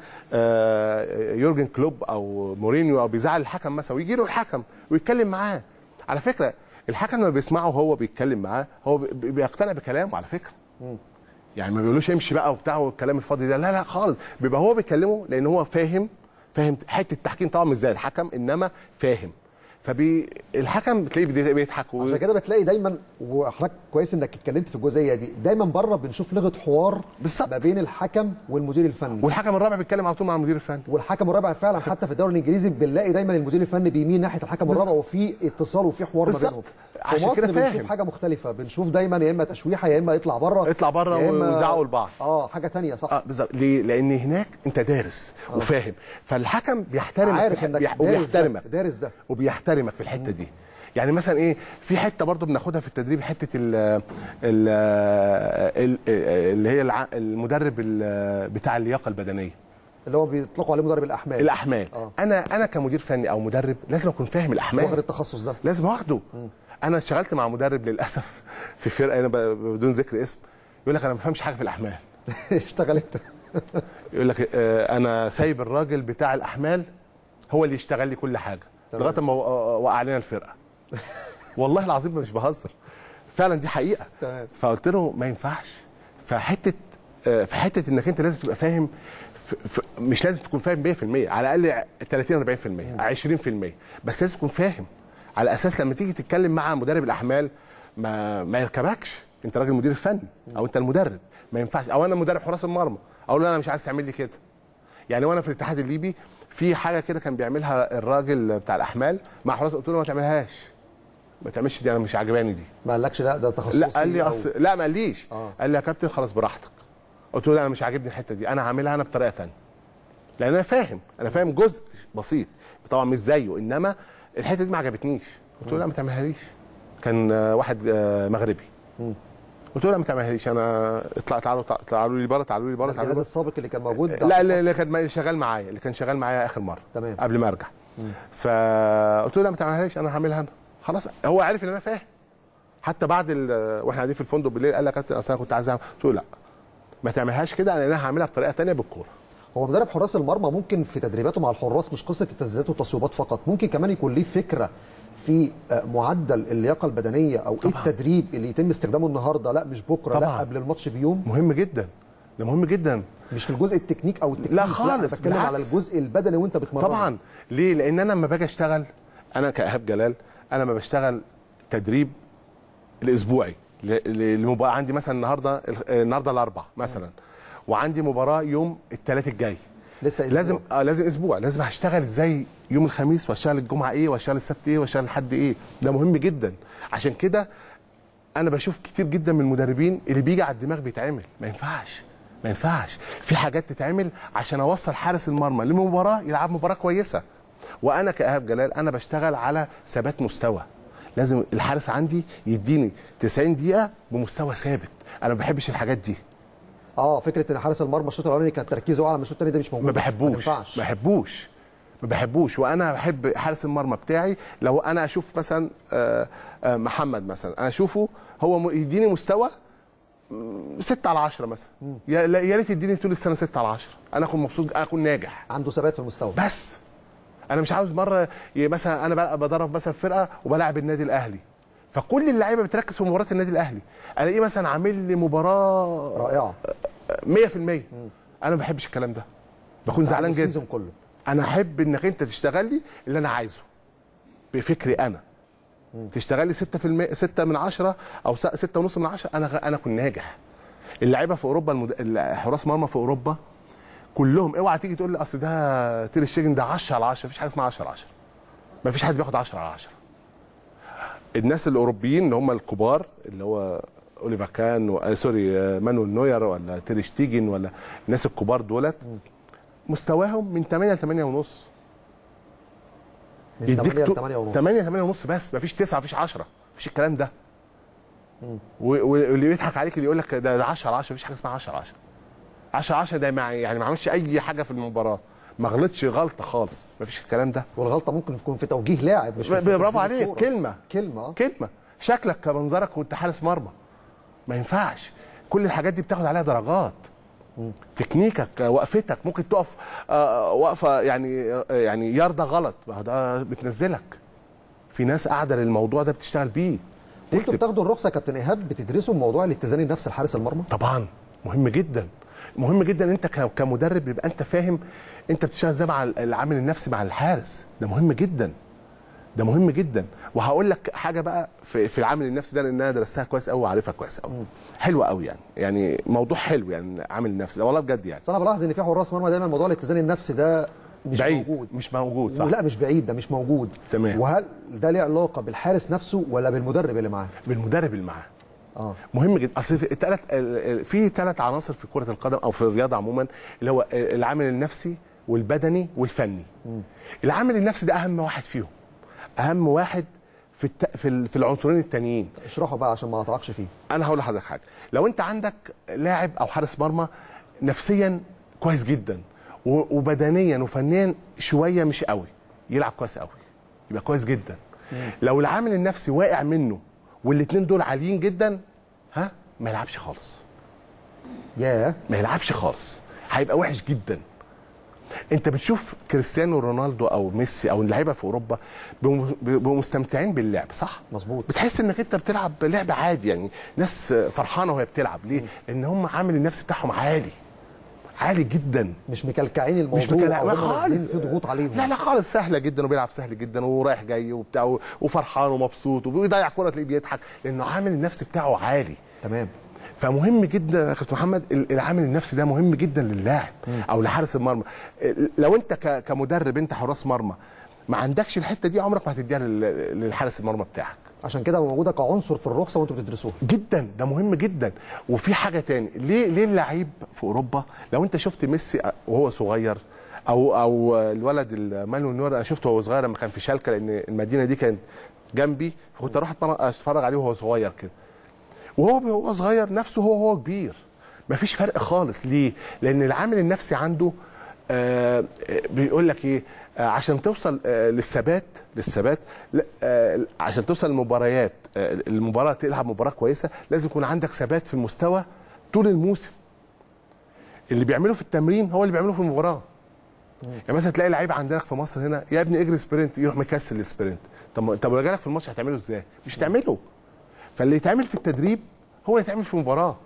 آه، يورجن كلوب او مورينيو او بيزعل الحكم مثلا ويجي له الحكم ويتكلم معاه على فكره الحكم لما بيسمعه وهو بيتكلم معاه هو بي- بيقتنع بكلامه على فكره يعني ما بيقولوش امشي بقى وبتاع والكلام الفاضي ده لا لا خالص بيبقى هو بيكلمه لان هو فاهم فاهم حته التحكيم طبعا مش زي الحكم انما فاهم فبي الحكم بتلاقيه بيض- بيضحك و... عشان كده بتلاقي دايما وحضرتك كويس انك اتكلمت في الجزئيه دي دايما بره بنشوف لغه حوار بالظبط. ما بين الحكم والمدير الفني والحكم الرابع بيتكلم على طول مع المدير الفني والحكم الرابع فعلا حتى في الدوري الانجليزي بنلاقي دايما المدير الفني بيميل ناحيه الحكم بالظبط. الرابع وفي اتصال وفي حوار ما بالظبط. بينهم في عشان مصر كده بنشوف فاهم. حاجه مختلفه بنشوف دايما يا اما تشويحه يا اما يطلع بره يطلع بره يا إما- ويزعقوا لبعض. اه حاجه تانية صح اه بالظبط ليه؟ لان هناك انت دارس وفاهم فالحكم بيحترمك عارف في- انك بيح- دارس وبيحترمك ده دارس ده وبيحترمك في الحته دي يعني مثلا ايه في حته برضو بناخدها في التدريب حته ال ال ال- اللي هي الع- المدرب ال- بتاع اللياقه البدنيه اللي هو بيطلقوا عليه مدرب الاحمال الاحمال آه. انا انا كمدير فني او مدرب لازم اكون فاهم الاحمال واخد التخصص ده لازم اخده انا اشتغلت مع مدرب للاسف في فرقه انا ب- بدون ذكر اسم يقول لك انا ما بفهمش حاجه في الاحمال اشتغل انت يقول لك آه، انا سايب الراجل بتاع الاحمال هو اللي يشتغل لي كل حاجه لغايه ما و- وقع علينا الفرقه والله العظيم مش بهزر فعلا دي حقيقه تمام. فقلت له ما ينفعش فحته آه، في حته انك انت لازم تبقى فاهم ف- ف- مش لازم تكون فاهم 100% على الاقل 30 40% 20% بس لازم تكون فاهم على اساس لما تيجي تتكلم مع مدرب الاحمال ما ما يركبكش انت راجل مدير فني او انت المدرب ما ينفعش او انا مدرب حراس المرمى اقول له انا مش عايز تعمل لي كده يعني وانا في الاتحاد الليبي في حاجه كده كان بيعملها الراجل بتاع الاحمال مع حراس قلت له ما تعملهاش ما تعملش دي انا مش عجباني دي ما قالكش لا ده تخصصي لا قال لي أو- أصل لا ما قاليش آه. قال لي يا كابتن خلاص براحتك قلت له لا انا مش عاجبني الحته دي انا هعملها انا بطريقه ثانيه لان انا فاهم انا فاهم جزء بسيط طبعا مش زيه انما الحته دي ما عجبتنيش قلت له لا ما تعملهاليش كان آه، واحد آه، مغربي قلت له لا ما تعملهاش انا اطلع تعالوا تعالوا لي بره تعالوا لي بره تعالوا الجهاز لي السابق اللي كان موجود بره. لا اللي اللي كان شغال معايا اللي كان شغال معايا اخر مره تمام. قبل ما ارجع فقلت له لا ما تعملهاش انا هعملها انا خلاص هو عارف ان انا فاهم حتى بعد ال- واحنا قاعدين في الفندق بالليل قال لك يا كابتن اصل انا كنت عايز اعمل قلت له لا ما تعملهاش كده لان انا هعملها بطريقه ثانيه بالكوره هو مدرب حراس المرمى ممكن في تدريباته مع الحراس مش قصه التسديدات والتصويبات فقط ممكن كمان يكون ليه فكره في آه، معدل اللياقه البدنيه او ايه التدريب اللي يتم استخدامه النهارده لا مش بكره لا طبعاً. قبل الماتش بيوم مهم جدا ده مهم جدا مش في الجزء التكنيك او التكنيك لا أنا خالص، بتكلم على بالعكس. الجزء البدني وانت بتمرن طبعا ليه لان انا لما باجي اشتغل انا كايهاب جلال انا لما بشتغل تدريب الاسبوعي ل- ل- لمباراه عندي مثلا النهارده النهارده الاربع مثلا وعندي مباراه يوم الثلاث الجاي لسه أسبوع. لازم اه لازم اسبوع لازم هشتغل ازاي يوم الخميس واشتغل الجمعه ايه واشتغل السبت ايه واشتغل الحد ايه ده مهم جدا عشان كده انا بشوف كتير جدا من المدربين اللي بيجي على الدماغ بيتعمل ما ينفعش ما ينفعش في حاجات تتعمل عشان اوصل حارس المرمى لمباراه يلعب مباراه كويسه وانا كايهاب جلال انا بشتغل على ثبات مستوى لازم الحارس عندي يديني 90 دقيقه بمستوى ثابت انا ما بحبش الحاجات دي اه فكره ان حارس المرمى الشوط الاولاني كان تركيزه اعلى من الشوط الثاني ده مش موجود ما بحبوش ما ينفعش ما بحبوش ما بحبوش وانا بحب حارس المرمى بتاعي لو انا اشوف مثلا آه، آه، محمد مثلا انا اشوفه هو م- يديني مستوى 6 على 10 مثلا يا لا- يا ريت يديني طول السنه 6 على 10 انا اكون مبسوط انا اكون ناجح عنده ثبات في المستوى بس انا مش عاوز مره ي- مثلا انا بقى بدرب مثلا فرقه وبلاعب النادي الاهلي فكل اللعيبه بتركز في مباراه النادي الاهلي الاقيه مثلا عامل لي مباراه رائعه 100% انا ما بحبش الكلام ده بكون زعلان جدا السيزون كله انا احب انك انت تشتغل لي اللي انا عايزه بفكري انا تشتغل لي 6% 6 من 10 او 6 ونص من 10 انا غ- انا اكون ناجح اللعيبه في اوروبا المد... حراس مرمى في اوروبا كلهم اوعى تيجي تقول لي اصل ده تير شيجن ده 10 على 10 مفيش حاجه اسمها 10 على 10 مفيش حد بياخد 10 على 10 الناس الاوروبيين اللي هم الكبار اللي هو اوليفر كان و... آه، سوري آه، مانويل نوير ولا تير شتيجن ولا الناس الكبار دولت مستواهم من 8 ل 8 ونص من 8 ل 8 ونص 8 8 ونص بس مفيش 9 مفيش 10 مفيش الكلام ده و- واللي بيضحك عليك اللي يقول لك ده ده 10 على 10 مفيش حاجه اسمها 10 على 10 10 10 ده مع يعني ما عملش اي حاجه في المباراه ما غلطش غلطه خالص مفيش الكلام ده والغلطه ممكن تكون في توجيه لاعب مش في برافو تنفيذ عليك الكورة. كلمه كلمه آه. كلمه شكلك كمنظرك وانت حارس مرمى ما ينفعش كل الحاجات دي بتاخد عليها درجات تكنيكك وقفتك ممكن تقف آه، وقفه يعني آه، يعني يرضى غلط ما هو ده بتنزلك في ناس قاعده للموضوع ده بتشتغل بيه وانتوا تكتب بتاخدوا الرخصه يا كابتن ايهاب بتدرسوا موضوع الاتزان النفسي لحارس المرمى طبعا مهم جدا مهم جدا انت ك- كمدرب يبقى انت فاهم انت بتشتغل ازاي مع العامل النفسي مع الحارس ده مهم جدا ده مهم جدا وهقول لك حاجه بقى في, في العامل النفسي ده لان انا درستها كويس قوي وعارفها كويس قوي حلوه قوي يعني يعني موضوع حلو يعني عامل النفسي ده والله بجد يعني بس انا بلاحظ ان في حراس مرمى دايما موضوع الاتزان النفسي ده مش بعيد موجود مش موجود صح لا مش بعيد ده مش موجود تمام. وهل ده ليه علاقه بالحارس نفسه ولا بالمدرب اللي معاه بالمدرب اللي معاه اه مهم جدا اصل في ثلاث في ثلاث عناصر في كره القدم او في الرياضه عموما اللي هو العامل النفسي والبدني والفني العامل النفسي ده اهم واحد فيهم اهم واحد في الت... في ال- في العنصرين التانيين اشرحه بقى عشان ما اقطعكش فيه انا هقول لحضرتك حاجه لو انت عندك لاعب او حارس مرمى نفسيا كويس جدا و- وبدنيا وفنيا شويه مش قوي يلعب كويس قوي يبقى كويس جدا لو العامل النفسي واقع منه والاثنين دول عاليين جدا ها ما يلعبش خالص ياه ما يلعبش خالص هيبقى وحش جدا انت بتشوف كريستيانو رونالدو او ميسي او اللعيبه في اوروبا بيبقوا بيبقوا مستمتعين باللعب صح مظبوط. بتحس انك انت بتلعب لعب عادي يعني ناس فرحانه وهي بتلعب ليه لان هم عامل النفسي بتاعهم عالي عالي جدا مش مكلكعين الموضوع مش مكلع أو هم خالص نازلين في ضغوط عليهم لا لا خالص سهله جدا وبيلعب سهل جدا ورايح جاي وبتاع وفرحان ومبسوط وبيضيع كره تلاقيه بيضحك لانه عامل النفسي بتاعه عالي تمام فمهم جدا يا كابتن محمد ال- العامل النفسي ده مهم جدا للاعب او لحارس المرمى ال- لو انت ك- كمدرب انت حراس مرمى ما عندكش الحته دي عمرك ما هتديها لل- للحارس المرمى بتاعك عشان كده موجوده كعنصر في الرخصه وانتوا بتدرسوها جدا ده مهم جدا وفي حاجه تاني ليه ليه اللعيب في اوروبا لو انت شفت ميسي وهو صغير او او الولد مانويل نور انا شفته وهو صغير لما كان في شالكه لان المدينه دي كانت جنبي فكنت اروح أتمر- اتفرج عليه وهو صغير كده وهو وهو صغير نفسه هو هو كبير مفيش فرق خالص ليه لان العامل النفسي عنده آه بيقول لك ايه آه عشان توصل آه للثبات للثبات لا، آه عشان توصل للمباريات آه المباراه تلعب مباراه كويسه لازم يكون عندك ثبات في المستوى طول الموسم اللي بيعمله في التمرين هو اللي بيعمله في المباراه يعني مثلا تلاقي لعيب عندنا في مصر هنا يا ابني اجري سبرنت يروح مكسل السبرنت طب طب لو جالك في الماتش هتعمله ازاي؟ مش هتعمله فاللي يتعمل في التدريب هو اللي يتعمل في المباراه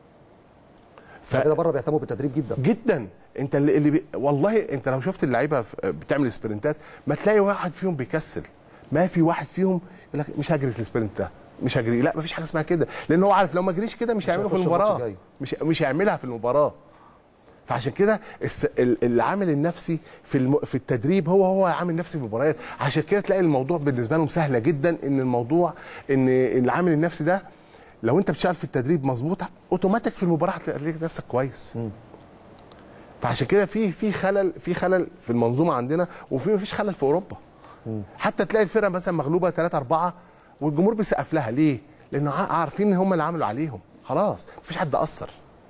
ف- كده بره بيهتموا بالتدريب جدا جدا انت اللي, اللي بي... والله انت لو شفت اللعيبه ف- بتعمل سبرنتات ما تلاقي واحد فيهم بيكسل ما في واحد فيهم يقول لك مش هجري السبرنت ده مش هجري لا ما فيش حاجه اسمها كده لان هو عارف لو ما جريش كده مش هيعمله في هيخش الماتش المباراه الجاي. مش مش هيعملها في المباراه فعشان كده الس... ال- العامل النفسي في الم... في التدريب هو هو عامل نفسي في المباريات عشان كده تلاقي الموضوع بالنسبه لهم سهله جدا ان الموضوع ان العامل النفسي ده لو انت بتشتغل في التدريب مظبوط اوتوماتيك في المباراه هتلاقي نفسك كويس فعشان كده في في خلل في خلل في المنظومه عندنا وفي مفيش خلل في اوروبا حتى تلاقي الفرقه مثلا مغلوبه 3 4 والجمهور بيسقف لها ليه؟ لانه ع- عارفين ان هم اللي عملوا عليهم خلاص مفيش حد اثر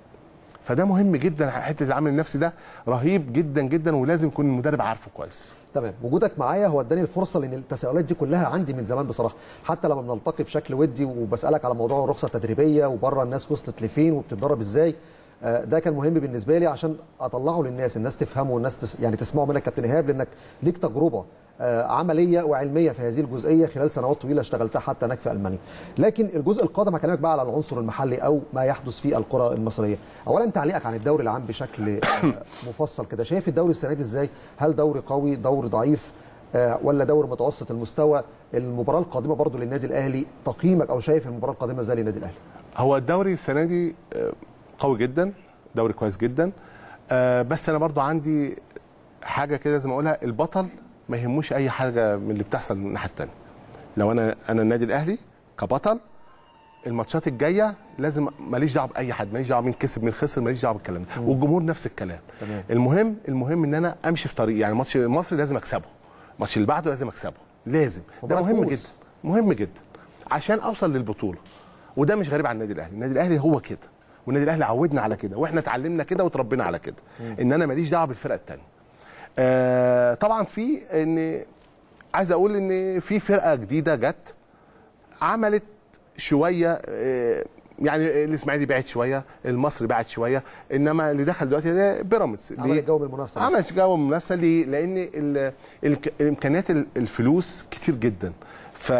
فده مهم جدا حته العامل النفسي ده رهيب جدا جدا ولازم يكون المدرب عارفه كويس تمام وجودك معايا هو اداني الفرصه لان التساؤلات دي كلها عندي من زمان بصراحه حتى لما بنلتقي بشكل ودي وبسالك على موضوع الرخصه التدريبيه وبره الناس وصلت لفين وبتتدرب ازاي آه، ده كان مهم بالنسبه لي عشان اطلعه للناس الناس تفهمه والناس تس يعني تسمعه منك كابتن ايهاب لانك ليك تجربه آه، عمليه وعلميه في هذه الجزئيه خلال سنوات طويله اشتغلتها حتى هناك في المانيا لكن الجزء القادم هكلمك بقى على العنصر المحلي او ما يحدث في القرى المصريه اولا تعليقك عن الدوري العام بشكل آه، مفصل كده شايف الدوري السنه دي ازاي هل دوري قوي دوري ضعيف آه، ولا دوري متوسط المستوى المباراه القادمه برضو للنادي الاهلي تقييمك او شايف المباراه القادمه ازاي للنادي الاهلي هو الدوري السنه دي آه، قوي جدا دوري كويس جدا آه، بس انا برضو عندي حاجه كده لازم اقولها البطل ما يهموش اي حاجه من اللي بتحصل من الناحيه الثانيه لو انا انا النادي الاهلي كبطل الماتشات الجايه لازم ماليش دعوه باي حد ماليش دعوه مين كسب مين خسر ماليش دعوه بالكلام ده والجمهور نفس الكلام تمام. المهم المهم ان انا امشي في طريق يعني ماتش المصري لازم اكسبه الماتش اللي بعده لازم اكسبه لازم ده مباراة مهم فوز. جدا مهم جدا عشان اوصل للبطوله وده مش غريب عن النادي الاهلي النادي الاهلي هو كده والنادي الاهلي عودنا على كده واحنا اتعلمنا كده وتربينا على كده ان انا ماليش دعوه بالفرقه الثانيه آه طبعا في ان عايز اقول ان في فرقه جديده جت عملت شويه آه، يعني الاسماعيلي بعد شويه المصري بعد شويه انما اللي دخل دلوقتي ده بيراميدز عمل ليه؟ الجو بالمنافسه عمل جو منافسه ليه؟ لان ال- ال- الامكانيات ال- الفلوس كتير جدا ف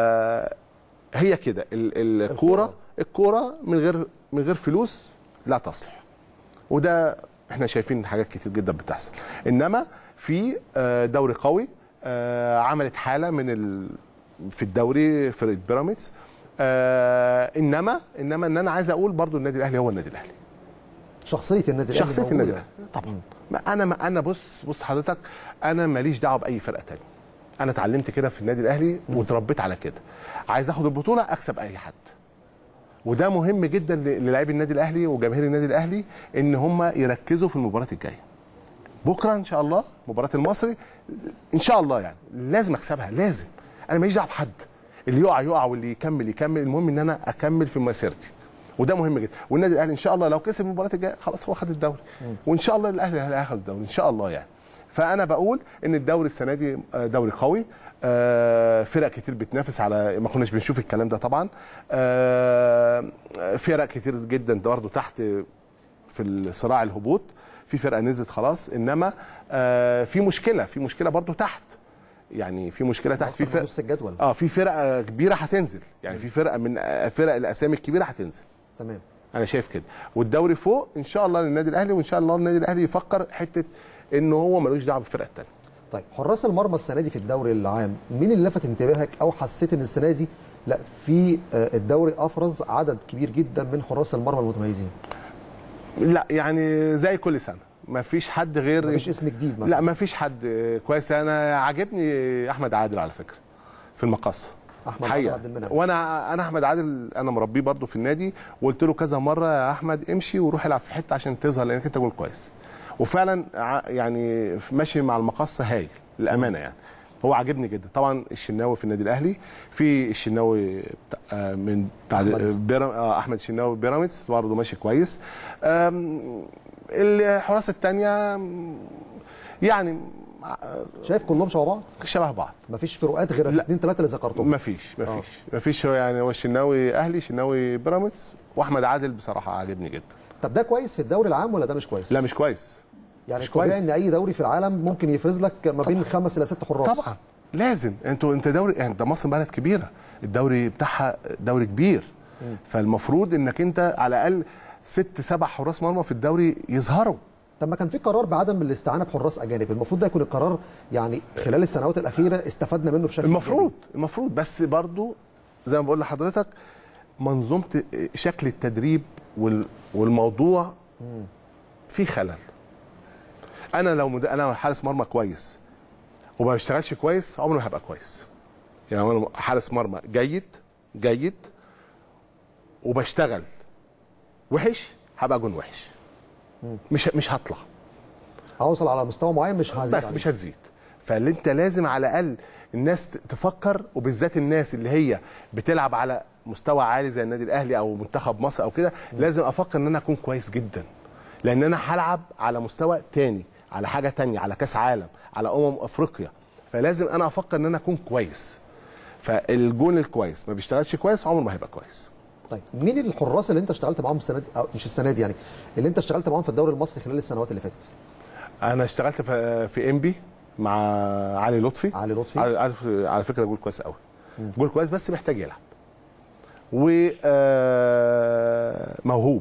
هي كده ال- الكوره الكوره من غير من غير فلوس لا تصلح وده احنا شايفين حاجات كتير جدا بتحصل انما في آه، دوري قوي آه، عملت حاله من ال... في الدوري فرقه بيراميدز آه، انما انما ان انا عايز اقول برضو النادي الاهلي هو النادي الاهلي شخصيه النادي الاهلي شخصيه النادي موجودة. الاهلي طبعا ما انا ما انا بص بص حضرتك انا ماليش دعوه باي فرقه تانية انا اتعلمت كده في النادي الاهلي واتربيت على كده عايز اخد البطوله اكسب اي حد وده مهم جدا ل- للاعبي النادي الاهلي وجماهير النادي الاهلي ان هم يركزوا في المباراه الجايه بكره ان شاء الله مباراه المصري ان شاء الله يعني لازم اكسبها لازم انا ماليش دعوه بحد اللي يقع يقع واللي يكمل يكمل المهم ان انا اكمل في مسيرتي وده مهم جدا والنادي الاهلي ان شاء الله لو كسب المباراه الجايه خلاص هو خد الدوري وان شاء الله الاهلي هياخد الدوري ان شاء الله يعني فانا بقول ان الدوري السنه دي آه، دوري قوي آه، فرق كتير بتنافس على ما كناش بنشوف الكلام ده طبعا آه، فرق كتير جدا برضه تحت في الصراع الهبوط في فرقه نزلت خلاص انما آه، في مشكله في مشكله برضه تحت يعني في مشكله تحت في في فرق نص الجدول اه في فرقه كبيره هتنزل يعني في فرقه من آه، فرق الاسامي الكبيره هتنزل تمام انا شايف كده والدوري فوق ان شاء الله للنادي الاهلي وان شاء الله النادي الاهلي يفكر حته ان هو ملوش دعوه بالفرقه الثانيه طيب حراس المرمى السنه دي في الدوري العام مين اللي لفت انتباهك او حسيت ان السنه دي لا في آه، الدوري افرز عدد كبير جدا من حراس المرمى المتميزين لا يعني زي كل سنه ما فيش حد غير مفيش اسم جديد مثلا لا ما فيش حد كويس انا عاجبني احمد عادل على فكره في المقص أحمد حقيقة. عادل عبد المنعم. وانا انا احمد عادل انا مربيه برضو في النادي وقلت له كذا مره يا احمد امشي وروح العب في حته عشان تظهر لانك انت جول كويس وفعلا ع- يعني ماشي مع المقص هايل للامانه يعني هو عاجبني جدا طبعا الشناوي في النادي الاهلي في الشناوي بتاع- آه، من بتاع أحمد. بيرام آه، احمد الشناوي بيراميدز برضه ماشي كويس آم، الحراس الثانيه يعني شايف كلهم شبه بعض شبه بعض مفيش فروقات غير لا. الاثنين ثلاثه اللي ذكرتهم ما فيش ما فيش ما فيش هو يعني هو الشناوي اهلي شناوي بيراميدز واحمد عادل بصراحه عاجبني جدا طب ده كويس في الدوري العام ولا ده مش كويس لا مش كويس يعني مش طبيعي كويس. ان اي دوري في العالم ممكن يفرز لك ما بين خمس الى ست حراس طبعا لازم انتوا انت دوري يعني ده مصر بلد كبيره الدوري بتاعها دوري كبير فالمفروض انك انت على الاقل ست سبع حراس مرمى في الدوري يظهروا طب ما كان في قرار بعدم الاستعانه بحراس اجانب المفروض ده يكون القرار يعني خلال السنوات الاخيره استفدنا منه بشكل المفروض المفروض بس برضو زي ما بقول لحضرتك منظومه شكل التدريب وال- والموضوع في خلل انا لو مد... انا حارس مرمى كويس وما بشتغلش كويس عمري ما هبقى كويس يعني انا حارس مرمى جيد جيد وبشتغل وحش هبقى جون وحش مش مش هطلع هوصل على مستوى معين مش هزيد بس عليه. مش هتزيد فاللي انت لازم على الاقل الناس ت- تفكر وبالذات الناس اللي هي بتلعب على مستوى عالي زي النادي الاهلي او منتخب مصر او كده لازم افكر ان انا اكون كويس جدا لان انا هلعب على مستوى تاني على حاجه تانية على كاس عالم على امم افريقيا فلازم انا افكر ان انا اكون كويس فالجون الكويس ما بيشتغلش كويس عمره ما هيبقى كويس طيب مين الحراس اللي انت اشتغلت معاهم السنه دي أو مش السنه دي يعني اللي انت اشتغلت معاهم في الدوري المصري خلال السنوات اللي فاتت انا اشتغلت في في انبي مع علي لطفي علي لطفي. على, على- على فكره جول كويس قوي جول كويس بس محتاج يلعب وموهوب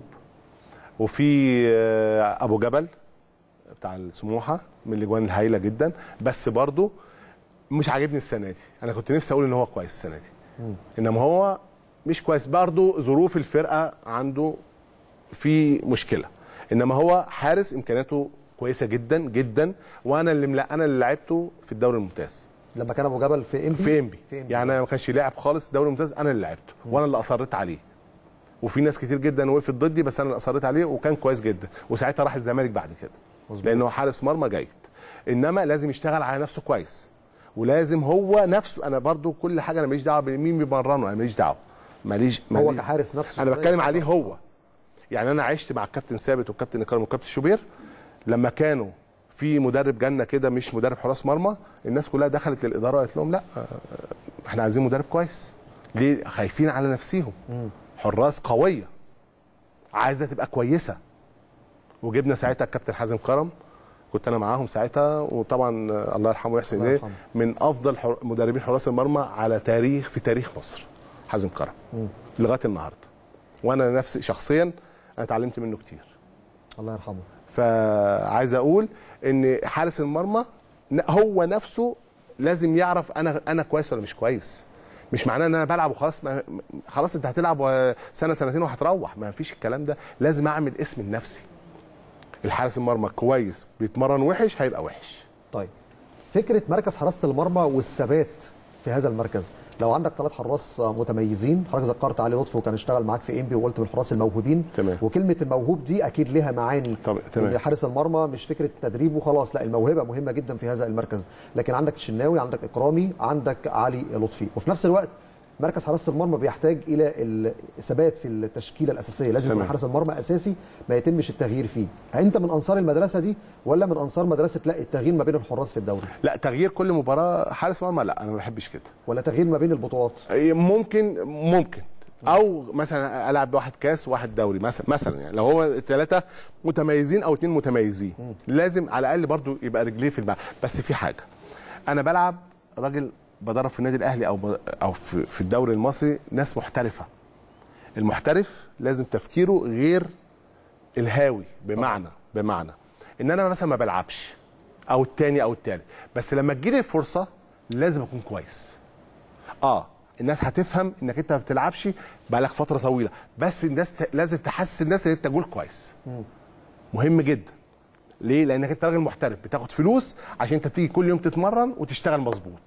وفي آه، ابو جبل بتاع السموحه من الاجوان الهايله جدا بس برضو مش عاجبني السنه دي انا كنت نفسي اقول ان هو كويس السنه دي انما هو مش كويس برضو ظروف الفرقه عنده في مشكله انما هو حارس امكانياته كويسه جدا جدا وانا اللي ملا انا اللي لعبته في الدوري الممتاز لما كان ابو جبل في انبي في انبي في إنبي. يعني انا ما كانش لاعب خالص دوري ممتاز انا اللي لعبته وانا اللي اصريت عليه وفي ناس كتير جدا وقفت ضدي بس انا اللي اصريت عليه وكان كويس جدا وساعتها راح الزمالك بعد كده مظبوط. لانه حارس مرمى جيد انما لازم يشتغل على نفسه كويس ولازم هو نفسه انا برضو كل حاجه انا ماليش دعوه بمين بيمرنه انا ماليش دعوه ماليش هو ماليش- كحارس نفسه انا إزاي؟ بتكلم عليه هو يعني انا عشت مع الكابتن ثابت والكابتن اكرم والكابتن شوبير لما كانوا في مدرب جنه كده مش مدرب حراس مرمى الناس كلها دخلت للاداره قالت لهم لا آه، احنا عايزين مدرب كويس ليه خايفين على نفسيهم حراس قويه عايزه تبقى كويسه وجبنا ساعتها الكابتن حازم كرم كنت انا معاهم ساعتها وطبعا آه، الله يرحمه ويحسن الله اليه يرحمه. من افضل حر- مدربين حراس المرمى على تاريخ في تاريخ مصر حازم كرم لغايه النهارده وانا نفسي شخصيا انا اتعلمت منه كتير الله يرحمه فعايز اقول ان حارس المرمى ن- هو نفسه لازم يعرف انا انا كويس ولا مش كويس مش معناه ان انا بلعب وخلاص ما خلاص انت هتلعب و- سنه سنتين وهتروح ما فيش الكلام ده لازم اعمل اسم لنفسي الحارس المرمى كويس بيتمرن وحش هيبقى وحش طيب فكره مركز حراسه المرمى والثبات في هذا المركز لو عندك ثلاث حراس متميزين حضرتك ذكرت علي لطفي وكان اشتغل معاك في انبي وقلت من الحراس الموهوبين تمام. وكلمه الموهوب دي اكيد لها معاني طب- تمام. إن حارس المرمى مش فكره تدريب وخلاص لا الموهبه مهمه جدا في هذا المركز لكن عندك الشناوي عندك اكرامي عندك علي لطفي وفي نفس الوقت مركز حراسه المرمى بيحتاج الى الثبات في التشكيله الاساسيه لازم يكون تمام. حارس المرمى اساسي ما يتمش التغيير فيه انت من انصار المدرسه دي ولا من انصار مدرسه لا التغيير ما بين الحراس في الدوري لا تغيير كل مباراه حارس مرمى لا انا ما بحبش كده ولا تغيير ما بين البطولات ممكن ممكن او مثلا العب واحد كاس وواحد دوري مثلا مثلا يعني لو هو ثلاثه متميزين او اثنين متميزين لازم على الاقل برضو يبقى رجليه في الملعب بس في حاجه انا بلعب راجل بدرب في النادي الاهلي او ب- او في في الدوري المصري ناس محترفه المحترف لازم تفكيره غير الهاوي بمعنى بمعنى ان انا مثلا ما بلعبش او التاني او التالت بس لما تجيلي الفرصه لازم اكون كويس اه الناس هتفهم انك انت ما بتلعبش بقالك فتره طويله بس الناس ت... لازم تحسس الناس ان انت جول كويس مهم جدا ليه لانك انت راجل محترف بتاخد فلوس عشان انت تيجي كل يوم تتمرن وتشتغل مظبوط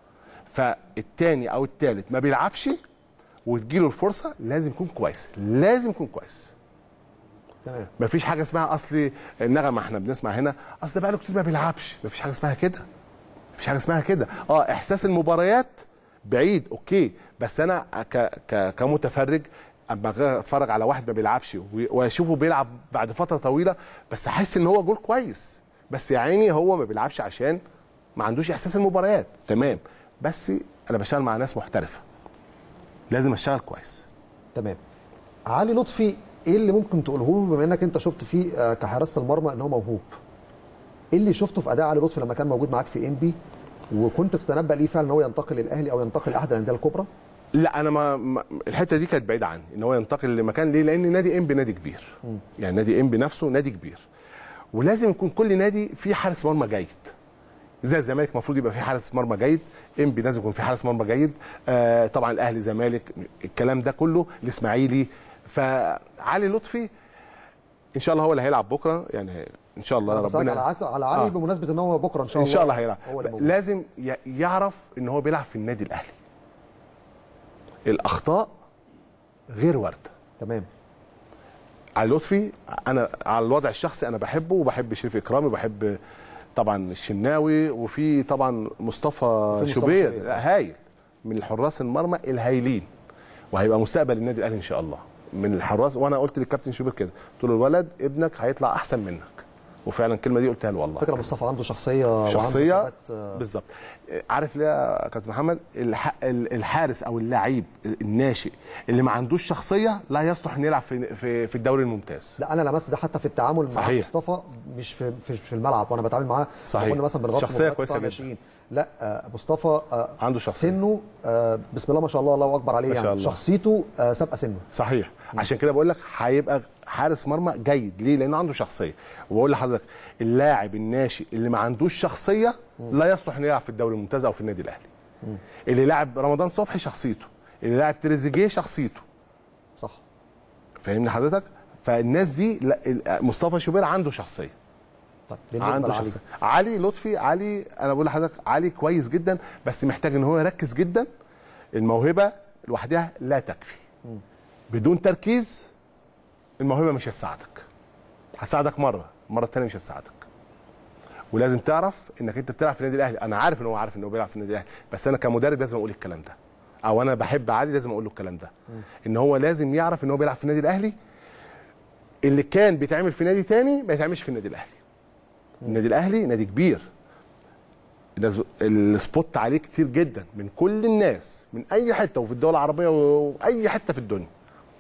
فالتاني او التالت ما بيلعبش وتجيله الفرصه لازم يكون كويس لازم يكون كويس تمام مفيش حاجه اسمها اصل النغمه احنا بنسمع هنا اصل بقاله كتير ما بيلعبش مفيش حاجه اسمها كده مفيش حاجه اسمها كده اه احساس المباريات بعيد اوكي بس انا ك ك كمتفرج اما أجي اتفرج على واحد ما بيلعبش و- واشوفه بيلعب بعد فتره طويله بس احس ان هو جول كويس بس يا عيني هو ما بيلعبش عشان ما عندوش احساس المباريات تمام بس انا بشتغل مع ناس محترفه لازم اشتغل كويس تمام علي لطفي ايه اللي ممكن تقوله له بما انك انت شفت فيه آه، كحراسه المرمى ان هو موهوب ايه اللي شفته في اداء علي لطفي لما كان موجود معاك في ام بي وكنت تتنبأ ليه فعلا ان هو ينتقل للاهلي او ينتقل لاحد الانديه الكبرى لا انا ما, ما الحته دي كانت بعيده عني ان هو ينتقل لمكان ليه لان نادي انبي نادي كبير يعني نادي انبي نفسه نادي كبير ولازم يكون كل نادي فيه حارس مرمى جيد زي الزمالك المفروض يبقى فيه حارس مرمى جيد انبي لازم يكون فيه حارس مرمى جيد آه طبعا الاهلي زمالك الكلام ده كله الاسماعيلي فعلي لطفي ان شاء الله هو اللي هيلعب بكره يعني ان شاء الله بس على ربنا عت- على علي آه. بمناسبه ان هو بكره ان شاء ان الله شاء الله هيلعب هو اللي موجود. لازم ي- يعرف ان هو بيلعب في النادي الاهلي الاخطاء غير وارده تمام على لطفي انا على الوضع الشخصي انا بحبه وبحب شريف اكرامي وبحب طبعا الشناوي وفي طبعا مصطفى في مصطفى شوبير شوبير. لا، هايل من الحراس المرمى الهايلين وهيبقى مستقبل النادي الاهلي ان شاء الله من الحراس وانا قلت للكابتن شوبير كده قلت له الولد ابنك هيطلع احسن منك وفعلا الكلمه دي قلتها له والله فكره مصطفى عنده شخصيه وعنده شخصيه ثبات، آه، بالظبط عارف ليه يا كابتن محمد الح- ال- الحارس او اللعيب الناشئ اللي ما عندوش شخصيه لا يصلح انه يلعب في في في الدوري الممتاز لا انا لمست ده حتى في التعامل مع صحيح. مصطفى مش في في, في الملعب وانا بتعامل معاه صحيح. قلنا مثلا بنغطي شخصية مباريات كويسة قطاع جدا. ناشئين. لا آه، مصطفى آه، عنده شخصية. سنه آه، بسم الله ما شاء الله الله اكبر عليه ما شاء يعني الله. شخصيته آه، سابقه سنه صحيح عشان كده بقول لك هيبقى حارس مرمى جيد ليه لانه عنده شخصيه وبقول لحضرتك اللاعب الناشئ اللي ما عندوش شخصيه لا يصلح انه يلعب في الدوري الممتاز او في النادي الاهلي اللي لاعب رمضان صبحي شخصيته اللي لاعب تريزيجيه شخصيته صح فاهمني حضرتك فالناس دي لا ال- مصطفى شوبير عنده شخصيه طيب بالنسبه عنده لعلي شخصيه علي لطفي علي انا بقول لحضرتك علي كويس جدا بس محتاج ان هو يركز جدا الموهبه لوحدها لا تكفي بدون تركيز الموهبه مش هتساعدك هتساعدك مره المره الثانيه مش هتساعدك ولازم تعرف انك انت بتلعب في النادي الاهلي انا عارف ان هو عارف ان هو بيلعب في النادي الاهلي بس انا كمدرب لازم اقول الكلام ده او انا بحب علي لازم اقول له الكلام ده ان هو لازم يعرف ان هو بيلعب في النادي الاهلي اللي كان بيتعمل في نادي تاني ما يتعملش في النادي الاهلي النادي الاهلي نادي كبير الناس السبوت عليه كتير جدا من كل الناس من اي حته وفي الدول العربيه واي حته في الدنيا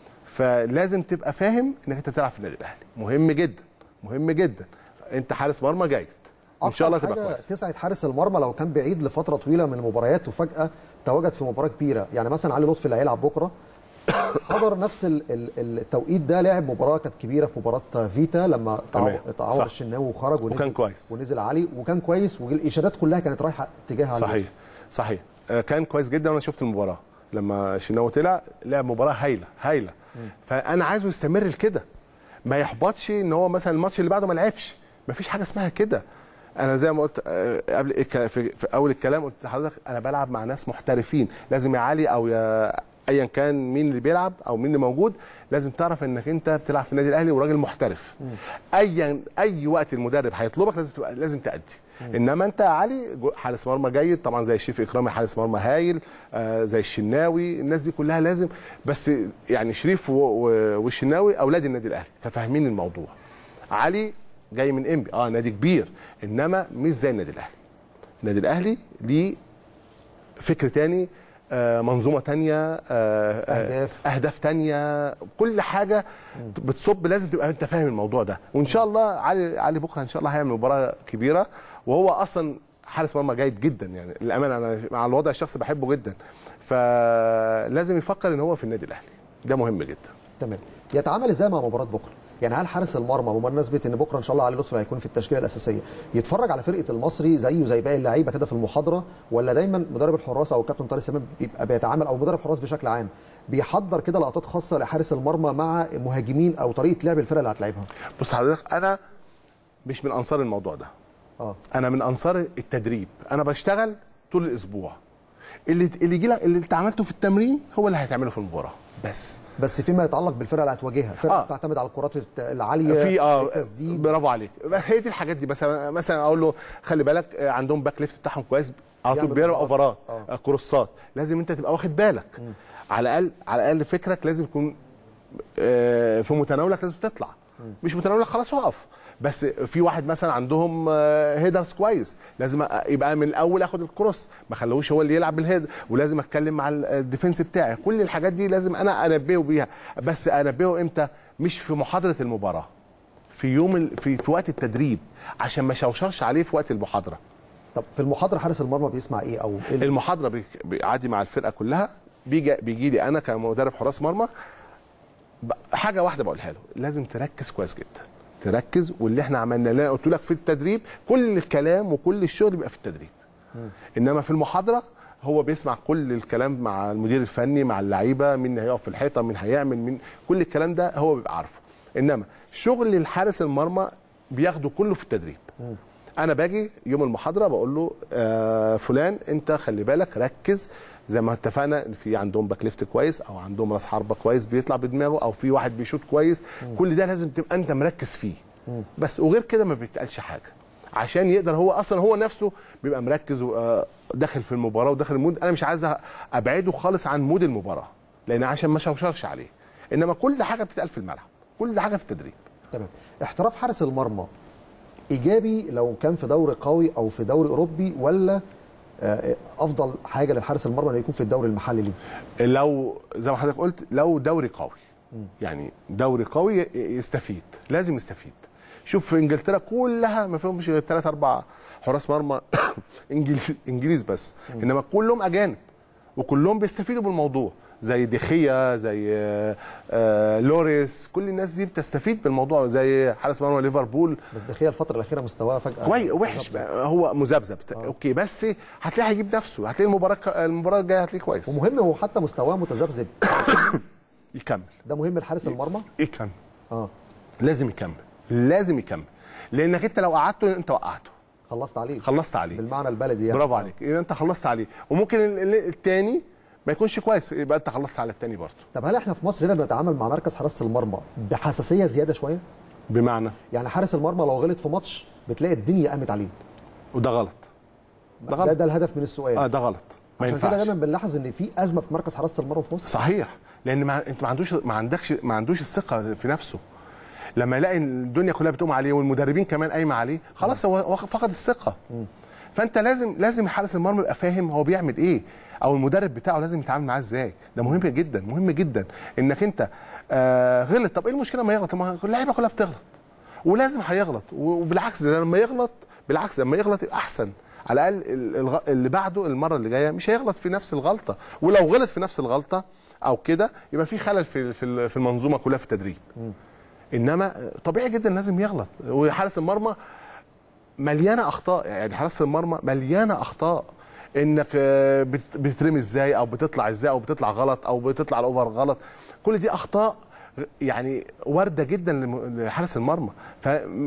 فلازم تبقى فاهم انك انت بتلعب في النادي الاهلي مهم جدا مهم جدا انت حارس مرمى جيد ان شاء الله أكتر تبقى حاجة كويس تسعد حارس المرمى لو كان بعيد لفتره طويله من المباريات وفجاه تواجد في مباراه كبيره يعني مثلا علي لطفي اللي هيلعب بكره حضر نفس ال- ال- التوقيت ده لعب مباراه كانت كبيره في مباراه فيتا لما تمام. تعو- تعور صح. الشناوي وخرج ونزل وكان كويس. ونزل علي وكان كويس والاشادات كلها كانت رايحه اتجاه علي صحيح لطفي. صحيح آه، كان كويس جدا وانا شفت المباراه لما شناوي طلع لعب مباراه هايله هايله فانا عايزه يستمر لكده ما يحبطش ان هو مثلا الماتش اللي بعده ما لعبش ما فيش حاجه اسمها كده انا زي ما قلت آه، قبل الك- في, في اول الكلام قلت لحضرتك انا بلعب مع ناس محترفين لازم يا علي او يا ايا كان مين اللي بيلعب او مين اللي موجود لازم تعرف انك انت بتلعب في النادي الاهلي وراجل محترف ايا اي وقت المدرب هيطلبك لازم تبقى لازم تأدي انما انت يا علي جو- حارس مرمى جيد طبعا زي الشريف اكرامي حارس مرمى هايل آه زي الشناوي الناس دي كلها لازم بس يعني شريف و- و- والشناوي اولاد النادي الاهلي ففاهمين الموضوع علي جاي من انبي اه نادي كبير انما مش زي النادي الاهلي النادي الاهلي ليه فكر تاني آه، منظومه تانية آه، آه، أهداف. اهداف تانية كل حاجه بتصب لازم تبقى انت فاهم الموضوع ده وان شاء الله علي علي بكره ان شاء الله هيعمل مباراه كبيره وهو اصلا حارس مرمى جيد جدا يعني للامانه انا مع الوضع الشخصي بحبه جدا فلازم يفكر ان هو في النادي الاهلي ده مهم جدا تمام يتعامل ازاي مع مباراه بكره يعني هل حارس المرمى بمناسبه ان بكره ان شاء الله علي لطفي هيكون في التشكيله الاساسيه يتفرج على فرقه المصري زيه زي باقي اللعيبه كده في المحاضره ولا دايما مدرب الحراس او الكابتن طارق سليمان بيبقى بيتعامل او مدرب الحراس بشكل عام بيحضر كده لقطات خاصه لحارس المرمى مع مهاجمين او طريقه لعب الفرقه اللي هتلعبها بص حضرتك انا مش من انصار الموضوع ده اه انا من انصار التدريب انا بشتغل طول الاسبوع اللي اللي يجي لك اللي انت عملته في التمرين هو اللي هتعمله في المباراه بس بس فيما يتعلق بالفرقه اللي هتواجهها فرقه آه. بتعتمد على الكرات الت- العاليه في اه التسديد برافو عليك هي دي الحاجات دي مثلا مثلا اقول له خلي بالك آه، عندهم باك ليفت بتاعهم كويس على طول بيعمل بيرمي أوفرات. اوفرات آه. آه، كروسات لازم انت تبقى واخد بالك على الاقل على الاقل فكرك لازم يكون آه، في متناولك لازم تطلع مش متناولك خلاص اقف بس في واحد مثلا عندهم آه، هيدرز كويس لازم أ- يبقى من الاول اخد الكروس ما خلوش هو اللي يلعب بالهيد ولازم اتكلم مع ال- الديفنس بتاعي كل الحاجات دي لازم انا انبهه بيها بس انبهه امتى مش في محاضره المباراه في يوم ال... في في وقت التدريب عشان ما شوشرش عليه في وقت المحاضره طب في المحاضره حارس المرمى بيسمع ايه او ايه اللي- المحاضره بي- بيعدي مع الفرقه كلها بيجي بيجي لي انا كمدرب حراس مرمى ب- حاجه واحده بقولها له لازم تركز كويس جدا تركز واللي احنا عملناه اللي انا قلت لك في التدريب كل الكلام وكل الشغل بيبقى في التدريب انما في المحاضره هو بيسمع كل الكلام مع المدير الفني مع اللعيبه مين هيقف في الحيطه مين هيعمل مين كل الكلام ده هو بيبقى عارفه انما شغل الحارس المرمى بياخده كله في التدريب انا باجي يوم المحاضره بقول له آه فلان انت خلي بالك ركز زي ما اتفقنا إن في عندهم باك ليفت كويس او عندهم راس حربه كويس بيطلع بدماغه او في واحد بيشوط كويس كل ده لازم تبقى انت مركز فيه بس وغير كده ما بيتقالش حاجه عشان يقدر هو اصلا هو نفسه بيبقى مركز وداخل في المباراه وداخل المود انا مش عايز ابعده خالص عن مود المباراه لان عشان ما شوشرش عليه انما كل حاجه بتتقال في الملعب كل حاجه في التدريب تمام احتراف حارس المرمى ايجابي لو كان في دوري قوي او في دوري اوروبي ولا آه، افضل حاجه للحارس المرمى انه يكون في الدوري المحلي ليه لو زي ما حضرتك قلت لو دوري قوي يعني دوري قوي ي- يستفيد لازم يستفيد شوف في انجلترا كلها ما فيهمش غير ثلاث اربع حراس مرمى انجليز انجليز بس انما كلهم اجانب وكلهم بيستفيدوا بالموضوع زي ديخيا زي آه، آه، لوريس كل الناس دي بتستفيد بالموضوع زي حارس مرمى ليفربول بس دخيل الفتره الاخيره مستواه فجاه كويس وحش بقى هو مذبذب اوكي بس هتلاقيه هيجيب نفسه هتلاقي المباراه المباراه الجايه هتلاقيه كويس ومهم هو حتى مستواه متذبذب يكمل ده مهم لحارس المرمى يكمل اه لازم يكمل لازم يكمل لانك انت لو قعدته انت وقعته خلصت عليه خلصت عليه بالمعنى البلدي يعني برافو عليك يبقى انت خلصت عليه وممكن ال- ال- التاني ما يكونش كويس يبقى انت خلصت على التاني برضه طب هل احنا في مصر هنا بنتعامل مع مركز حراسه المرمى بحساسيه زياده شويه بمعنى يعني حارس المرمى لو غلط في ماتش بتلاقي الدنيا قامت عليه وده غلط ده ده غلط ده الهدف من السؤال اه ده غلط ما عشان كده ينفعش دايما بنلاحظ ان في ازمه في مركز حراسه المرمى في مصر صحيح لان ما انت ما عندوش ما عندكش ما عندوش الثقه في نفسه لما يلاقي إن الدنيا كلها بتقوم عليه والمدربين كمان قايمه عليه خلاص هو هو فقد الثقه فانت لازم لازم حارس المرمى يبقى فاهم هو بيعمل ايه او المدرب بتاعه لازم يتعامل معاه ازاي ده مهم جدا مهم جدا انك انت آه غلط طب ايه المشكله ما يغلط ما اللعيبه كلها بتغلط ولازم هيغلط وبالعكس ده لما يغلط بالعكس لما يغلط يبقى احسن على الاقل ال- الغ- اللي بعده المره اللي جايه مش هيغلط في نفس الغلطه ولو غلط في نفس الغلطه او كده يبقى في خلل في في في المنظومه كلها في التدريب انما طبيعي جدا لازم يغلط وحارس المرمى مليانه اخطاء يعني حارس المرمى مليانه اخطاء انك آه، بت- بتترمي ازاي او بتطلع ازاي او بتطلع غلط او بتطلع الاوفر غلط كل دي اخطاء يعني وارده جدا لم- لحارس المرمى ف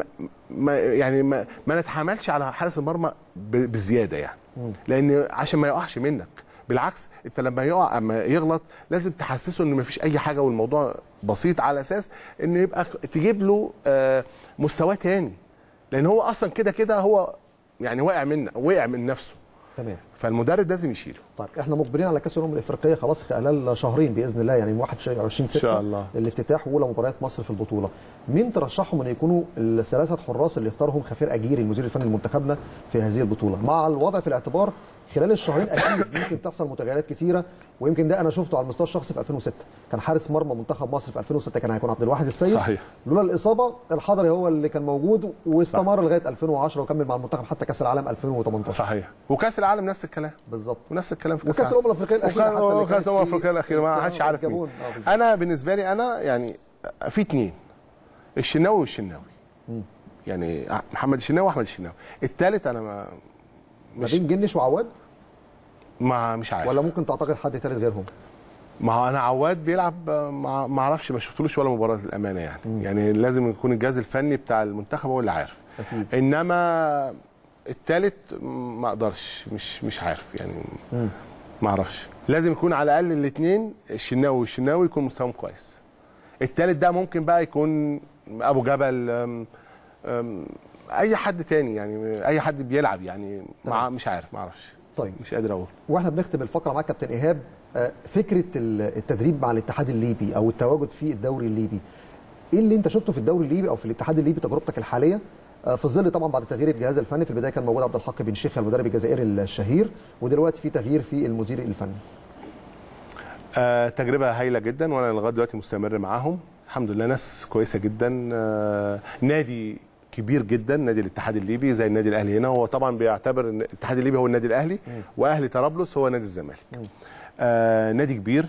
ما يعني ما, ما نتحاملش على حارس المرمى ب- بزياده يعني لان عشان ما يقعش منك بالعكس انت لما يقع اما يغلط لازم تحسسه ان مفيش اي حاجه والموضوع بسيط على اساس انه يبقى تجيب له آه، مستواه تاني لان هو اصلا كده كده هو يعني واقع من وقع من نفسه تمام فالمدرب لازم يشيله طيب احنا مقبلين على كاس الامم الافريقيه خلاص خلال شهرين باذن الله يعني من 21 6 إن شاء الله. الافتتاح واولى مباريات مصر في البطوله مين ترشحهم ان يكونوا الثلاثه حراس اللي اختارهم خفير اجيري المدير الفني لمنتخبنا في هذه البطوله مع الوضع في الاعتبار خلال الشهرين اكيد ممكن تحصل متغيرات كتيره ويمكن ده انا شفته على المستوى الشخصي في 2006 كان حارس مرمى منتخب مصر في 2006 كان هيكون عبد الواحد السيد صحيح. لولا الاصابه الحضري هو اللي كان موجود واستمر لغايه 2010 وكمل مع المنتخب حتى كاس العالم 2018 صحيح وكاس العالم نفس الكلام بالظبط ونفس الكلام في وكاس الامم الافريقيه الاخيره حتى اللي وكاس كانت الامم في- الافريقيه الاخيره ما حدش عارف مين الجابون. آه، بالظبط. انا بالنسبه لي انا يعني في اتنين الشناوي والشناوي يعني محمد الشناوي واحمد الشناوي الثالث انا ما ما مش بين جنش وعواد ما مش عارف ولا ممكن تعتقد حد ثالث غيرهم ما هو انا عواد بيلعب ما ما اعرفش ما شفتلوش ولا مباراه للامانه يعني يعني لازم يكون الجهاز الفني بتاع المنتخب هو اللي عارف أكيد. انما الثالث ما اقدرش مش مش عارف يعني ما اعرفش لازم يكون على الاقل الاثنين الشناوي والشناوي يكون مستواهم كويس الثالث ده ممكن بقى يكون ابو جبل أم أم اي حد تاني يعني اي حد بيلعب يعني مع مش عارف ما اعرفش طيب مش قادر اقول واحنا بنختم الفقره معاك كابتن ايهاب آه، فكره ال- التدريب مع الاتحاد الليبي او التواجد في الدوري الليبي ايه اللي انت شفته في الدوري الليبي او في الاتحاد الليبي تجربتك الحاليه آه، في ظل طبعا بعد تغيير الجهاز الفني في البدايه كان موجود عبد الحق بن شيخه المدرب الجزائري الشهير ودلوقتي في تغيير في المدير الفني آه تجربه هايله جدا وانا لغايه دلوقتي مستمر معاهم الحمد لله ناس كويسه جدا آه نادي كبير جدا نادي الاتحاد الليبي زي النادي الاهلي هنا هو طبعا بيعتبر ان الاتحاد الليبي هو النادي الاهلي واهلي طرابلس هو نادي الزمالك آه نادي كبير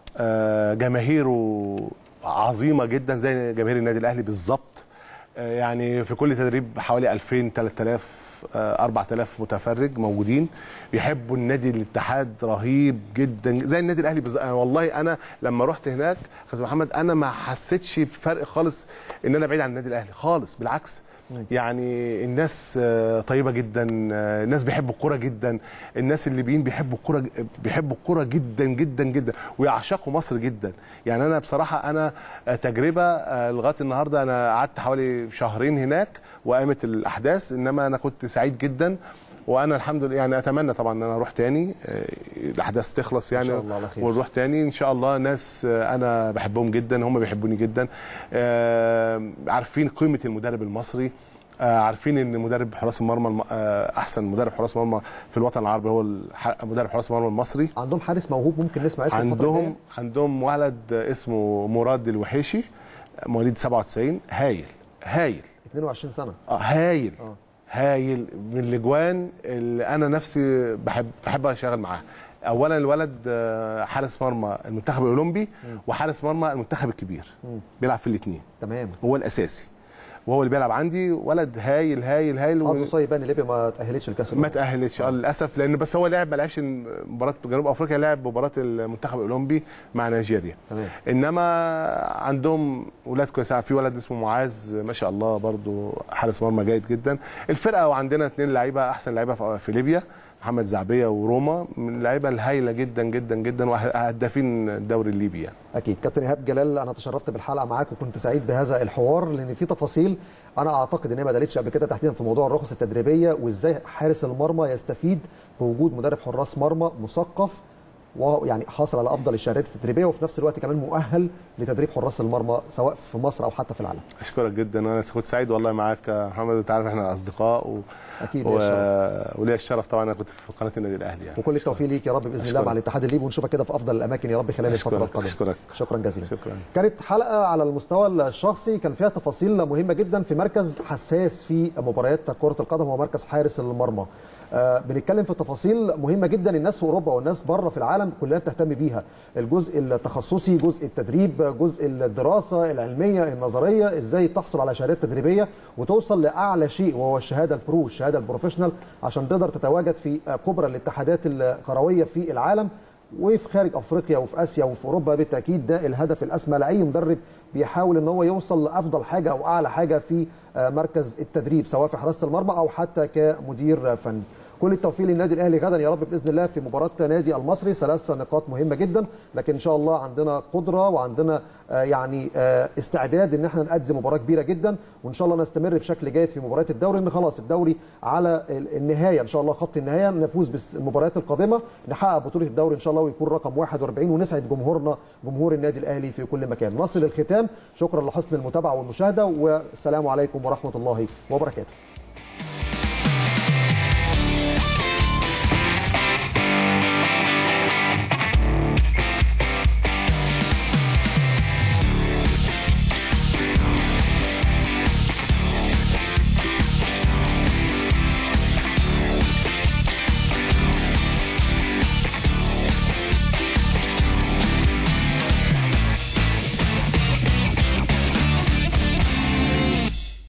آه جماهيره عظيمه جدا زي جماهير النادي الاهلي بالظبط آه يعني في كل تدريب حوالي 2000 3000 آه، 4000 متفرج موجودين بيحبوا النادي الاتحاد رهيب جدا زي النادي الاهلي بالظبط أنا والله انا لما رحت هناك كابتن محمد انا ما حسيتش بفرق خالص ان انا بعيد عن النادي الاهلي خالص بالعكس يعني الناس آه، طيبه جدا آه، الناس بيحبوا الكوره جدا الناس الليبيين بيحبوا الكوره بيحبوا الكوره جدا جدا جدا ويعشقوا مصر جدا يعني انا بصراحه انا آه، تجربه آه، لغايه النهارده انا قعدت حوالي شهرين هناك وقامت الاحداث انما انا كنت سعيد جدا وانا الحمد لله يعني اتمنى طبعا ان انا اروح تاني آه، الاحداث تخلص يعني شاء الله على خير. ونروح تاني ان شاء الله ناس آه، انا بحبهم جدا هم بيحبوني جدا آه، عارفين قيمه المدرب المصري آه، عارفين ان مدرب حراس المرمى الم- آه، احسن مدرب حراس مرمى في الوطن العربي هو الح- مدرب حراس المرمى المصري عندهم حارس موهوب ممكن نسمع اسمه الفترة عندهم الجاية؟ عندهم ولد اسمه مراد الوحيشي مواليد 97 هايل هايل 22 سنه اه هايل آه. هايل من الاجوان اللي انا نفسي بحب بحب اشتغل معاه اولا الولد آه، حارس مرمى المنتخب الاولمبي وحارس مرمى المنتخب الكبير بيلعب في الاثنين تمام هو الاساسي وهو اللي بيلعب عندي ولد هايل هايل هايل و- حظه صايب ان ليبيا ما تاهلتش لكاس ما الأمم. تاهلتش اه للاسف لان بس هو لعب ما لعبش مباراه جنوب افريقيا لعب مباراه المنتخب الاولمبي مع نيجيريا تمام انما عندهم ولاد كويسه في ولد اسمه معاذ ما شاء الله برضو حارس مرمى جيد جدا الفرقه وعندنا اثنين لعيبه احسن لعيبه في- في ليبيا محمد زعبيه وروما من اللعيبه الهايله جدا جدا جدا وهدافين الدوري الليبي يعني اكيد كابتن ايهاب جلال انا تشرفت بالحلقه معاك وكنت سعيد بهذا الحوار لان في تفاصيل انا اعتقد ان هي ما دارتش قبل كده تحديدا في موضوع الرخص التدريبيه وازاي حارس المرمى يستفيد بوجود مدرب حراس مرمى مثقف ويعني حاصل على افضل الشهادات التدريبيه وفي نفس الوقت كمان مؤهل لتدريب حراس المرمى سواء في مصر او حتى في العالم اشكرك جدا انا كنت سعيد والله معاك يا محمد انت عارف احنا اصدقاء و... اكيد و... ليا الشرف. وليا الشرف طبعا انا كنت في قناه النادي الاهلي يعني وكل التوفيق ليك يا رب باذن الله أشكرك. مع الاتحاد الليبي ونشوفك كده في افضل الاماكن يا رب خلال الفتره أشكرك. القادمه أشكرك. شكرا جزيلا شكرا كانت حلقه على المستوى الشخصي كان فيها تفاصيل مهمه جدا في مركز حساس في مباريات كره القدم هو مركز حارس المرمى آه بنتكلم في تفاصيل مهمه جدا الناس في اوروبا والناس بره في العالم كلها بتهتم بيها الجزء التخصصي جزء التدريب جزء الدراسه العلميه النظريه ازاي تحصل على شهادات تدريبيه وتوصل لاعلى شيء وهو الشهاده البرو الشهاده البروفيشنال عشان تقدر تتواجد في آه، كبرى الاتحادات الكرويه في العالم وفي خارج افريقيا وفي اسيا وفي اوروبا بالتاكيد ده الهدف الاسمى لاي مدرب بيحاول ان هو يوصل لافضل حاجه او اعلى حاجه في آه، مركز التدريب سواء في حراسه المرمى او حتى كمدير فني. كل التوفيق للنادي الاهلي غدا يا رب باذن الله في مباراه نادي المصري ثلاث نقاط مهمه جدا لكن ان شاء الله عندنا قدره وعندنا آه، يعني آه، استعداد ان احنا نقدم مباراه كبيره جدا وان شاء الله نستمر بشكل جيد في مباريات الدوري ان خلاص الدوري على ال- النهايه ان شاء الله خط النهايه نفوز بالمباريات القادمه نحقق بطوله الدوري ان شاء الله ويكون رقم 41 ونسعد جمهورنا جمهور النادي الاهلي في كل مكان نصل الختام شكرا لحسن المتابعه والمشاهده والسلام عليكم ورحمه الله وبركاته